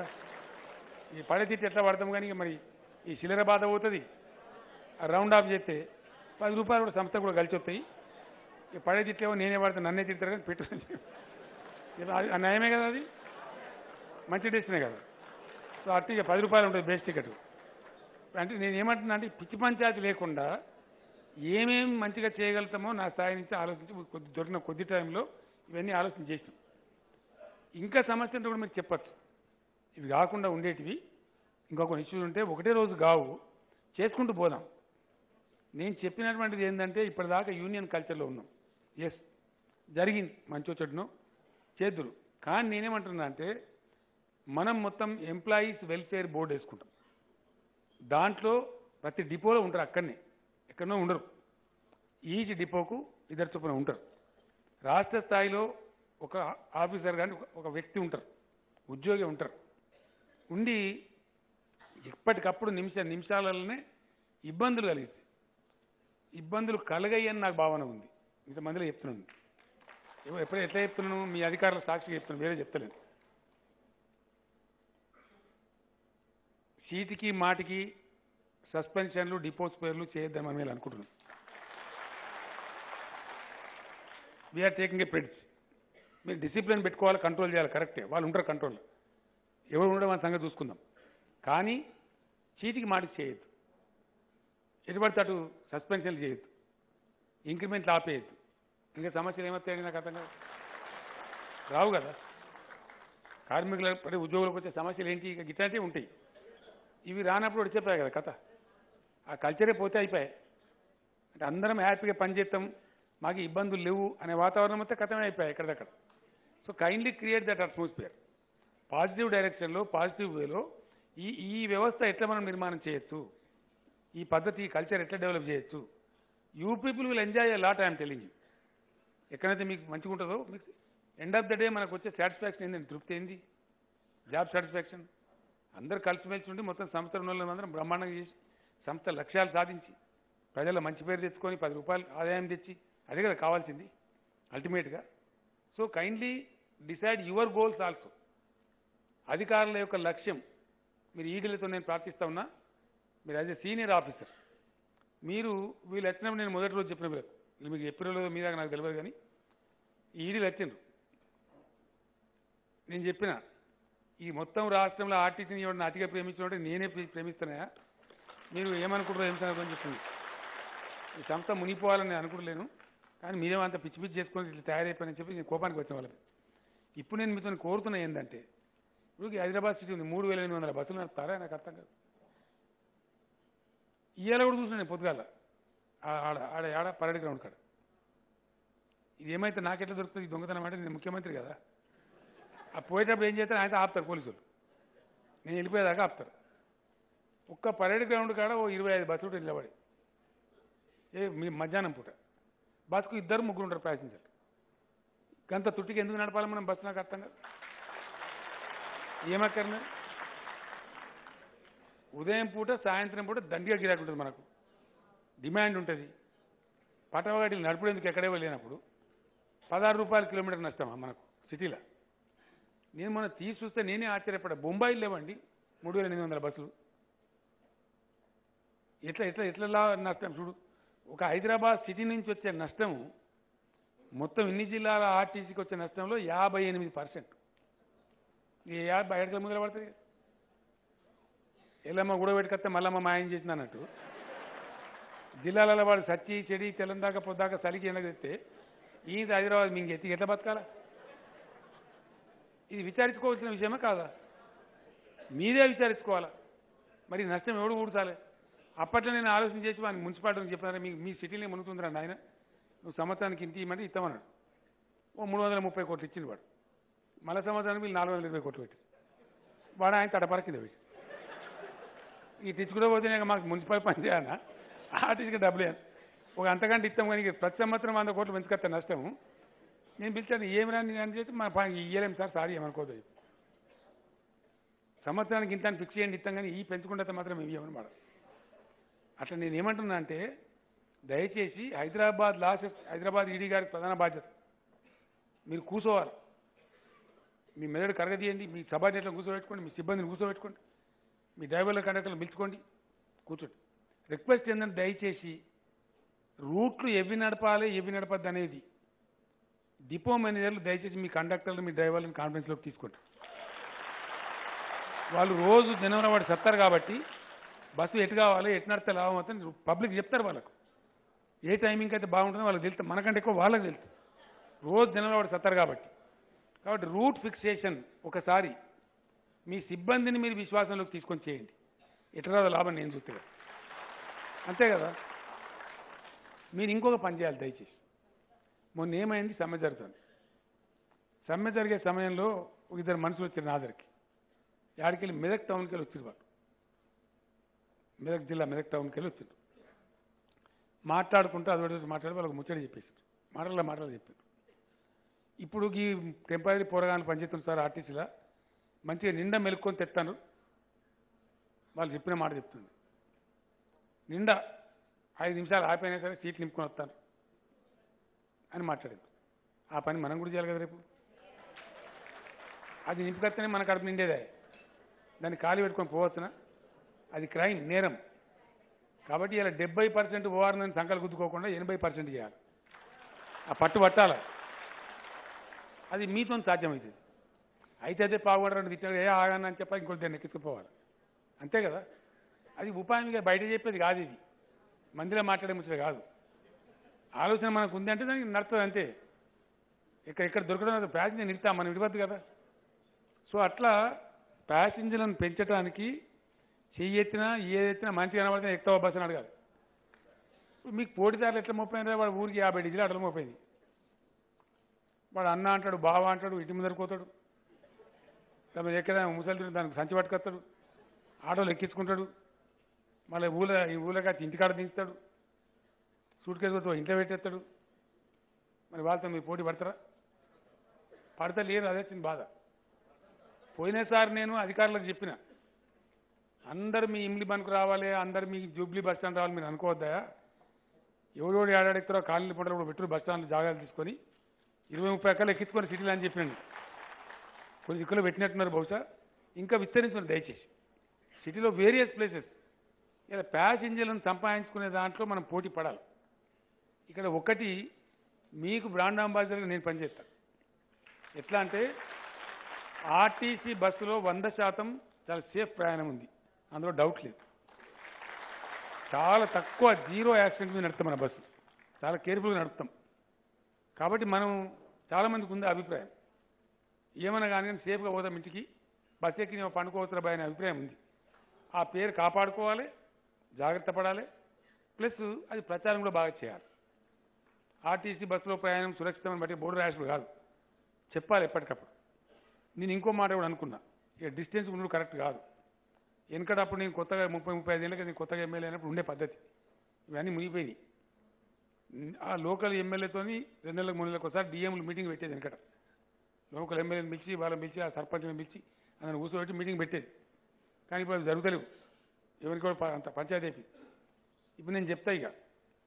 A: ఈ పడే తిట్టి ఎట్లా పడతాం కానీ ఇక మరి ఈ చిల్లర బాధ పోతుంది ఆ రౌండ్ ఆఫ్ చేస్తే పది రూపాయలు కూడా సంస్థ కూడా కలిసి వస్తాయి ఇక పడే తిట్టేమో నేనే పడతాను నన్నే తిడతారు కానీ పెట్టు ఇక అది- ఆ నయమే కదా అది మంచి డెస్టినే కదా సో అట్టి ఇక పది రూపాయలు ఉంటుంది బేస్ టికెట్ అంటే నేను ఏమంటున్నా అంటే పిచ్చి పంచాయతీ లేకుండా ఏమేం మంచిగా చేయగలుగుతామో నా స్థాయి నుంచి ఆలోచించి కొద్ది దొరికిన కొద్ది టైంలో ఇవన్నీ ఆలోచన చేసినాం ఇంకా సమస్య అంటే కూడా మీరు చెప్పచ్చు ఇవి కాకుండా ఉండేటివి ఇంకా కొన్ని ఇష్యూస్ ఉంటే ఒకటే రోజు కావు చేసుకుంటూ పోదాం నేను చెప్పినటువంటిది ఏంటంటే ఇప్పటిదాకా యూనియన్ కల్చర్లో ఉన్నాం ఎస్ జరిగింది మంచి చెడును చేద్దురు కానీ నేనేమంటున్నా అంటే మనం మొత్తం ఎంప్లాయీస్ వెల్ఫేర్ బోర్డు వేసుకుంటాం దాంట్లో ప్రతి డిపోలో ఉంటారు అక్కడనే ఎక్కడనో ఉండరు ఈచ్ డిపోకు ఇద్దరు చొప్పున ఉంటారు రాష్ట్ర స్థాయిలో ఒక ఆఫీసర్ కానీ ఒక- ఒక వ్యక్తి ఉంటారు ఉద్యోగి ఉంటారు ఉండి ఎప్పటికప్పుడు నిమిష నిమిషాలలోనే ఇబ్బందులు కలిగిస్తాయి ఇబ్బందులు కలగయ్యని నాకు భావన ఉంది ఇంతమందిలో చెప్తున్నాను ఎవ- ఎప్పుడు ఎట్లా చెప్తున్నాను మీ అధికారుల సాక్షిగా చెప్తున్నాను వేరే చెప్తలేను చీటికి మాటికి సస్పెన్షన్లు డిపోస్ పేర్లు చేయొద్దామని మేము అనుకుంటున్నాం వీఆర్ టేకింగ్ ఏ ప్రెడిట్స్ మీరు డిసిప్లిన్ పెట్టుకోవాలి కంట్రోల్ చేయాలి కరెక్టే వాళ్ళు ఉంటారు కంట్రోల్ ఎవరు ఉండడం మన సంగతి చూసుకుందాం కానీ చీటికి మాటికి చేయొద్దు ఎటు పడితే అటు సస్పెన్షన్లు చేయొద్దు ఇంక్రిమెంట్లు ఆపేయద్దు ఇంకా సమస్యలు ఏమవుతాయని నాకు అర్థం కాదు రావు కదా కార్మికుల పడి ఉద్యోగులకు వచ్చే సమస్యలు ఏంటి ఇక గిట్లాంటివి ఉంటాయి ఇవి రానప్పుడు ఒకటి చెప్పాయి కదా కథ ఆ కల్చరే పోతే అయిపోయాయి అంటే అందరం హ్యాపీగా పనిచేస్తాం మాకు ఇబ్బందులు లేవు అనే వాతావరణం అయితే కథమే అయిపోయాయి ఎక్కడిదక్కడ so kindly create that atmosphere positive డైరెక్షన్లో పాజిటివ్ వేలో ఈ ఈ వ్యవస్థ ఎట్లా మనం నిర్మాణం చేయొచ్చు ఈ పద్ధతి ఈ కల్చర్ ఎట్లా డెవలప్ చేయొచ్చు you people will enjoy a lot I'm telling you ఎక్కడైతే మీకు మంచిగా ఉంటుందో మీకు ఎండ్ ఆఫ్ ద డే మనకు వచ్చే సాటిస్ఫాక్షన్ ఏంటంటే తృప్తి ఏంది జాబ్ సాటిస్ఫాక్షన్ అందరు కలిసిమెలిసి ఉండి మొత్తం సంస్థ ఉన్న వాళ్ళందరం బ్రహ్మాండంగా చేసి సంస్థ లక్ష్యాలు సాధించి ప్రజల మంచి పేరు తెచ్చుకొని పది రూపాయలు ఆదాయం తెచ్చి అదే కదా కావాల్సింది అల్టిమేట్గా so kindly decide your goals also అధికారుల యొక్క లక్ష్యం మీరు ఈడీలతో నేను ప్రార్థిస్తా ఉన్నా మీరు యాజ్ ఎ సీనియర్ ఆఫీసర్ మీరు వీళ్ళు వచ్చినప్పుడు నేను మొదటి రోజు చెప్పిన వీళ్ళకు వీళ్ళు మీకు చెప్పిన రోజు మీద నాకు తెలియదు కానీ ఈ ఈడీలు వచ్చిండ్రు నేను చెప్పిన ఈ మొత్తం రాష్ట్రంలో ఆర్టీసీని ఎవరిని అతిగా ప్రేమించినట్టు నేనే ప్రే- ప్రేమిస్తున్నాయా మీరు ఏమనుకుంటారో ఏం సంగతి అని చెప్పింది ఈ సంస్థ మునిపోవాలని నేను అనుకుంటలేను కానీ మీరేమో అంత పిచ్చి పిచ్చి చేసుకొని ఇట్లా తయారైపోయినని చెప్పి నేను కోపానికి వచ్చిన వాళ్ళకి ఇప్పుడు నేను మీతో కోరుతున్నా ఏంటంటే ఇప్పుడు ఈ హైదరాబాద్ సిటీ ఉంది మూడు వేల ఎనిమిది వందల బస్సులు నడుపుతారా నాకు అర్థం కాదు ఇవాళ కూడా చూసిన నేను పొద్దుగాల ఆ- ఆడ ఆడ ఆడ పరేడ్ గ్రౌండ్ కాడ ఇది ఏమైతే నాకెట్లా దొరుకుతుంది ఈ దొంగతనం అంటే నేను ముఖ్యమంత్రి కదా ఆ పోయేటప్పుడు ఏం చేస్తారు ఆయన ఆపుతారు పోలీసులు నేను వెళ్ళిపోయేదాకా ఆపుతారు ఒక్క పరేడ్ గ్రౌండ్ కాడ ఓ ఇరవై ఐదు బస్సులు నిలబడి ఏ మీ మధ్యాహ్నం పూట బస్సుకు ఇద్దరు ముగ్గురు ఉంటారు ప్యాసింజర్లు గంత తుట్టికి ఎందుకు నడపాలి మనం బస్సు నాకు అర్థం కాదు ఏమక్కర్లే ఉదయం పూట సాయంత్రం పూట దండిగా గిరాకీ ఉంటుంది మనకు డిమాండ్ ఉంటుంది పటవగాడిలు నడుపుడేందుకు ఎక్కడే లేనప్పుడు పదహారు రూపాయల కిలోమీటర్ నష్టమా మనకు సిటీలో నేను మొన్న తీసి చూస్తే నేనే ఆశ్చర్యపడ్డా బొంబాయిలు లేవండి మూడు వేల ఎనిమిది వందల బస్సులు ఎట్లా ఎట్లా ఎట్లా లా- నష్టం చూడు ఒక హైదరాబాద్ సిటీ నుంచి వచ్చే నష్టం మొత్తం ఇన్ని జిల్లాల ఆర్టీసీకి వచ్చే నష్టంలో యాభై ఎనిమిది పర్సెంట్ ఈ యాభై ఎడకల ముందర పడుతుంది ఎల్లమ్మ కూడా పెట్టుకొస్తే మల్లమ్మ మాయం చేసిన అన్నట్టు జిల్లాలలో వాడు సచ్చి చెడి తెల్లందాకా పొద్దాకా చలికి ఎండకు తెస్తే ఈ హైదరాబాద్ మీకు ఎత్తి ఎట్లా బతకాలా ఇది విచారించుకోవాల్సిన విషయమా కాదా మీరే విచారించుకోవాలా మరి నష్టం ఎవడు ఊడ్చాలి అప్పట్లో నేను ఆలోచన చేసి వాడిని మున్సిపాలిటీని చెప్పినారా మీ మీ సిటీలో మునుగుతుందిరా నాయన నువ్వు సంవత్సరానికి ఇంటి ఇవ్వమంటే ఇస్తామన్నాడు ఓ మూడు వందల ముప్పై కోట్లు ఇచ్చింది వాడు మళ్ళా సంవత్సరానికి వీళ్ళు నాలుగు వందల ఇరవై కోట్లు పెట్టి వాడు ఆయన తటపర కింద పెట్టి ఈ తెచ్చుకుంటూ పోతే నేను మాకు మున్సిపల్ పని చేయాలన్నా ఆర్టీసీకి డబ్బులు ఇవ్వను. ఒక అంతకంటే ఇస్తాం కానీ ఇక ప్రతి సంవత్సరం వంద కోట్లు పెంచుకొస్తా నష్టం నేను పిలిచాను ఏమి రాని అని చెప్పి మా పని ఇయ్యలేము సార్ సారీ ఏమనుకోదు సంవత్సరానికి ఇంత అని ఫిక్స్ చేయండి ఇస్తాం కానీ ఈ పెంచుకుంటే మాత్రం ఏమి ఇవ్వను మేడం అట్లా నేను ఏమంటున్నా అంటే దయచేసి హైదరాబాద్ లాసెస్ హైదరాబాద్ ఈడీ గారికి ప్రధాన బాధ్యత మీరు కూర్చోవాలి మీ మెదడు కరగదీయండి మీ సబార్డినేట్లను కూర్చోబెట్టుకోండి మీ సిబ్బందిని కూర్చోబెట్టుకోండి మీ డ్రైవర్ల కండక్టర్లు పిలుచుకోండి కూర్చోండి రిక్వెస్ట్ ఏంటంటే దయచేసి రూట్లు ఎవి నడపాలి ఎవి నడపద్దు అనేది డిపో మేనేజర్లు దయచేసి మీ కండక్టర్లు మీ డ్రైవర్లను కాన్ఫరెన్స్లోకి తీసుకోండి వాళ్ళు రోజు జనవరి వాడు సత్తారు కాబట్టి బస్సు ఎటు కావాలి ఎటు నడితే లాభం అవుతుంది పబ్లిక్ చెప్తారు వాళ్ళకు ఏ టైమింగ్ అయితే బాగుంటుందో వాళ్ళకి తెలుస్తుంది మనకంటే ఎక్కువ వాళ్ళకి తెలుస్తుంది రోజు జనవరి వాడు సత్తారు కాబట్టి కాబట్టి రూట్ ఫిక్సేషన్ ఒకసారి మీ సిబ్బందిని మీరు విశ్వాసంలోకి తీసుకొని చేయండి ఎట్లా లాభం నేను చూస్తే కదా. అంతే కదా మీరు ఇంకొక పని చేయాలి దయచేసి మొన్న ఏమైంది సమ్మె జరుగుతుంది సమ్మె జరిగే సమయంలో ఒక ఇద్దరు మనుషులు వచ్చారు నా దగ్గరికి యాడికెళ్ళి మెదక్ టౌన్కి వెళ్ళి వచ్చారు వాళ్ళు మెదక్ జిల్లా మెదక్ టౌన్కి వెళ్ళి వచ్చారు మాట్లాడుకుంటూ అదొకటి మాట్లాడి వాళ్ళకి ముచ్చట చెప్పేసారు మాటల మాటలు చెప్పారు ఇప్పుడు ఈ టెంపరీ పోరగాన్ని పనిచేస్తున్నారు సార్ ఆర్టీసీలో మంచిగా నిండా మెలుక్కొని తెస్తాను వాళ్ళు చెప్పిన మాట చెప్తుంది నిండా ఐదు నిమిషాలు ఆపైనా సరే సీట్లు నింపుకొని వస్తాను అని మాట్లాడింది ఆ పని మనం కూడా చేయాలి కదా రేపు అది నింపుకొస్తేనే మన కడుపు నిండేదే దాన్ని ఖాళీ పెట్టుకొని పోవచ్చునా అది క్రైమ్ నేరం కాబట్టి ఇలా డెబ్బై పర్సెంట్ ఓఆర్ని సంకలు గుద్దుకోకుండా ఎనభై పర్సెంట్ చేయాలి ఆ పట్టు పట్టాలి అది మీతో సాధ్యమవుతుంది అయితే అదే పాల్గొనడం తిట్టాడు ఏ ఆగాను అని చెప్పి ఇంకోటి దాన్ని ఎక్కించుకోవాలి అంతే కదా అది ఉపాయం ఇక బయట చెప్పేది కాదు ఇది మందిలో మాట్లాడే ముచ్చట కాదు ఆలోచన మనకు ఉంది అంటే దానికి నడుతుంది అంతే ఇక్కడ ఇక్కడ దొరకడం ప్యాసింజర్ నిలుతాం మనం విడవద్దు కదా సో అట్లా ప్యాసింజర్లను పెంచడానికి చెయ్యి ఎత్తినా ఏదెత్తినా మంచిగా కనబడితే ఎక్కువ బస్సు అని అడగాలి ఇప్పుడు మీకు పోటీదారులు ఎట్లా మోపోయినారా వాడు ఊరికి యాభై డీజిల్ అట్లా మోపోయింది వాడు అన్న అంటాడు బావ అంటాడు ఇంటి ముందరకు పోతాడు తమ ఎక్కడ ముసలి దానికి సంచి పట్టుకొస్తాడు ఆటోలు ఎక్కించుకుంటాడు మళ్ళీ ఊళ్ళో ఈ ఊళ్ళోకి వచ్చి ఇంటికాడ దించుతాడు సూట్ కేసు కొట్టి ఇంట్లో పెట్టేస్తాడు మరి వాళ్ళతో మీరు పోటీ పడతారా పడతా లేరు అదే వచ్చింది బాధ పోయినసారి నేను అధికారులకు చెప్పిన అందరు మీ ఇమ్లి బంకు రావాలి అందరు మీ జూబ్లీ బస్ స్టాండ్ రావాలి మీరు అనుకోవద్దా ఎవడోడు ఏడాడెక్కుతారో కాలనీ పంటలు కూడా పెట్టు బస్ స్టాండ్లో జాగాలు తీసుకొని ఇరవై ముప్పై ఎక్కలు ఎక్కించుకొని సిటీలు అని చెప్పినండి కొన్ని దిక్కులు పెట్టినట్టున్నారు బహుశా ఇంకా విస్తరించండి దయచేసి సిటీలో వేరియస్ ప్లేసెస్ ఇలా ప్యాసింజర్లను సంపాదించుకునే దాంట్లో మనం పోటీ పడాలి ఇక్కడ ఒకటి మీకు బ్రాండ్ అంబాసిడర్గా నేను పనిచేస్తాను ఎట్లా అంటే ఆర్టీసీ బస్సులో వంద శాతం చాలా సేఫ్ ప్రయాణం ఉంది అందులో డౌట్ లేదు చాలా తక్కువ జీరో యాక్సిడెంట్ మీద నడుపుతాం మన బస్సు చాలా కేర్ఫుల్గా నడుపుతాం కాబట్టి మనం చాలా మందికి ఉంది ఆ అభిప్రాయం ఏమన్నా కానీ కానీ సేఫ్గా పోదాం ఇంటికి బస్ ఎక్కి నేను పండుకోవచ్చురా బాయ్ అనే అభిప్రాయం ఉంది ఆ పేరు కాపాడుకోవాలి జాగ్రత్త పడాలి ప్లస్ అది ప్రచారం కూడా బాగా చేయాలి ఆర్టీసీ బస్సులో ప్రయాణం సురక్షితమని బట్టి బోర్డు ర్యాష్లు కాదు చెప్పాలి ఎప్పటికప్పుడు నేను ఇంకో మాట కూడా అనుకున్నా ఇక డిస్టెన్స్ ఉండడం కరెక్ట్ కాదు వెనకడప్పుడు నేను కొత్తగా ముప్పై ముప్పై ఐదు ఏళ్ళకి నేను కొత్తగా ఎమ్మెల్యే అయినప్పుడు ఉండే పద్ధతి ఇవన్నీ మునిగిపోయినాయి ఆ లోకల్ ఎమ్మెల్యేతోని రెండు నెలలకు మూడు నెలలకు ఒకసారి డిఎంలు మీటింగ్ పెట్టేది వెనకట లోకల్ ఎమ్మెల్యేని పిలిచి వాళ్ళని పిలిచి ఆ సర్పంచ్ని పిలిచి అందరిని కూర్చోబెట్టి మీటింగ్ పెట్టేది కానీ ఇప్పుడు అవి జరుగుతలేవు ఎవరికి కూడా ప- అంత పంచాయతీ అయిపోయింది ఇప్పుడు నేను చెప్తా ఇక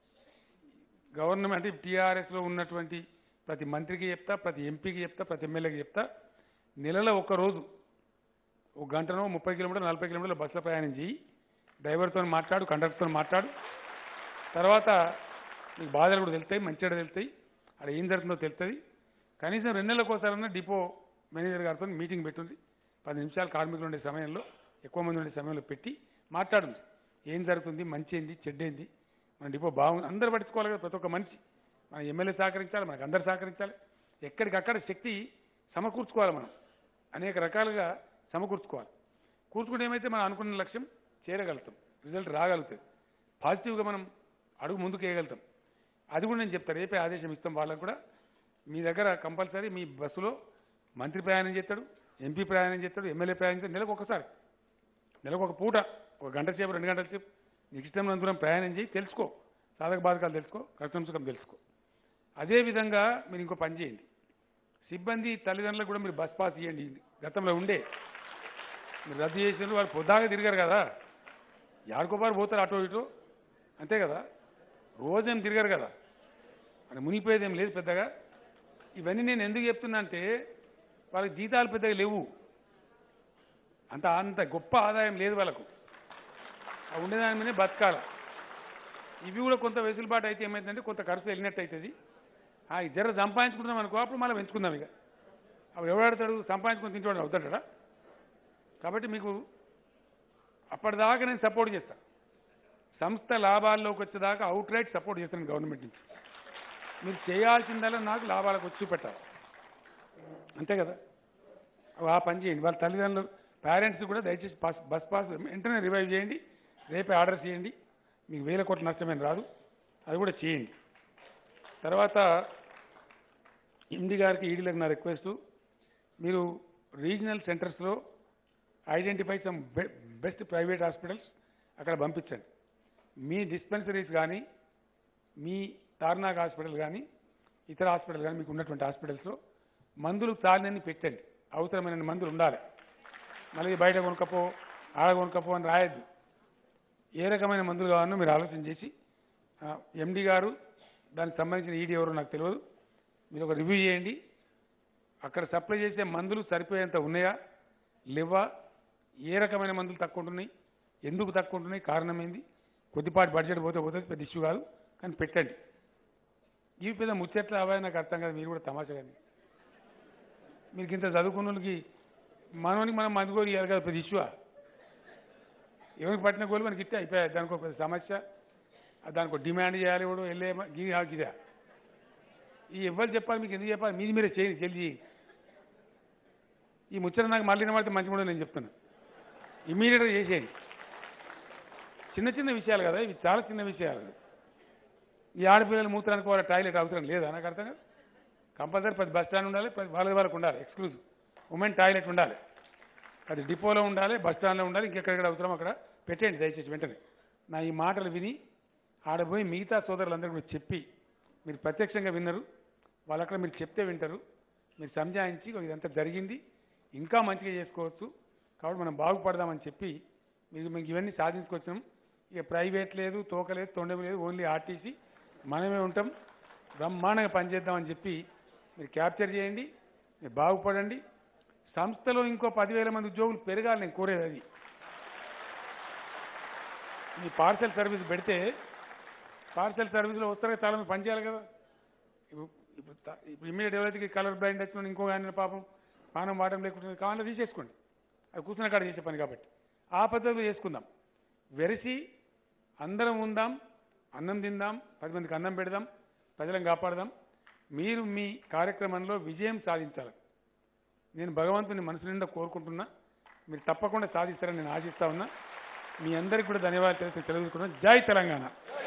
A: గవర్నమెంట్ అంటే టీఆర్ఎస్లో ఉన్నటువంటి ప్రతి మంత్రికి చెప్తా ప్రతి ఎంపీకి చెప్తా ప్రతి ఎమ్మెల్యేకి చెప్తా నెలలో ఒక్క రోజు ఒక గంటనో ముప్పై కిలోమీటర్లు నలభై కిలోమీటర్ల బస్సులో ప్రయాణం చేయి డ్రైవర్తో మాట్లాడు కండక్టర్తో మాట్లాడు తర్వాత నీకు బాధలు కూడా తెలుస్తాయి మంచిగా తెలుస్తాయి అక్కడ ఏం జరుగుతుందో తెలుస్తుంది కనీసం రెండు నెలలకు ఒకసారన్నా డిపో మేనేజర్ గారితో మీటింగ్ పెట్టుంది పది నిమిషాలు కార్మికులు ఉండే సమయంలో ఎక్కువ మంది ఉండే సమయంలో పెట్టి మాట్లాడుంది ఏం జరుగుతుంది మంచి ఏంది చెడ్డేంది మన డిపో బాగుంది అందరూ పట్టించుకోవాలి కదా ప్రతి ఒక్క మనిషి మన ఎమ్మెల్యే సహకరించాలి మనకు అందరు సహకరించాలి ఎక్కడికక్కడ శక్తి సమకూర్చుకోవాలి మనం అనేక రకాలుగా సమకూర్చుకోవాలి కూర్చుకుంటే ఏమైతే మనం అనుకున్న లక్ష్యం చేరగలుగుతాం రిజల్ట్ రాగలుగుతుంది పాజిటివ్గా మనం అడుగు ముందుకు వేయగలుగుతాం అది కూడా నేను చెప్తాను రేపే ఆదేశం ఇస్తాం వాళ్ళకు కూడా మీ దగ్గర కంపల్సరీ మీ బస్సులో మంత్రి ప్రయాణం చేస్తాడు ఎంపీ ప్రయాణం చేస్తాడు ఎమ్మెల్యే ప్రయాణం చేస్తాడు నెలకు ఒకసారి నెలకు ఒక పూట ఒక గంట సేపు రెండు గంటల సేపు నీకు ఇష్టం దూరం ప్రయాణం చేయి తెలుసుకో సాధక బాధకాలు తెలుసుకో కష్టం సుఖం తెలుసుకో అదేవిధంగా మీరు ఇంకో పని చేయండి సిబ్బంది తల్లిదండ్రులకు కూడా మీరు బస్ పాస్ ఇవ్వండి గతంలో ఉండే మీరు రద్దు చేసిన వాళ్ళు పొద్దాగా తిరిగారు కదా యాడికోపారు పోతారు అటో ఇటో అంతే కదా రోజేం తిరిగారు కదా అని మునిగిపోయేది ఏం లేదు పెద్దగా ఇవన్నీ నేను ఎందుకు చెప్తున్నా అంటే వాళ్ళకి జీతాలు పెద్దగా లేవు అంత అంత గొప్ప ఆదాయం లేదు వాళ్ళకు ఆ ఉండేదాని మీదనే బతకాల ఇవి కూడా కొంత వెసులుబాటు అయితే ఏమైందంటే కొంత ఖర్చు వెళ్ళినట్టు అవుతుంది ఆ ఈ జర సంపాదించుకుందాం అనుకో అప్పుడు మళ్ళీ పెంచుకుందాం ఇక అప్పుడు ఎవడాడతాడు సంపాదించుకుని తింటాడు అవుతాడా కాబట్టి మీకు అప్పటిదాకా నేను సపోర్ట్ చేస్తాను సంస్థ లాభాల్లోకి వచ్చేదాకా అవుట్ రైట్ సపోర్ట్ చేస్తాను గవర్నమెంట్ నుంచి మీరు చేయాల్సిందల్లా నాకు లాభాలకు వచ్చి పెట్టాలి అంతే కదా అవి ఆ పని చేయండి వాళ్ళ తల్లిదండ్రులు పేరెంట్స్ కూడా దయచేసి పాస్ బస్ పాస్ వెంటనే రివైవ్ చేయండి రేపే ఆర్డర్ చేయండి మీకు వేల కోట్ల నష్టమేం రాదు అది కూడా చేయండి తర్వాత ఎండి గారికి ఈడీలకు నా రిక్వెస్ట్ మీరు రీజనల్ సెంటర్స్లో identify some best private hospitals అక్కడ పంపించండి మీ డిస్పెన్సరీస్ కానీ మీ తార్నాగ్ హాస్పిటల్ కానీ ఇతర హాస్పిటల్ కానీ మీకు ఉన్నటువంటి హాస్పిటల్స్లో మందులు చాలినన్ని పెట్టండి అవసరమైన మందులు ఉండాలి మళ్ళీ బయట కొనుక్కపో ఆడ కొనుక్కపో అని రాయొద్దు ఏ రకమైన మందులు కావాలనో మీరు ఆలోచన చేసి ఎండి గారు దానికి సంబంధించిన ఈడీ ఎవరో నాకు తెలియదు మీరు ఒక రివ్యూ చేయండి అక్కడ సప్లై చేసే మందులు సరిపోయేంత ఉన్నాయా లేవా ఏ రకమైన మందులు తక్కువ ఉంటున్నాయి ఎందుకు తక్కువ ఉంటున్నాయి కారణం ఏంది కొద్దిపాటి బడ్జెట్ పోతే పోతే పెద్ద ఇష్యూ కాదు కానీ పెట్టండి ఇవి పెద్ద ముచ్చట్లు అవ్వాలి నాకు అర్థం కాదు మీరు కూడా తమాషా కానీ మీరు ఇంత చదువుకున్న వాళ్ళకి మనవనికి మనం మందు కోరి ఇవ్వాలి కదా పెద్ద ఇష్యూ ఎవరికి పట్టిన గోలు మనకి ఇస్తే అయిపోయాయి దానికి ఒక పెద్ద సమస్య ఆ దానికి ఒక డిమాండ్ చేయాలి కూడా వెళ్ళే గిరి ఇదా ఈ ఎవరు చెప్పాలి మీకు ఎందుకు చెప్పాలి మీది మీరే చేయండి జల్ది చేయండి. ఈ ముచ్చట నాకు మళ్ళీ వినబడితే మంచి కూడా నేను చెప్తున్నా ఇమీడియట్గా చేసేయండి చిన్న చిన్న విషయాలు కదా ఇవి చాలా చిన్న విషయాలు ఈ ఆడపిల్లల మూత్రానికి వాళ్ళ టాయిలెట్ అవసరం లేదా నాకు అర్థం కాదు కంపల్సరీ ప్రతి బస్ స్టాండ్ ఉండాలి ప్రతి వాళ్ళ వాళ్ళకు ఉండాలి ఎక్స్క్లూజివ్ ఉమెన్ టాయిలెట్ ఉండాలి అది డిపోలో ఉండాలి బస్ స్టాండ్లో ఉండాలి ఇంకెక్కడెక్కడ అవసరం అక్కడ పెట్టండి దయచేసి వెంటనే నా ఈ మాటలు విని ఆడపోయి మిగతా సోదరులందరూ కూడా చెప్పి మీరు ప్రత్యక్షంగా విన్నారు వాళ్ళు అక్కడ మీరు చెప్తే వింటారు మీరు సంజాయించి "ఓ, ఇదంతా జరిగింది ఇంకా మంచిగా చేసుకోవచ్చు కాబట్టి మనం బాగుపడదామని చెప్పి మీరు మీకు ఇవన్నీ సాధించుకొచ్చినాం ఇక ప్రైవేట్ లేదు తోక లేదు తొండెం లేదు ఓన్లీ ఆర్టీసీ మనమే ఉంటాం బ్రహ్మాండంగా పనిచేద్దామని చెప్పి మీరు క్యాప్చర్ చేయండి మీరు బాగుపడండి సంస్థలో ఇంకో పదివేల మంది ఉద్యోగులు పెరగాలి నేను కోరేది అది ఈ పార్సల్ సర్వీస్ పెడితే పార్సల్ సర్వీస్లో వస్తారు కదా, చాలా మంది పని చేయాలి కదా ఇప్పుడు ఇప్పుడు త- ఇప్పుడు ఇమీడియట్ ఎవరైతే కలర్ బ్లైండ్ వచ్చిన ఇంకో ఆయన పాపం పానం వాడడం లేకుండా కావాలంటే తీసేసుకోండి అది కూర్చున్న కాడ చేసే పని కాబట్టి ఆ పద్ధతిలో చేసుకుందాం వెరసి అందరం ఉందాం అన్నం తిందాం పది మందికి అన్నం పెడదాం ప్రజలను కాపాడదాం మీరు మీ కార్యక్రమంలో విజయం సాధించాలి నేను భగవంతుని మనసు నిండా కోరుకుంటున్నా మీరు తప్పకుండా సాధిస్తారని నేను ఆశిస్తా ఉన్నా మీ అందరికీ కూడా ధన్యవాదాలు తెలిసి తెలుసుకున్నాను జై తెలంగాణ